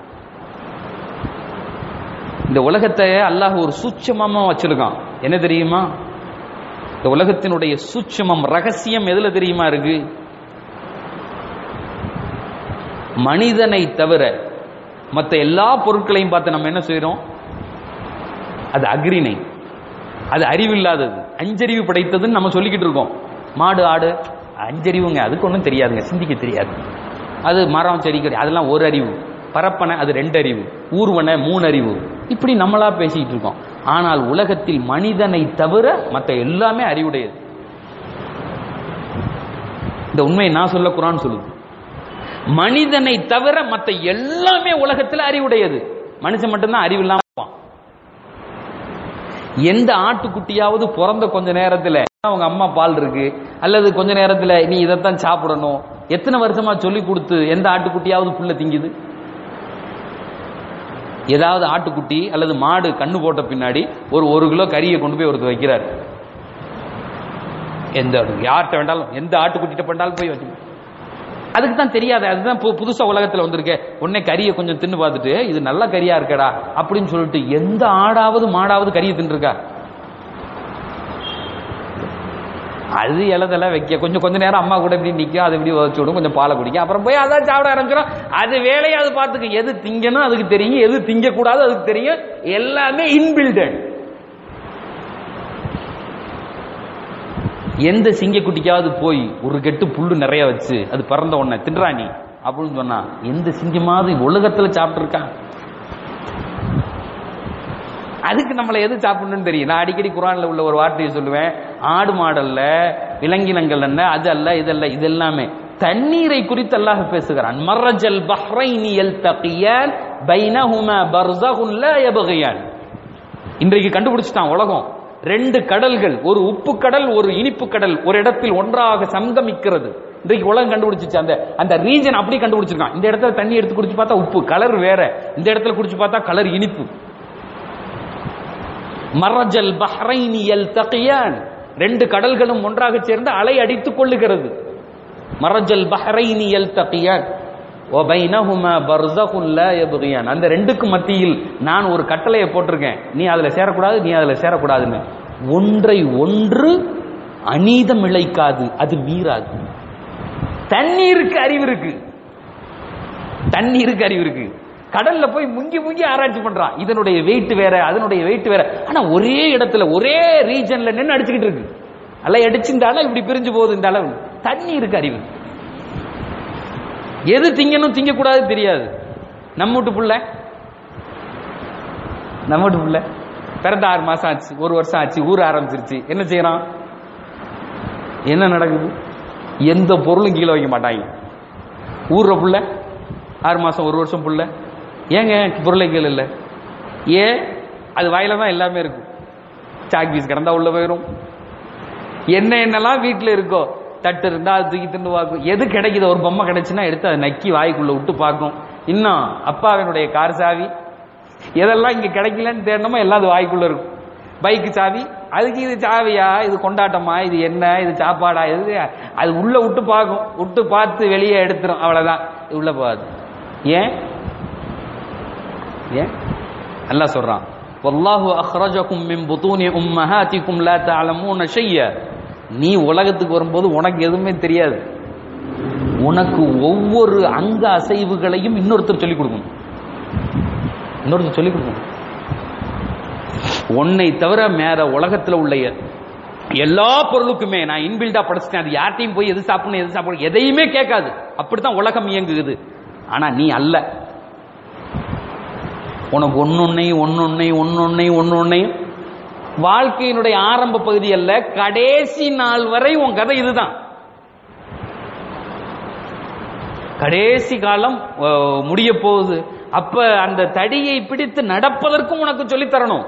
இந்த உலகத்தை அல்லாஹ் ஒரு சூட்சமமா வச்சிருக்கான் என்ன தெரியுமா இந்த உலகத்தினுடைய சூட்சமம் ரகசியம் எதுல தெரியுமா இருக்கு மனிதனை தவிர மற்ற எல்லா பொருட்களையும் பார்த்து நம்ம என்ன செய்றோம் அது அக்ரிணை அது அறிவில்லாதது அஞ்சறிவு படைத்ததுன்னு நம்ம சொல்லிக்கிட்டு இருக்கோம் மாடு ஆடு அஞ்சறிவுங்க அதுக்கு ஒன்றும் தெரியாதுங்க சிந்திக்க தெரியாது அது மரம் செடி கொடி அதெல்லாம் ஒரு அறிவு பரப்பனை அது ரெண்டு அறிவு ஊர்வன மூணு அறிவு இப்படி நம்மளா பேசிக்கிட்டு இருக்கோம் ஆனால் உலகத்தில் மனிதனை தவிர மற்ற எல்லாமே அறிவுடையது இந்த உண்மையை நான் சொல்ல குரான் சொல்லுது மனிதனை தவிர மற்ற எல்லாமே உலகத்தில் அறிவுடையது மனுஷன் மட்டும்தான் அறிவு இல்லாம இருப்பான். எந்த ஆட்டுக்குட்டியாவது பிறந்த கொஞ்ச நேரத்துல அவங்க அம்மா பால் இருக்கு அல்லது கொஞ்ச நேரத்துல நீ இதைத்தான் சாப்பிடணும் எத்தனை வருஷமா சொல்லி கொடுத்து எந்த ஆட்டுக்குட்டியாவது புல்ல திங்குது ஏதாவது ஆட்டுக்குட்டி அல்லது மாடு கண்ணு போட்ட பின்னாடி ஒரு ஒரு கிலோ கறியை கொண்டு போய் ஒருத்தர் வைக்கிறார் எந்த யார்கிட்ட வேண்டாலும் எந்த ஆட்டுக்குட்டிட்ட பண்ணாலும் போய் வச்சு அதுக்கு தான் தெரியாது அதுதான் பு- புதுசா உலகத்துல வந்திருக்கே உடனே கறியை கொஞ்சம் தின்னு பார்த்துட்டு இது நல்ல கறியா இருக்கடா அப்படின்னு சொல்லிட்டு எந்த ஆடாவது மாடாவது கறியை தின்றுருக்கா அது இலதெல்லாம் வைக்க கொஞ்சம் கொஞ்ச நேரம் அம்மா கூட இப்படி நிற்கும் அது இப்படி வச்சு விடும் கொஞ்சம் பாலை குடிக்கும் அப்புறம் போய் அதான் சாப்பிட ஆரம்பிச்சிடும் அது வேலையை அது பார்த்துக்கும் எது திங்கணும் அதுக்கு தெரியும் எது திங்க கூடாது அதுக்கு தெரியும் எல்லாமே இன்பில்டட் எந்த சிங்கக்குட்டிக்காவது போய் ஒரு கெட்டு புல்லு நிறைய வச்சு அது பிறந்த உடனே தின்றா நீ அப்படின்னு சொன்னா எந்த சிங்கமாவது உலகத்துல சாப்பிட்டு இருக்கான் அதுக்கு நம்மளை எது சாப்பிடணும்னு தெரியும் நான் அடிக்கடி குரான்ல உள்ள ஒரு வார்த்தையை சொல்லுவேன் ஆடு மாடல்ல விலங்கினங்கள் என்ன அது அல்ல இதல்ல இது எல்லாமே தண்ணீரை குறித்து அல்லாஹ் பேசுகிறான் மர்ரஜல் பஹ்ரைனி யல்தகியான் பைனஹுமா பர்ஸகுன் லா யபகியான் இன்றைக்கு கண்டுபிடிச்சிட்டான் உலகம் ரெண்டு கடல்கள் ஒரு உப்பு கடல் ஒரு இனிப்பு கடல் ஒரு இடத்தில் ஒன்றாக சங்கமிக்கிறது இன்றைக்கு உலகம் கண்டுபிடிச்சிச்சு அந்த அந்த ரீஜன் அப்படி கண்டுபிடிச்சிருக்கான் இந்த இடத்துல தண்ணி எடுத்து குடிச்சு பார்த்தா உப்பு கலர் வேற இந்த இடத்துல குடிச்சு பார்த்தா கலர் இனிப்பு மரஜல் பஹ்ரைனி யல்தகியான் ரெண்டு கடல்களும் ஒன்றாக சேர்ந்து அலை அடித்துக் கொள்ளுகிறது மரஜல் பஹ்ரைனி யல்தகியான் ஒபைனஹுமா பர்ஸகுன் லா யப்கியான் அந்த ரெண்டுக்கு மத்தியில் நான் ஒரு கட்டளையை போட்டிருக்கேன் நீ அதுல சேரக்கூடாது நீ அதுல சேரக்கூடாதுன்னு ஒன்றை ஒன்று அநீதம் இழைக்காது அது மீறாது தண்ணீருக்கு அறிவு இருக்கு தண்ணீருக்கு அறிவு இருக்கு கடல்ல போய் முங்கி முங்கி ஆராய்ச்சி பண்றான் இதனுடைய வெயிட் வேற அதனுடைய வெயிட் வேற ஆனா ஒரே இடத்துல ஒரே ரீஜன்ல நின்று அடிச்சுக்கிட்டு இருக்கு அலை அடிச்சு இந்த அலை இப்படி பிரிஞ்சு போகுது இந்த அளவு தண்ணீருக்கு அறிவு எது திங்கணும் திங்க கூடாது தெரியாது நம்ம வீட்டு புள்ள நம்ம வீட்டு புள்ள பிறந்த ஆறு மாசம் ஆச்சு ஒரு வருஷம் ஆச்சு ஊர் ஆரம்பிச்சிருச்சு என்ன செய்யறான் என்ன நடக்குது எந்த பொருளும் கீழே வைக்க மாட்டாங்க ஊர்ற புள்ள ஆறு மாசம் ஒரு வருஷம் புள்ள ஏங்க பொருளை கீழே இல்லை ஏன் அது வாயில தான் எல்லாமே இருக்கும் சாக் பீஸ் கிடந்தா உள்ள போயிடும் என்ன என்னெல்லாம் வீட்டில் இருக்கோ தட்டு இருந்தா அது தூக்கி தின்னு பார்க்கும் எது கிடைக்குது ஒரு பொம்மை கிடைச்சுன்னா எடுத்து அதை நக்கி வாய்க்குள்ள விட்டு பார்க்கும் இன்னும் அப்பாவினுடைய கார் சாவி எதெல்லாம் இங்க கிடைக்கலன்னு தேடணுமோ எல்லாம் அது வாய்க்குள்ள இருக்கும் பைக்கு சாவி அதுக்கு இது சாவியா இது கொண்டாட்டமா இது என்ன இது சாப்பாடா இது அது உள்ள விட்டு பார்க்கும் விட்டு பார்த்து வெளியே எடுத்துரும் அவ்வளவுதான் இது உள்ள போகாது ஏன் ஏன் அல்லாஹ் சொல்றான் வல்லாஹு அஹ்ரஜகும் மின் புதூனி உம்மஹாத்திக்கும் லா தஅலமூன ஷையா நீ உலகத்துக்கு வரும்போது உனக்கு எதுவுமே தெரியாது உனக்கு ஒவ்வொரு அங்க அசைவுகளையும் இன்னொருத்தர் சொல்லிக் கொடுக்கணும் இன்னொருத்தர் சொல்லிக் கொடுக்கணும் உன்னை தவிர மேற உலகத்துல உள்ள எ- எல்லா பொருளுக்குமே நான் இன்பில்டா படிச்சிட்டேன் அது யார்ட்டையும் போய் எது சாப்பிடணும் எது சாப்பிடணும் எதையுமே கேட்காது அப்படித்தான் உலகம் இயங்குகிறது ஆனா நீ அல்ல உனக்கு ஒன்னொன்னையும் ஒன்னொன்னையும் ஒன்னொன்னையும் ஒன்னொன்னையும் வாழ்க்கையினுடைய ஆரம்ப பகுதி அல்ல கடைசி நாள் வரை உன் கதை இதுதான் கடைசி காலம் அஹ், முடிய போகுது அப்ப அந்த தடியை பிடித்து நடப்பதற்கும் உனக்கு சொல்லித் தரணும்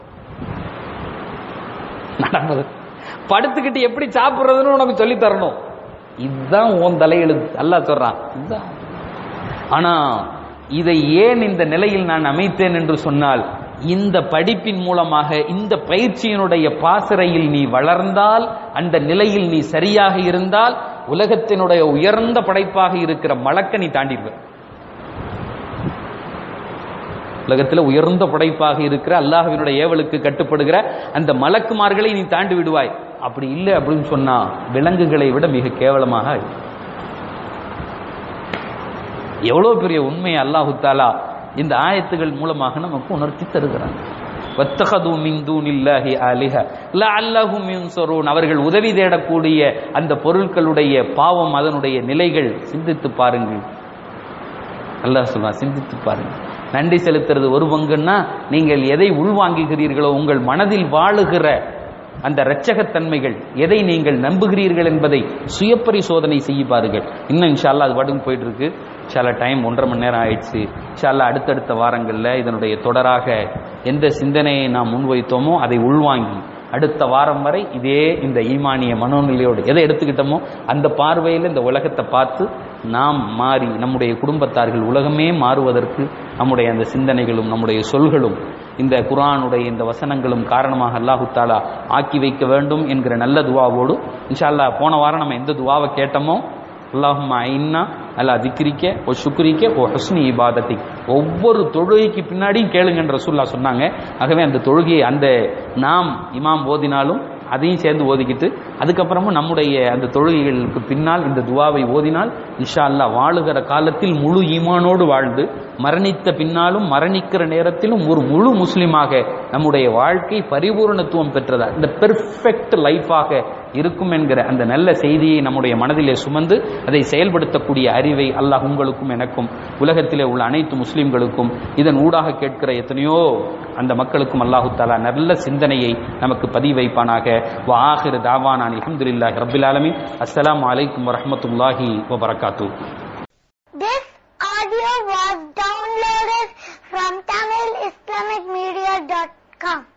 நடப்பது படுத்துக்கிட்டு எப்படி சாப்பிடுறதுன்னு உனக்கு சொல்லித் தரணும் இதுதான் உன் தலையெழுத்து அல்லாஹ் சொல்றான் இதுதான் ஆனா இதை ஏன் இந்த நிலையில் நான் அமைத்தேன் என்று சொன்னால் இந்த படிப்பின் மூலமாக இந்த பயிற்சியினுடைய பாசறையில் நீ வளர்ந்தால் அந்த நிலையில் நீ சரியாக இருந்தால் உலகத்தினுடைய உயர்ந்த படைப்பாக இருக்கிற மலக்க நீ தாண்டிடுவ உலகத்தில் உயர்ந்த படைப்பாக இருக்கிற அல்லாஹ்வினுடைய ஏவலுக்கு கட்டுப்படுகிற அந்த மலக்குமார்களை நீ தாண்டி விடுவாய் அப்படி இல்லை அப்படின்னு சொன்னா விலங்குகளை விட மிக கேவலமாக ஆயிடும். எவ்வளவு பெரிய உண்மையை அல்லாஹு தாலா இந்த ஆயத்துகள் மூலமாக நமக்கு உணர்த்தி தருகிறான் வத்தகது மின் தூனில்லாஹி ஆலிஹ லஅல்லஹும் யுன்சரூன் அவர்கள் உதவி தேடக்கூடிய அந்த பொருட்களுடைய பாவம் அதனுடைய நிலைகள் சிந்தித்து பாருங்கள் அல்லாஹ் சொல்லுவான் சிந்தித்து பாருங்கள் நன்றி செலுத்துறது ஒரு பங்குன்னா நீங்கள் எதை உள்வாங்குகிறீர்களோ உங்கள் மனதில் வாழுகிற அந்த இரட்சகத்தன்மைகள் எதை நீங்கள் நம்புகிறீர்கள் என்பதை சுயப்பரிசோதனை செய்ய பாருங்கள் இன்னும் இன்ஷால்லா அது பாட்டுக்கு போயிட்டு இருக்கு இன்ஷால்லா டைம் ஒன்றரை மணி நேரம் ஆயிடுச்சு இன்ஷால்லா அடுத்தடுத்த வாரங்களில் இதனுடைய தொடராக எந்த சிந்தனையை நாம் முன்வைத்தோமோ அதை உள்வாங்கி அடுத்த வாரம் வரை இதே இந்த ஈமானிய மனோநிலையோடு எதை எடுத்துக்கிட்டோமோ அந்த பார்வையில் இந்த உலகத்தை பார்த்து நாம் மாறி நம்முடைய குடும்பத்தார்கள் உலகமே மாறுவதற்கு நம்முடைய அந்த சிந்தனைகளும் நம்முடைய சொல்களும் இந்த குர்ஆனுடைய இந்த வசனங்களும் காரணமாக அல்லாஹு தாலா ஆக்கி வைக்க வேண்டும் என்கிற நல்ல துவாவோடு இன்ஷா அல்லாஹ் போன வாரம் நம்ம எந்த துவாவை கேட்டோமோ அல்லாஹும் ஐன்னா அல்லா திக்ரிக்க ஓ சுக்ரிக்க ஓ ஹஸ்னி இபாதத்தி ஒவ்வொரு தொழுகைக்கு பின்னாடியும் கேளுங்கன்ற ரசூல்லா சொன்னாங்க ஆகவே அந்த தொழுகையை அந்த நாம் இமாம் ஓதினாலும் அதையும் சேர்ந்து ஓதிக்கிட்டு அதுக்கப்புறமும் நம்முடைய அந்த தொழுகைகளுக்கு பின்னால் இந்த துவாவை ஓதினால் இன்ஷா அல்லாஹ் வாழுகிற காலத்தில் முழு ஈமானோடு வாழ்ந்து மரணித்த பின்னாலும் மரணிக்கிற நேரத்திலும் ஒரு முழு முஸ்லிமாக நம்முடைய வாழ்க்கை பரிபூரணத்துவம் பெற்றதா இந்த பெர்ஃபெக்ட் லைஃபாக இருக்கும் என்கிற அந்த நல்ல செய்தியை நம்முடைய மனதிலே சுமந்து அதை செயல்படுத்தக்கூடிய அறிவை அல்லாஹ் உங்களுக்கும் எனக்கும் உலகத்திலே உள்ள அனைத்து முஸ்லிம்களுக்கும் இதன் ஊடாக கேட்கிற எத்தனையோ அந்த மக்களுக்கும் அல்லாஹு தாலா நல்ல சிந்தனையை நமக்கு பதிவு வைப்பானாக வாஹிர் தாவானான் அல்ஹம்துலில்லாஹி ரப்பில் ஆலமீன் அஸ்ஸலாமு அலைக்கும் வரஹ்மத்துல்லாஹி வபரகாத்து This audio was downloaded from TamilIslamicMedia.com.